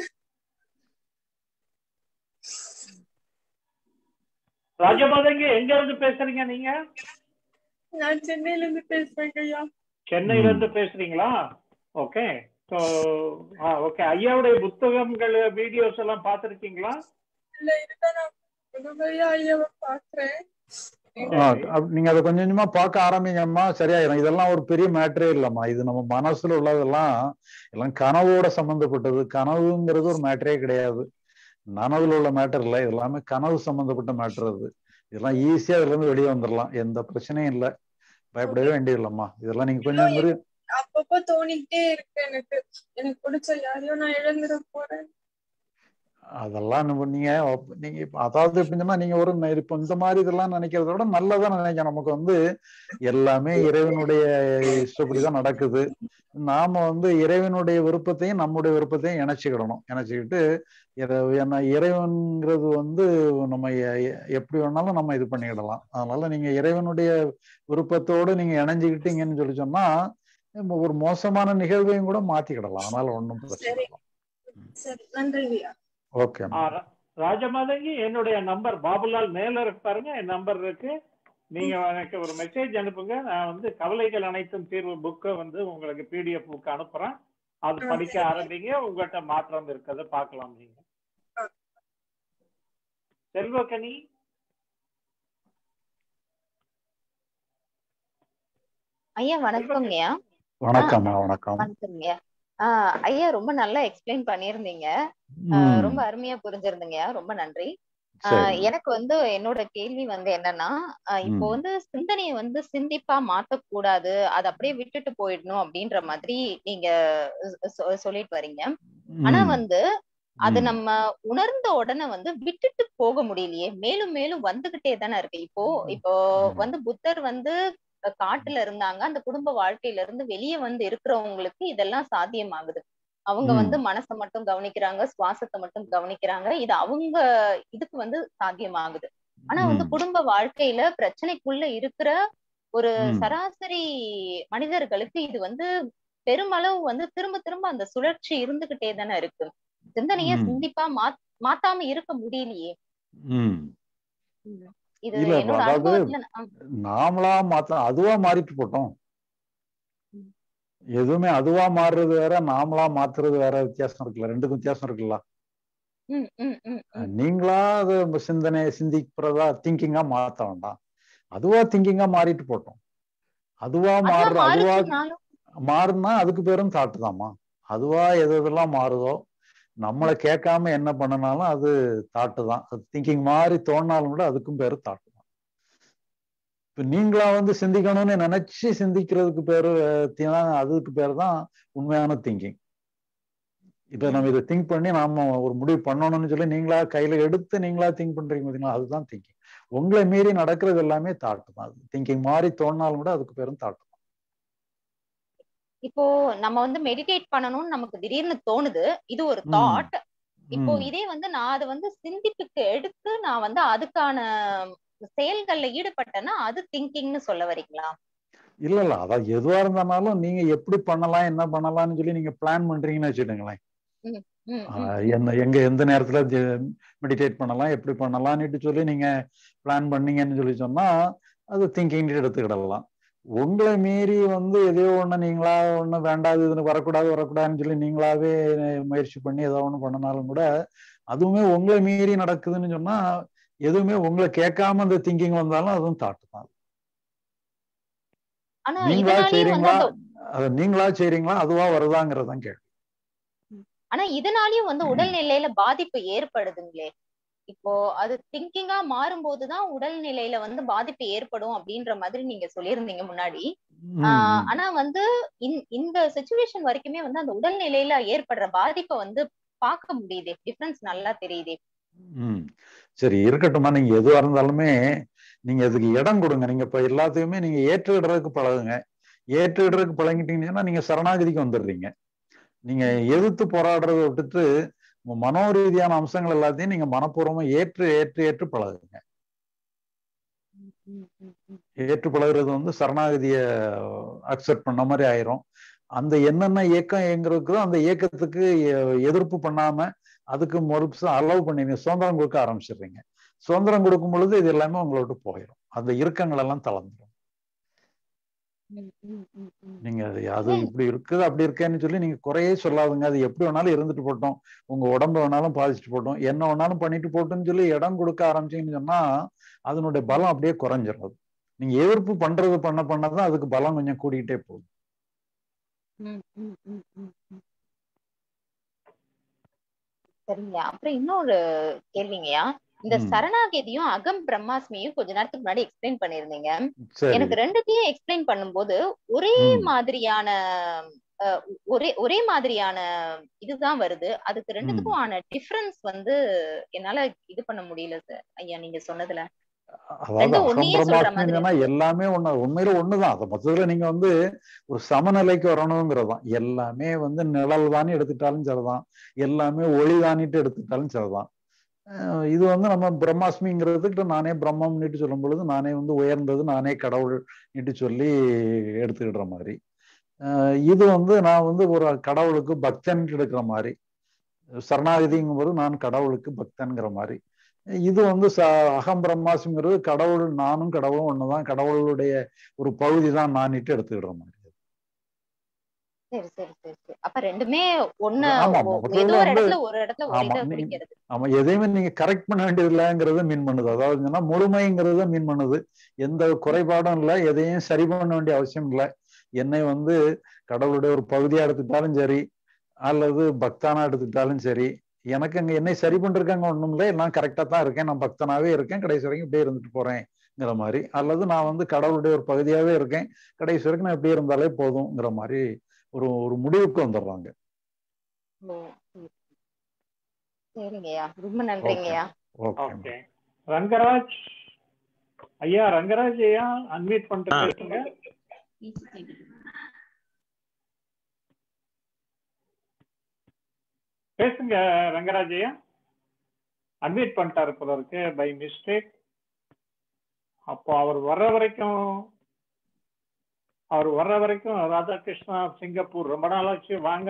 ராஜமாதங்க எங்க இருந்து பேசுறீங்க நீங்க நான் சென்னையில இருந்து பேசுறேங்க ஐயா சென்னையில இருந்து பேசுறீங்களா ஓகே ஸோ ஓகே ஐயாவுடைய புத்தகங்கள் வீடியோஸ் எல்லாம் பார்த்துருக்கீங்களா இல்ல இருக்கா நான் முதல்ல ஐயாவை பாக்குறேன் ஆ, அப்- நீங்க அதை கொஞ்சம் கொஞ்சமா பார்க்க ஆரம்பிங்கம்மா சரியாயிரும் இதெல்லாம் ஒரு பெரிய மேட்டரே இல்லம்மா இது நம்ம மனசுல உள்ளதெல்லாம் எல்லாம் கனவோட சம்பந்தப்பட்டது கனவுங்கிறது ஒரு மேட்டரே கிடையாது நனவுல உள்ள மேட்டர் இல்லை இது எல்லாமே கனவு சம்பந்தப்பட்ட மேட்டர் அது இதெல்லாம் ஈஸியா இதுல இருந்து வெளியே வந்துடலாம் எந்த பிரச்சனையும் இல்லை பயப்படவே வேண்டியதில்லம்மா இதெல்லாம் நீங்க கொஞ்சம் இந்த மாதிரி அப்பப்போ தோணிக்கிட்டே இருக்கு எனக்கு எனக்கு பிடிச்ச யாரையோ நான் இழந்துட போறேன் அதெல்லாம் நம்ம நீங்க ஒப்- நீங்க இப்ப அதாவது எப்படின்னா நீங்க ஒரு ந- இப்ப இந்த மாதிரி இதெல்லாம் நினைக்கிறத விட நல்லதா நினைக்க நமக்கு வந்து எல்லாமே இறைவனுடைய இஷ்டப்படிதான் நடக்குது நாம வந்து இறைவனுடைய விருப்பத்தையும் நம்முடைய விருப்பத்தையும் இணைச்சிக்கிடணும் இணைச்சிக்கிட்டு இறை- ஏன்னா இறைவன்கிறது வந்து நம்ம எ- எ- எப்படி வேணாலும் நம்ம இது பண்ணிக்கிடலாம் அதனால நீங்க இறைவனுடைய விருப்பத்தோடு நீங்க இணைஞ்சுக்கிட்டீங்கன்னு சொல்லி சொன்னா நம்ம ஒரு மோசமான நிகழ்வையும் கூட மாத்திக்கிடலாம் அதனால ஒன்றும் பிரச்சனை சரி இல்லை சரி நன்றி ஐயா ஓகே ஆ, ரா- ராஜமாதங்கி என்னுடைய நம்பர் பாபுலால் மேல இருக்கு பாருங்க என் நம்பர் இருக்கு நீங்க எனக்கு ஒரு மெசேஜ் அனுப்புங்க நான் வந்து கவலைகள் அனைத்தும் தீர்வு புக்கை வந்து உங்களுக்கு பிடிஎஃப் புக் அனுப்புறேன் அது ஆ, படிக்க சரி. ஆரம்பிங்க உங்கள்கிட்ட மாற்றம் இருக்கிறத பார்க்கலாம் நீங்க ஆ. செல்வக்கனி ஐயா வணக்கம்ங்கய்யா வணக்கம்மா வணக்கம் வணக்கம்ங்கய்யா ஆஹ் ஐயா ரொம்ப நல்லா எக்ஸ்பிளைன் பண்ணியிருந்தீங்க ஆஹ் ம் ரொம்ப அருமையா புரிஞ்சிருந்தீங்கய்யா ரொம்ப நன்றி ஆஹ் சரி எனக்கு வந்து என்னோட கேள்வி வந்து என்னன்னா ஆஹ் இப்போ ம் வந்து சிந்தனையை வந்து சிந்திப்பா மாத்தக்கூடாது அதை அப்படியே விட்டுட்டு போயிடணும் அப்படின்ற மாதிரி நீங்க சொ- சொ- சொல்லிட்டு வரீங்க ஆனா ம் வந்து அது ம் நம்ம உணர்ந்த உடனே வந்து விட்டுட்டு போக முடியலையே மேலும் மேலும் வந்துகிட்டே தானே இருக்கு இப்போ இப்போ ம் வந்து புத்தர் வந்து அஹ், காட்டுல இருந்தாங்க அந்த குடும்ப வாழ்க்கையில இருந்து வெளியே வந்து இருக்கிறவங்களுக்கு இதெல்லாம் சாத்தியமாகுது அவங்க ம் வந்து மனசை மட்டும் கவனிக்கிறாங்க சுவாசத்தை மட்டும் கவனிக்கிறாங்க இது அவங்க இதுக்கு வந்து சாத்தியமாகுது ஆனா வந்து ம் குடும்ப வாழ்க்கையில பிரச்சனைக்குள்ள இருக்கிற ஒரு ம் சராசரி மனிதர்களுக்கு இது வந்து பெருமளவு வந்து திரும்ப திரும்ப அந்த சுழற்சி இருந்துகிட்டே தானே இருக்கு சிந்தனைய ம் சிந்திப்பா மாத் மாத்தாம இருக்க முடியலையே ம் ம். இது இல்ல என்னோட அதாவது அனுபவத்துல நான்- ஆ, நாமளா மாத்த அதுவா மாறிட்டு போட்டோம் ம். எதுவுமே அதுவா மாறுறது வேற நாமளா மாத்துறது வேற வித்தியாசம் இருக்குல்ல ரெண்டுக்கும் வித்தியாசம் இருக்குல்ல ம், ம், ம், ம். நீங்களா அது உங்க சிந்தனை சிந்திக்கிறதா திங்கிங்கா மாத்த வேண்டாம் அதுவா திங்கிங்கா மாறிட்டு போட்டோம் அதுவா அதுவா மாறுற அதுவா மாறுச்சுனாலும் மாறுனா அதுக்கு பேரும் தாட்டு தாம்மா அதுவா எது எதெல்லாம் மாறுதோ நம்மளை கேட்காம என்ன பண்ணினாலும் அது தாட்டு தான் அது திங்கிங் மாதிரி தோணினாலும் கூட அதுக்கும் பேரு தாட்டு தான் இப்ப நீங்களா வந்து சிந்திக்கணும்னு நினைச்சு சிந்திக்கிறதுக்கு பேரு அஹ், தி- அதுக்கு பேர் தான் உண்மையான திங்கிங் இப்ப நம்ம இதை திங்க் பண்ணி நாம ஒரு முடிவு பண்ணணும்னு சொல்லி நீங்களா கையில எடுத்து நீங்களா திங்க் பண்றீங்க பார்த்தீங்களா அதுதான் திங்கிங் உங்களை மீறி நடக்கிறது எல்லாமே தாட்டு தான் அது திங்கிங் மாதிரி தோணினாலும் கூட அதுக்கு பேரும் தாட்டு தான் இப்போ நம்ம வந்து மெடிடேட் பண்ணணும்னு நமக்கு திடீர்னு தோணுது இது ஒரு ம், தாட் இப்போ ம். இதே வந்து நான் அதை வந்து சிந்திப்புக்கு எடுத்து நான் வந்து அதுக்கான செயல்கள்ல ஈடுபட்டேன்னா அது திங்கிங்னு சொல்ல வரீங்களா இல்ல இல்ல அதான் எதுவா இருந்தாலும் நீங்க எப்படி பண்ணலாம் என்ன பண்ணலாம்னு சொல்லி நீங்க பிளான் பண்றீங்கன்னு வச்சுக்கோங்களேன் ம், ம், ம், ஆஹ் என்ன எங்க எந்த நேரத்துல மெடிடேட் பண்ணலாம் எப்படி பண்ணலாம்னுட்டு சொல்லி நீங்க பிளான் பண்ணீங்கன்னு சொல்லி சொன்னா அது திங்கிங் எடுத்துக்கிடலாம் உங்களை மீறி வந்து எதையோ ஒண்ணு நீங்களா ஒண்ணு வேண்டாது இதுன்னு வரக்கூடாது வரக்கூடாதுன்னு சொல்லி நீங்களாவே முயற்சி பண்ணி ஏதோ ஒண்ணு பண்ணினாலும் கூட அதுவுமே உங்களை மீறி நடக்குதுன்னு சொன்னா எதுவுமே உங்களை கேட்காம அந்த திங்கிங் வந்தாலும் அதுவும் தாட்டு தான் ஆனா நீங்களா இதனாலயே வந்து செய்றீங்களா அந்த அது நீங்களா செய்றீங்களா அதுவா வருதாங்கிறதான் கேள்வி ஆனா இதனாலயும் வந்து உடல்நிலையில பாதிப்பு ஏற்படுதுங்களே இப்போ அது திங்கிங்கா மாறும்போதுதான் உடல்நிலையில வந்து பாதிப்பு ஏற்படும் அப்படின்ற மாதிரி நீங்க சொல்லியிருந்தீங்க முன்னாடி ம், ஆஹ் ம். ஆனா வந்து இந்த- இந்த சுச்சுவேஷன் வரைக்குமே வந்து அந்த உடல்நிலையில ஏற்படுற பாதிப்பை வந்து பார்க்க முடியுது டிஃபரன்ஸ் நல்லா தெரியுது ம் சரி இருக்கட்டும்மா நீங்க எதுவா இருந்தாலுமே நீங்க அதுக்கு இடம் கொடுங்க நீங்க இப்ப எல்லாத்தையுமே நீங்க ஏற்றுக்கிடுறதுக்கு பழகுங்க ஏற்றுக்கிடுறதுக்கு பழகிட்டீங்கன்னா நீங்க சரணாகதிக்கு வந்துடுறீங்க நீங்க எதிர்த்து போராடுறத விட்டுட்டு உங்க மனோ ரீதியான அம்சங்கள் எல்லாத்தையும் நீங்க மனப்பூர்வமா ஏற்று ஏற்று ஏற்று பழகுங்க ஏற்று பழகுறது வந்து சரணாகதிய அக்செப்ட் பண்ண மாதிரி ஆயிரும் அந்த என்னென்ன இயக்கம் எங்கிறதுக்கோ அந்த இயக்கத்துக்கு எ- எதிர்ப்பு பண்ணாம அதுக்கு மறுப்பு அலோவ் பண்ணி நீங்க சுதந்திரம் கொடுக்க ஆரம்பிச்சிடுறீங்க சுதந்திரம் கொடுக்கும் பொழுது இது எல்லாமே உங்களை விட்டு போயிடும் அந்த இறுக்கங்கள் எல்லாம் தளர்ந்துடும் நீங்க அது அது இப்படி இருக்குது அப்படி இருக்கேன்னு சொல்லி நீங்க குறையே சொல்லாதுங்க அது எப்படி வேணாலும் இருந்துட்டு போட்டோம் உங்க உடம்பு வேணாலும் பாதிச்சுட்டு போட்டோம் என்ன வேணாலும் பண்ணிட்டு போட்டோம்னு சொல்லி இடம் கொடுக்க ஆரம்பிச்சீங்கன்னு சொன்னா அதனுடைய பலம் அப்படியே குறைஞ்சிடும் அது. நீங்க எதிர்ப்பு பண்றது பண்ண பண்ணதான் அதுக்கு பலம் கொஞ்சம் கூடிக்கிட்டே போகுது சரிங்க அப்புறம் இன்னொரு கேள்விங்கய்யா இந்த ம். சரணாகதியும் அகம் பிரம்மாஸ்மியும் கொஞ்ச நேரத்துக்கு முன்னாடி எக்ஸ்பிளைன் பண்ணிருந்தீங்க சரி எனக்கு ரெண்டுத்தையும் எக்ஸ்பிளைன் பண்ணும்போது ஒரே ம். மாதிரியான அஹ், ஒரே ஒரே மாதிரியான இதுதான் வருது அதுக்கு ரெண்டுத்துக்கும் ஆன டிஃபரன்ஸ் வந்து என்னால இது பண்ண முடியல சார் ஐயா நீங்க சொன்னதுல அதாவது ரெண்டும் ஒன்னையே சொல்ற மாதிரி அகம்பிரமாத்மின்னா எல்லாமே ஒண்ணு உண்மையில ஒண்ணுதான் அது மொத்தத்துல நீங்க வந்து ஒரு சமநிலைக்கு வரணுங்கிறதுதான் எல்லாமே வந்து நிழல் தானே எடுத்துட்டாலும் சரிதான் எல்லாமே ஒளி தானிட்டு எடுத்துட்டாலும் சரிதான் அஹ் இது வந்து நம்ம பிரம்மாஸ்மிங்கிறதுக்கு நானே பிரம்மம்னுட்டு சொல்லும் பொழுது நானே வந்து உயர்ந்தது நானே கடவுள்னுட்டு சொல்லி எடுத்துக்கிடுற மாதிரி அஹ் இது வந்து நான் வந்து ஒரு கடவுளுக்கு பக்தன் எடுக்கிற மாதிரி சரணாகதிங்கும் போது நான் கடவுளுக்கு பக்தன்கிற மாதிரி இது வந்து ச அகம் பிரம்மாஸ்மிங்கிறது கடவுள் நானும் கடவுளும் ஒண்ணுதான் கடவுளுடைய ஒரு பகுதி தான் நானிட்டு எடுத்துக்கிடுற மாதிரி சரி சரி சரி சரி அப்ப ரெண்டுமே ஒண்ணு ஆமா, ஒ- மொத்தத்துல ஏதோ ஒரு வந்து- இடத்துல ஒரு இடத்துல ஒரு ஆமா இதை நீ- குறிக்கிறது ஆமா எதையுமே நீங்க கரெக்ட் பண்ண வேண்டியது இல்லைங்கிறத மீன் பண்ணுது அதாவது என்னன்னா முழுமைங்கிறத மீன் பண்ணுது எந்த குறைபாடும் இல்லை எதையும் சரி பண்ண வேண்டிய அவசியம் இல்லை என்னை வந்து கடவுளுடைய ஒரு பகுதியா எடுத்துட்டாலும் சரி அல்லது பக்தானா எடுத்துக்கிட்டாலும் சரி எனக்கு அங்க என்னை சரி பண்றதுக்காங்க ஒண்ணும் இல்லை நான் கரெக்டா தான் இருக்கேன் நான் பக்தனாவே இருக்கேன் கடைசி வரைக்கும் இப்படியே இருந்துட்டு போறேங்கிற மாதிரி அல்லது நான் வந்து கடவுளுடைய ஒரு பகுதியாவே இருக்கேன் கடைசி வரைக்கும் நான் இப்படியே இருந்தாலே போதுங்கிற மாதிரி ஒரு ஒரு முடிவுக்கு வந்துடுறாங்க ஓ, ம். சரிங்கய்யா ரொம்ப நன்றிங்கய்யா ஓகே ஓகே ரங்கராஜ் ஐயா ரங்கராஜ் ஐயா அன்மியூட் பண்ணிட்டு பேசுங்க பேசுங்க ரங்கராஜ் ஐயா அன்மியூட் பண்ணிட்டாரு போல இருக்கு பை மிஸ்டேக் அப்போ அவர் வர்ற வரைக்கும் அவர் வர்ற வரைக்கும் ராதாகிருஷ்ணா சிங்கப்பூர் ரொம்ப நாளாச்சு வாங்க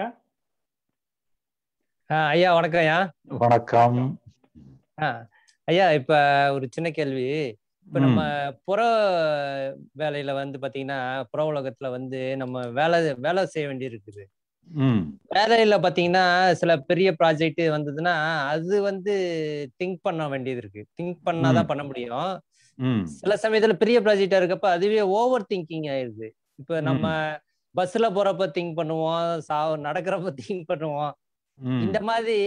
ஆ, ஐயா வணக்கம் ஐயா வணக்கம் ஆ, ஐயா இப்ப ஒரு சின்ன கேள்வி இப்ப நம்ம புற வேலையில வந்து பாத்தீங்கன்னா புற உலகத்துல வந்து நம்ம வேலை வேலை செய்ய வேண்டி இருக்குது ம் வேலையில பாத்தீங்கன்னா சில பெரிய ப்ராஜெக்ட் வந்ததுன்னா அது வந்து திங்க் பண்ண வேண்டியது இருக்கு திங்க் பண்ணாதான் ம். பண்ண முடியும் ம் சில சமயத்துல பெரிய ப்ராஜெக்டா இருக்கப்ப அதுவே ஓவர் திங்கிங் ஆயிருது இப்ப நம்ம பஸ்ல போறப்ப திங்க் பண்ணுவோம் சா நடக்கிறப்ப திங்க் பண்ணுவோம் ம். இந்த மாதிரி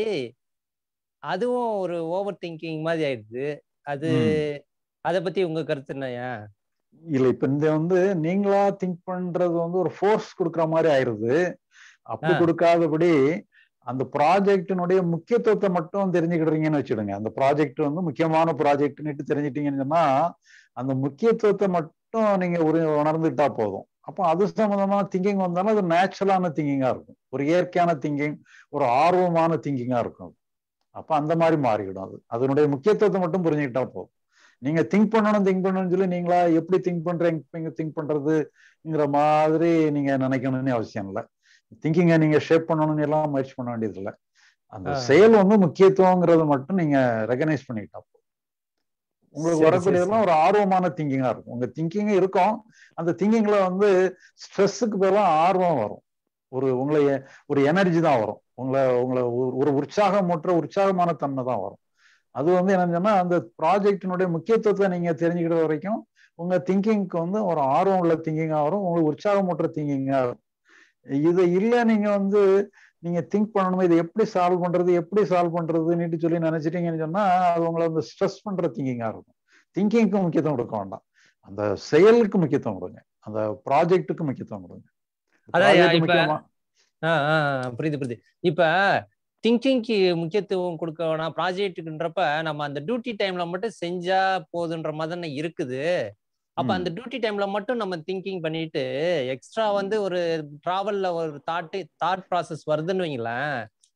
அதுவும் ஒரு ஓவர் திங்கிங் மாதிரி ஆயிடுது அது ம். அத பத்தி உங்க கருத்து என்னய்யா இல்ல இப்ப இந்த வந்து நீங்களா திங்க் பண்றது வந்து ஒரு ஃபோர்ஸ் கொடுக்குற மாதிரி ஆயிருது அப்படி ஆ. கொடுக்காதபடி அந்த ப்ராஜெக்டினுடைய முக்கியத்துவத்தை மட்டும் தெரிஞ்சுக்கிடுறீங்கன்னு வச்சுடுங்க அந்த ப்ராஜெக்ட் வந்து முக்கியமான ப்ராஜெக்ட்னுட்டு தெரிஞ்சிட்டீங்கன்னு சொன்னா அந்த முக்கியத்துவத்தை மட்டும் நீங்க ஒரு உணர்ந்துட்டா போதும் அப்போ அது சம்பந்தமான திங்கிங் வந்தாலும் அது நேச்சுரலான திங்கிங்கா இருக்கும் ஒரு இயற்கையான திங்கிங் ஒரு ஆர்வமான திங்கிங்கா இருக்கும் அப்ப அந்த மாதிரி மாறிடும் அது அதனுடைய முக்கியத்துவத்தை மட்டும் புரிஞ்சுக்கிட்டா போதும் நீங்க திங்க் பண்ணணும் திங்க் பண்ணணும்னு சொல்லி நீங்களா எப்படி திங்க் பண்றீங்க திங்க் பண்றதுங்கிற மாதிரி நீங்க நினைக்கணும்னு அவசியம் இல்லை திங்கிங்கை நீங்க ஷேப் பண்ணணும்னு எல்லாம் முயற்சி பண்ண வேண்டியது இல்லை அந்த ஆ. செயல் வந்து முக்கியத்துவங்கிறது மட்டும் நீங்க ரெகனைஸ் பண்ணிக்கிட்டா போதும் உங்களுக்கு சரி, வரக்கூடியதெல்லாம் ஒரு ஆர்வமான திங்கிங்கா இருக்கும் உங்க திங்கிங் இருக்கும் அந்த திங்கிங்ல வந்து ஸ்ட்ரெஸ்ஸுக்கு பதிலாக ஆர்வம் வரும் ஒரு உங்களை ஒரு எனர்ஜி தான் வரும் உங்களை உங்களை ஒரு- ஒரு உற்சாகமற்ற உற்சாகமான தன்மை தான் வரும் அது வந்து என்னன்னு சொன்னா அந்த ப்ராஜெக்டினுடைய முக்கியத்துவத்தை நீங்க தெரிஞ்சுக்கிற வரைக்கும் உங்க திங்கிங்க்கு வந்து ஒரு ஆர்வம் உள்ள திங்கிங்கா வரும் உங்களுக்கு உற்சாகமற்ற திங்கிங்கா வரும் இது இல்ல நீங்க வந்து நீங்க திங்க் பண்ணணும் இதை எப்படி சால்வ் பண்றது எப்படி சால்வ் பண்றதுன்னு சொல்லி நினைச்சிட்டீங்கன்னு சொன்னா அது உங்களை வந்து ஸ்ட்ரெஸ் பண்ற திங்கிங்கா இருக்கும் திங்கிங்க்கு முக்கியத்துவம் கொடுக்க வேண்டாம் அந்த செயலுக்கு முக்கியத்துவம் கொடுங்க அந்த ப்ராஜெக்ட்டுக்கு முக்கியத்துவம் கொடுங்க அதான் Project இப்ப முக்கியமா ஆ, ஆ, ஆ, புரியுது புரியுது இப்ப திங்கிங்க்கு முக்கியத்துவம் கொடுக்க வேணாம் ப்ராஜெக்ட்டுன்றப்ப நம்ம அந்த டியூட்டி டைம்ல மட்டும் செஞ்சா போதுன்ற மாதிரி தானே இருக்குது அப்ப ம். அந்த டியூட்டி டைம்ல மட்டும் நம்ம திங்கிங் பண்ணிட்டு எக்ஸ்ட்ரா வந்து ஒரு டிராவல்ல ஒரு தாட் தாட் ப்ராசஸ் வருதுன்னு வைங்களேன்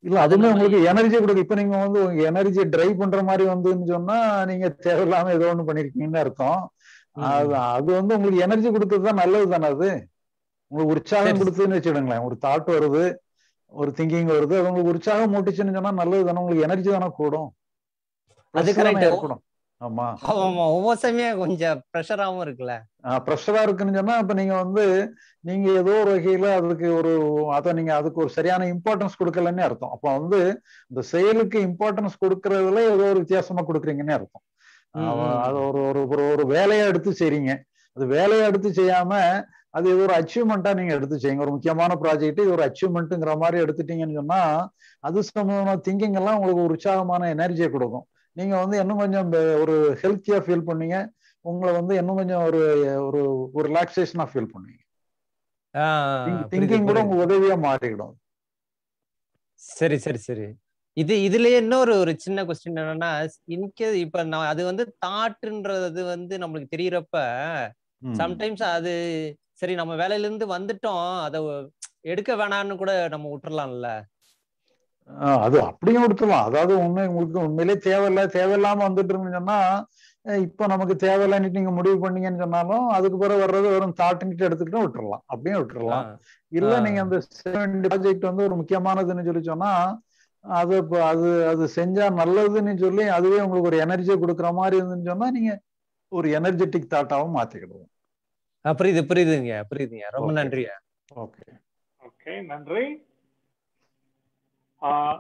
இல்ல அதுவுமே உங்களுக்கு எனர்ஜி கொடுக்கு இப்ப நீங்க வந்து உங்க எனர்ஜி டிரைவ் பண்ற மாதிரி வந்துன்னு சொன்னா நீங்க தேவையில்லாம ஏதோ ஒண்ணு பண்ணிருக்கீங்கன்னு அர்த்தம் அது அது வந்து உங்களுக்கு எனர்ஜி கொடுத்தது தான் நல்லது தானே அது உங்களுக்கு உற்சாகம் கொடுத்ததுன்னு வச்சுடுங்களேன் ஒரு தாட் வருது ஒரு திங்கிங் வருது அது உங்களுக்கு உற்சாகம் மூட்டுச்சுன்னு சொன்னா நல்லது தானே உங்களுக்கு எனர்ஜி தானே கூடும் அது Plus தானே கரெக்ட் ஏற்படும் ஆமா ஆமா ஒவ்வொரு சமயம் கொஞ்சம் ப்ரெஷராகவும் இருக்குல்ல ப்ரெஷரா இருக்குன்னு சொன்னா இப்ப நீங்க வந்து நீங்க ஏதோ ஒரு வகையில அதுக்கு ஒரு அத நீங்க அதுக்கு ஒரு சரியான இம்பார்ட்டன்ஸ் கொடுக்கலன்னு அர்த்தம் அப்ப வந்து இந்த செயலுக்கு இம்பார்ட்டன்ஸ் கொடுக்கறதுல ஏதோ ஒரு வித்தியாசமா கொடுக்குறீங்கன்னு அர்த்தம் ம், அவ- ம். அது ஒரு ஒரு ஒரு ஒரு வேலையா எடுத்து செய்றீங்க அது வேலையா எடுத்து செய்யாம அது ஏதோ ஒரு அச்சீவ்மெண்ட்டா நீங்க எடுத்து செய்யுங்க ஒரு முக்கியமான ப்ராஜெக்ட் இது ஒரு அச்சீவ்மெண்ட்டுங்கிற மாதிரி எடுத்துட்டீங்கன்னு சொன்னா அது சம்பந்தமான திங்கிங் எல்லாம் உங்களுக்கு ஒரு உற்சாகமான எனர்ஜியை கொடுக்கும் நீங்க வந்து இன்னும் கொஞ்சம் ப- ஒரு ஹெல்த்தியா ஃபீல் பண்ணீங்க உங்களை வந்து இன்னும் கொஞ்சம் ஒரு ஒரு ஒரு ரிலாக்ஸேஷனா ஃபீல் பண்ணுவீங்க ஆ, புரியுது திங்கிங் கூட புரியுது உங்க உதவியா மாறிடும் சரி சரி சரி இது இதுலயே இன்னொரு ஒரு சின்ன கொஸ்டின் என்னன்னா இன்கே இப்ப நான் அது வந்து தாட்ன்றது வந்து நம்மளுக்கு தெரியறப்ப ம். சம்டைம்ஸ் அது சரி நம்ம வேலையில இருந்து வந்துட்டோம் அதை எடுக்க வேணாம்னு கூட நம்ம விட்டுறலாம்ல ஆஹ் அது அப்படியும் விட்டுலாம் அதாவது உண்மை உங்களுக்கு உண்மையிலே தேவையில்ல தேவையில்லாம வந்துட்டு இருந்துன்னு சொன்னா அஹ் இப்ப நமக்கு தேவையில்லைன்னு நீங்க முடிவு பண்ணீங்கன்னு சொன்னாலும் அதுக்கு பிறகு வர்றது வெறும் தாட்டுன்ட்டு எடுத்துக்கிட்டு விட்டுறலாம் அப்படியும் விட்டுறலாம் இல்ல நீங்க அந்த ப்ராஜெக்ட் வந்து ஒரு முக்கியமானதுன்னு சொல்லி சொன்னா அது இப்ப அது அது செஞ்சா நல்லதுன்னு சொல்லி அதுவே உங்களுக்கு ஒரு எனர்ஜியை கொடுக்குற மாதிரி இருந்துன்னு சொன்னா நீங்க ஒரு எனர்ஜெட்டிக் தாட்டாவும் மாத்திக்கிடுவோம் ஆ, புரியுது புரியுதுங்க புரியுதுங்க ரொம்ப Okay. நன்றிங்க ஓகே ஓகே நன்றி ஆஹ்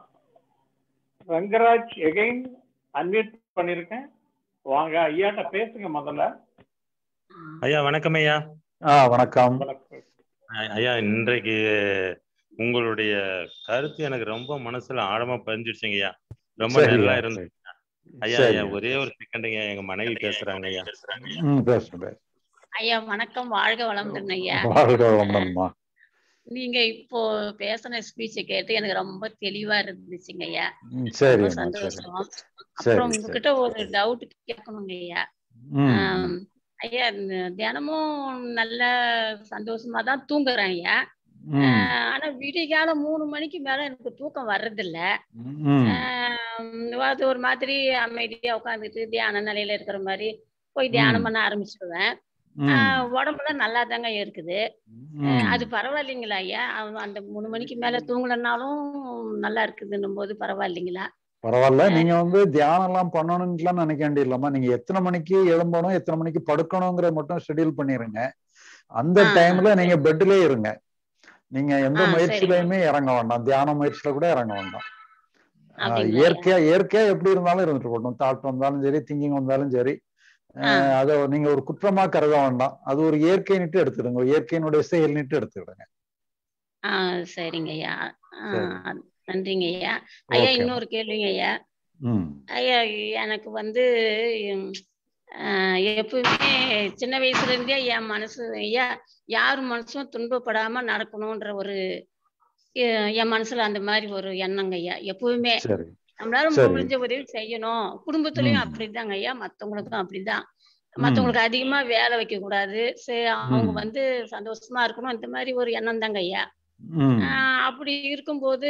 ரங்கராஜ் எகைன் அன்மியூட் பண்ணிருக்கேன் வாங்க ஐயாட்ட பேசுங்க முதல்ல ஐயா வணக்கம் ஐயா ஆ வணக்கம் ஐ- ஐயா இன்றைக்கு உங்களுடைய கருத்து எனக்கு ரொம்ப மனசுல ஆழமா பதிஞ்சிடுச்சுங்க ஐயா ரொம்ப சரியா, நல்லா சரி. இருந்து ஐயா சரி. ஐயா ஒரே ஒரு செகண்டுங்க எங்க மனைவி பேசுறாங்க ஐயா ம் பேசுங்க பேசுங்க ஐயா வணக்கம் வாழ்க வளமுடன் ஐயா வாழ்க வளமுடன்மா நீங்க இப்போ பேசின ஸ்பீச்சை கேட்டு எனக்கு ரொம்ப தெளிவா இருந்துச்சுங்க ஐயா ம், ரொம்ப சரிம்மா சரி சந்தோஷம் சரி அப்புறம் சரி உங்ககிட்ட ஒரு டவுட் கேட்கணுங்க ஐயா ம் ஆம், ஐயா இந்த தினமும் நல்ல சந்தோஷமா தான் தூங்குறேன் ஐயா ம் ஆஹ் ஆனா விடிகாலம் மூணு மணிக்கு மேல எனக்கு தூக்கம் வர்றதில்ல ம் ஆஹ் அது ஒரு மாதிரி அமைதியா உட்காந்துட்டு தியான நிலையில இருக்கிற மாதிரி போய் தியானம் ம். பண்ண ஆரம்பிச்சிடுவேன் ம் ஆஹ் உடம்புல நல்லா தாங்க இருக்குது ஆஹ் ம் அது பரவாயில்லைங்களா ஐயா அவ- அந்த மூணு மணிக்கு மேல தூங்கலனாலும் நல்லா இருக்குதுன்னும் போது பரவாயில்லைங்களா பரவாயில்ல நீங்க வந்து தியானம் எல்லாம் பண்ணணும்னுலாம் நினைக்க வேண்டியதில்லம்மா நீங்க எத்தனை மணிக்கு எழும்பணும் எத்தனை மணிக்கு படுக்கணுங்கிற மட்டும் ஷெட்யூல் பண்ணிருங்க அந்த ஆ, டைம்ல நீங்க சரி. பெட்லயே இருங்க நீங்க எந்த ஆ, சரிங்க. முயற்சியிலையுமே இறங்க வேண்டாம் தியான முயற்சியில கூட இறங்க வேண்டாம் ஆஹ் அப்படிங்களா ஐயா? இயற்கையா இயற்கையா எப்படி இருந்தாலும் இருந்துட்டு போகணும் தாட் வந்தாலும் சரி திங்கிங் வந்தாலும் சரி ஆ, ஆஹ் அதை நீங்க ஒரு குற்றமா கருத வேண்டாம் அது ஒரு இயற்கைன்னுட்டு எடுத்துடுங்க இயற்கையினுடைய செயல்னுட்டு எடுத்துக்கிடுங்க ஆ, சரிங்க ஐயா ஆ, சரி. நன்றிங்க ஐயா ஐயா ஓகே இன்னொரு கேள்விங்க ஐயா ம் ஐயா எனக்கு வந்து ம், ஆஹ் எப்பவுமே சின்ன வயசுல இருந்தே என் மனசு ஐயா யார் மனசும் துன்பப்படாம நடக்கணும்ன்ற ஒரு எ- என் மனசுல அந்த மாதிரி ஒரு எண்ணங்க ஐயா எப்பவுமே சரி நம்மளால சரி. முடிஞ்ச உதவி செய்யணும் குடும்பத்திலயும் ம். அப்படிதாங்க ஐயா மத்தவங்களுக்கும் அப்படிதான் ம். மத்தவங்களுக்கு அதிகமா வேலை வைக்க கூடாது சரி அவங்க ம். வந்து சந்தோஷமா இருக்கணும் இந்த மாதிரி ஒரு எண்ணம் தாங்க ஐயா ம் ஆஹ் அப்படி இருக்கும்போது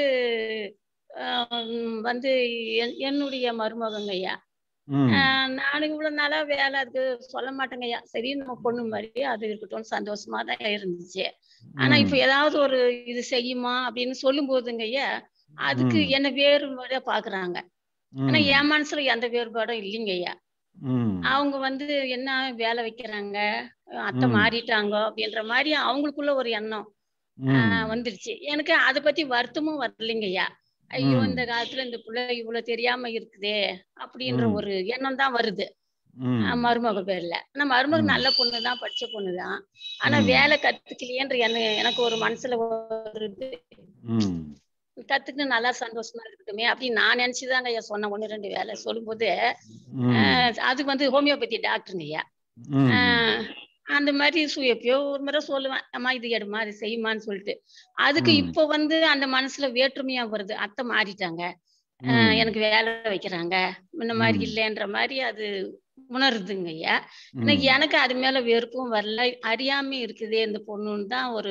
ஆஹ் வந்து என்- என்னுடைய மருமகங்க ஐயா ம் ஆஹ் நான் இவ்வளவு நாளா வேலை அதுக்கு சொல்ல மாட்டேங்க ஐயா சரி நம்ம பொண்ணு மாதிரி அது இருக்கட்டும் சந்தோஷமா தான் இருந்துச்சு ஆனா இப்ப ம் ஏதாவது ஒரு இது செய்யுமா அப்படின்னு சொல்லும் போதுங்க ஐயா அதுக்கு ம். என்ன வேறுபாடா பாக்குறாங்க ஆனா ம் என் மனசுல எந்த வேறுபாடும் இல்லைங்க ஐயா ம் அவங்க வந்து என்ன வேலை வைக்கிறாங்க அத்தை ம். மாறிட்டாங்க அப்படின்ற மாதிரி அவங்களுக்குள்ள ஒரு எண்ணம் ம் ஆஹ் வந்துருச்சு எனக்கு அதை பத்தி வருத்தமும் வரலைங்க ஐயா ஐயோ ம். இந்த காலத்துல இந்த பிள்ளை இவ்வளவு தெரியாம இருக்குதே அப்படின்ற ம். ஒரு எண்ணம் தான் வருது ம் ஆஹ் மருமக பேர்ல ஆனா மருமக ம். நல்ல பொண்ணுதான் படிச்ச பொண்ணுதான் ஆனா ம். வேலை கத்துக்கலையேன்ற எண்ணம் எனக்கு ஒரு மனசுல வருது ம் கத்துக்கிட்டு நல்லா சந்தோஷமா இருக்கட்டுமே அப்படின்னு நான் நினைச்சுதாங்க ஐயா சொன்னேன் ஒண்ணு ரெண்டு வேலை சொல்லும்போது ம் ஆஹ் அது வந்து ஹோமியோபதி டாக்டருங்க ஐயா ம் ஆஹ் அந்த மாதிரி சு- எப்பயோ ஒரு முறை சொல்லுவேன் அம்மா இது எடுமா இது செய்யுமான்னு சொல்லிட்டு அதுக்கு ம். இப்போ வந்து அந்த மனசுல வேற்றுமையா வருது அத்தை மாறிட்டாங்க ஆஹ் ம் எனக்கு வேலை வைக்கிறாங்க முன்ன மாதிரி ம். இல்லைன்ற மாதிரி அது உணருதுங்க ஐயா ம் எனக்கு எனக்கு அது மேல வெறுப்பும் வரல அறியாம இருக்குதே இந்த பொண்ணுன்னு தான் ஒரு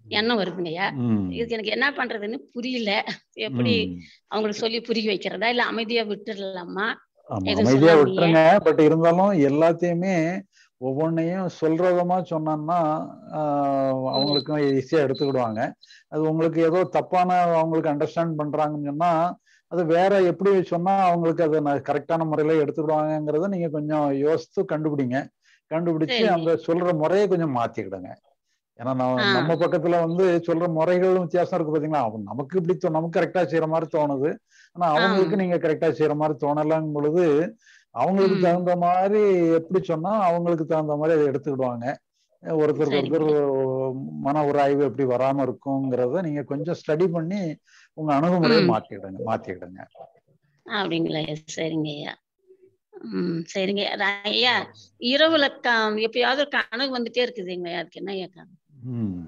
எண்ணம் வருதுங்கய்யா ம். இதுக்கு எனக்கு என்ன பண்றதுன்னு புரியல எப்படி ம். அவங்களுக்கு சொல்லி புரிய வைக்கிறதா இல்ல அமைதியா விட்டுடலாமா ஆமா எதுவும் அமைதியா சொல்லாமயே விட்டுருங்க பட் இருந்தாலும் எல்லாத்தையுமே ஒவ்வொன்றையும் சொல்ற விதமா சொன்னோம்னா ஆஹ், அவங்களுக்கும் ஈஸியா எடுத்துக்கிடுவாங்க அது உங்களுக்கு ஏதோ தப்பான அவங்களுக்கு அண்டர்ஸ்டாண்ட் பண்றாங்கன்னு சொன்னா அது வேற எப்படி சொன்னா அவங்களுக்கு அதை நான் கரெக்டான முறையில எடுத்துக்கிடுவாங்கங்கிறத நீங்க கொஞ்சம் யோசித்து கண்டுபிடிங்க கண்டுபிடிச்சு சரிங்க அந்த சொல்ற முறையை கொஞ்சம் மாத்திக்கிடுங்க ஏன்னா நம்ம ஆ நம்ம பக்கத்துல வந்து சொல்ற முறைகளும் வித்தியாசம் இருக்கு பாத்தீங்களா அவங்க நமக்கு இப்படி தோ- நமக்கு கரெக்டா செய்யற மாதிரி தோணுது ஆனா ஆ அவங்களுக்கு நீங்க கரெக்டா செய்யற மாதிரி தோணலங்கும் பொழுது அவங்களுக்கு ம் தகுந்த மாதிரி எப்படி சொன்னா அவங்களுக்கு தகுந்த மாதிரி அதை எடுத்துக்கிடுவாங்க ஒருத்தருக்கு ஒருத்தர் சரிங்க மன உராய்வு எப்படி வராம இருக்குங்கிறத நீங்க கொஞ்சம் ஸ்டடி பண்ணி உங்க அணுகுமுறையை ம் மாத்திடுங்க மாத்திடுங்க அப்படிங்களா சரிங்க ஐயா ம் சரிங்க அதான் ஐயா இரவுல க எப்பயாவது கனவு வந்துட்டே இருக்குதுங்க அதுக்கு என்ன ஐயா காரணம்? ம்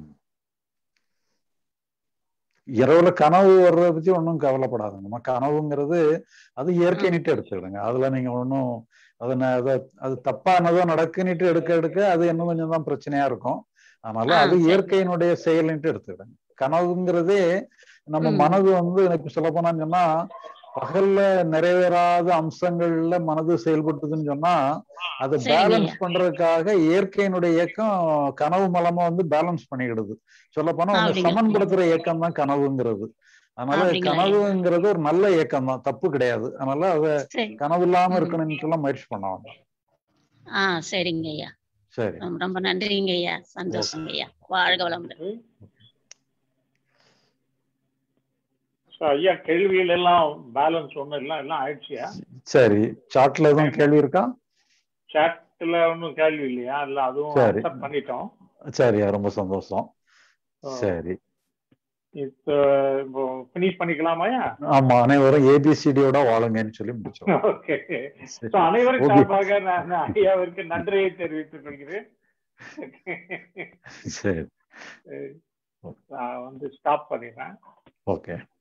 இரவுல கனவு வர்றதை பத்தி ஒன்றும் கவலைப்படாதுங்கம்மா கனவுங்கிறது அது இயற்கை நீட்டு எடுத்துக்கிடுங்க அதுல நீங்க ஒன்றும் அதை ந- அதை அது தப்பானதோ நடக்குன்னுட்டு எடுக்க எடுக்க அது இன்னும் கொஞ்சம் தான் பிரச்சனையா இருக்கும் அதனால ஆ அது சரி இயற்கையினுடைய செயல்ன்ட்டு எடுத்துக்கிடுங்க கனவுங்கிறதே நம்ம ம் மனது வந்து எனக்கு சொல்ல போனான்னு சொன்னா பகல்ல நிறைவேறாத அம்சங்கள்ல மனது செயல்பட்டுதுன்னு சொன்னா அதை சரிங்க பேலன்ஸ் ஐயா பண்றதுக்காக இயற்கையினுடைய இயக்கம் கனவு மூலமா வந்து பேலன்ஸ் பண்ணிக்கிடுது சொல்ல போனா உங்க அப்படிங்களா சமன்படுத்துற இயக்கம் தான் கனவுங்கிறது அதனால அப்படிங்களா ஐயா கனவுங்கிறது ஒரு நல்ல இயக்கம் தான் தப்பு கிடையாது அதனால அத சரி கனவு இல்லாம ம் இருக்கணும்னு எல்லாம் முயற்சி பண்ண வேண்டாம் ஆ சரிங்க ஐயா சரி ரொம்ப ரொம்ப நன்றிங்க ஐயா ஓகே சந்தோஷங்க ஐயா வாழ்க வளமுடன் So, ஐயா கேள்விகள் எல்லாம் பேலன்ஸ் ஒண்ணும் இல்லை எல்லாம் ஆயிடுச்சியா சரி சாட்ல எதுவும் கேள்வி இருக்கா சாட்ல ஒன்றும் கேள்வி இல்லையா இல்ல அதுவும் சரி அக்செப்ட் பண்ணிட்டோம் சரியா ரொம்ப சந்தோஷம் So, சரி இப்போ இப்போ ஃபினிஷ் பண்ணிக்கலாமாயா ஆமா அனைவரும் ஏபிசிடியோட வாழுங்கன்னு சொல்லி முடிச்சோம் ஓகே சரி ஸோ அனைவரும் ஓகே சார்பாக நான் நான் ஐயாவிற்கு நன்றியை தெரிவித்துக் கொள்கிறேன் சரி நான் வந்து ஸ்டாப் பண்ணிடுறேன் ஓகே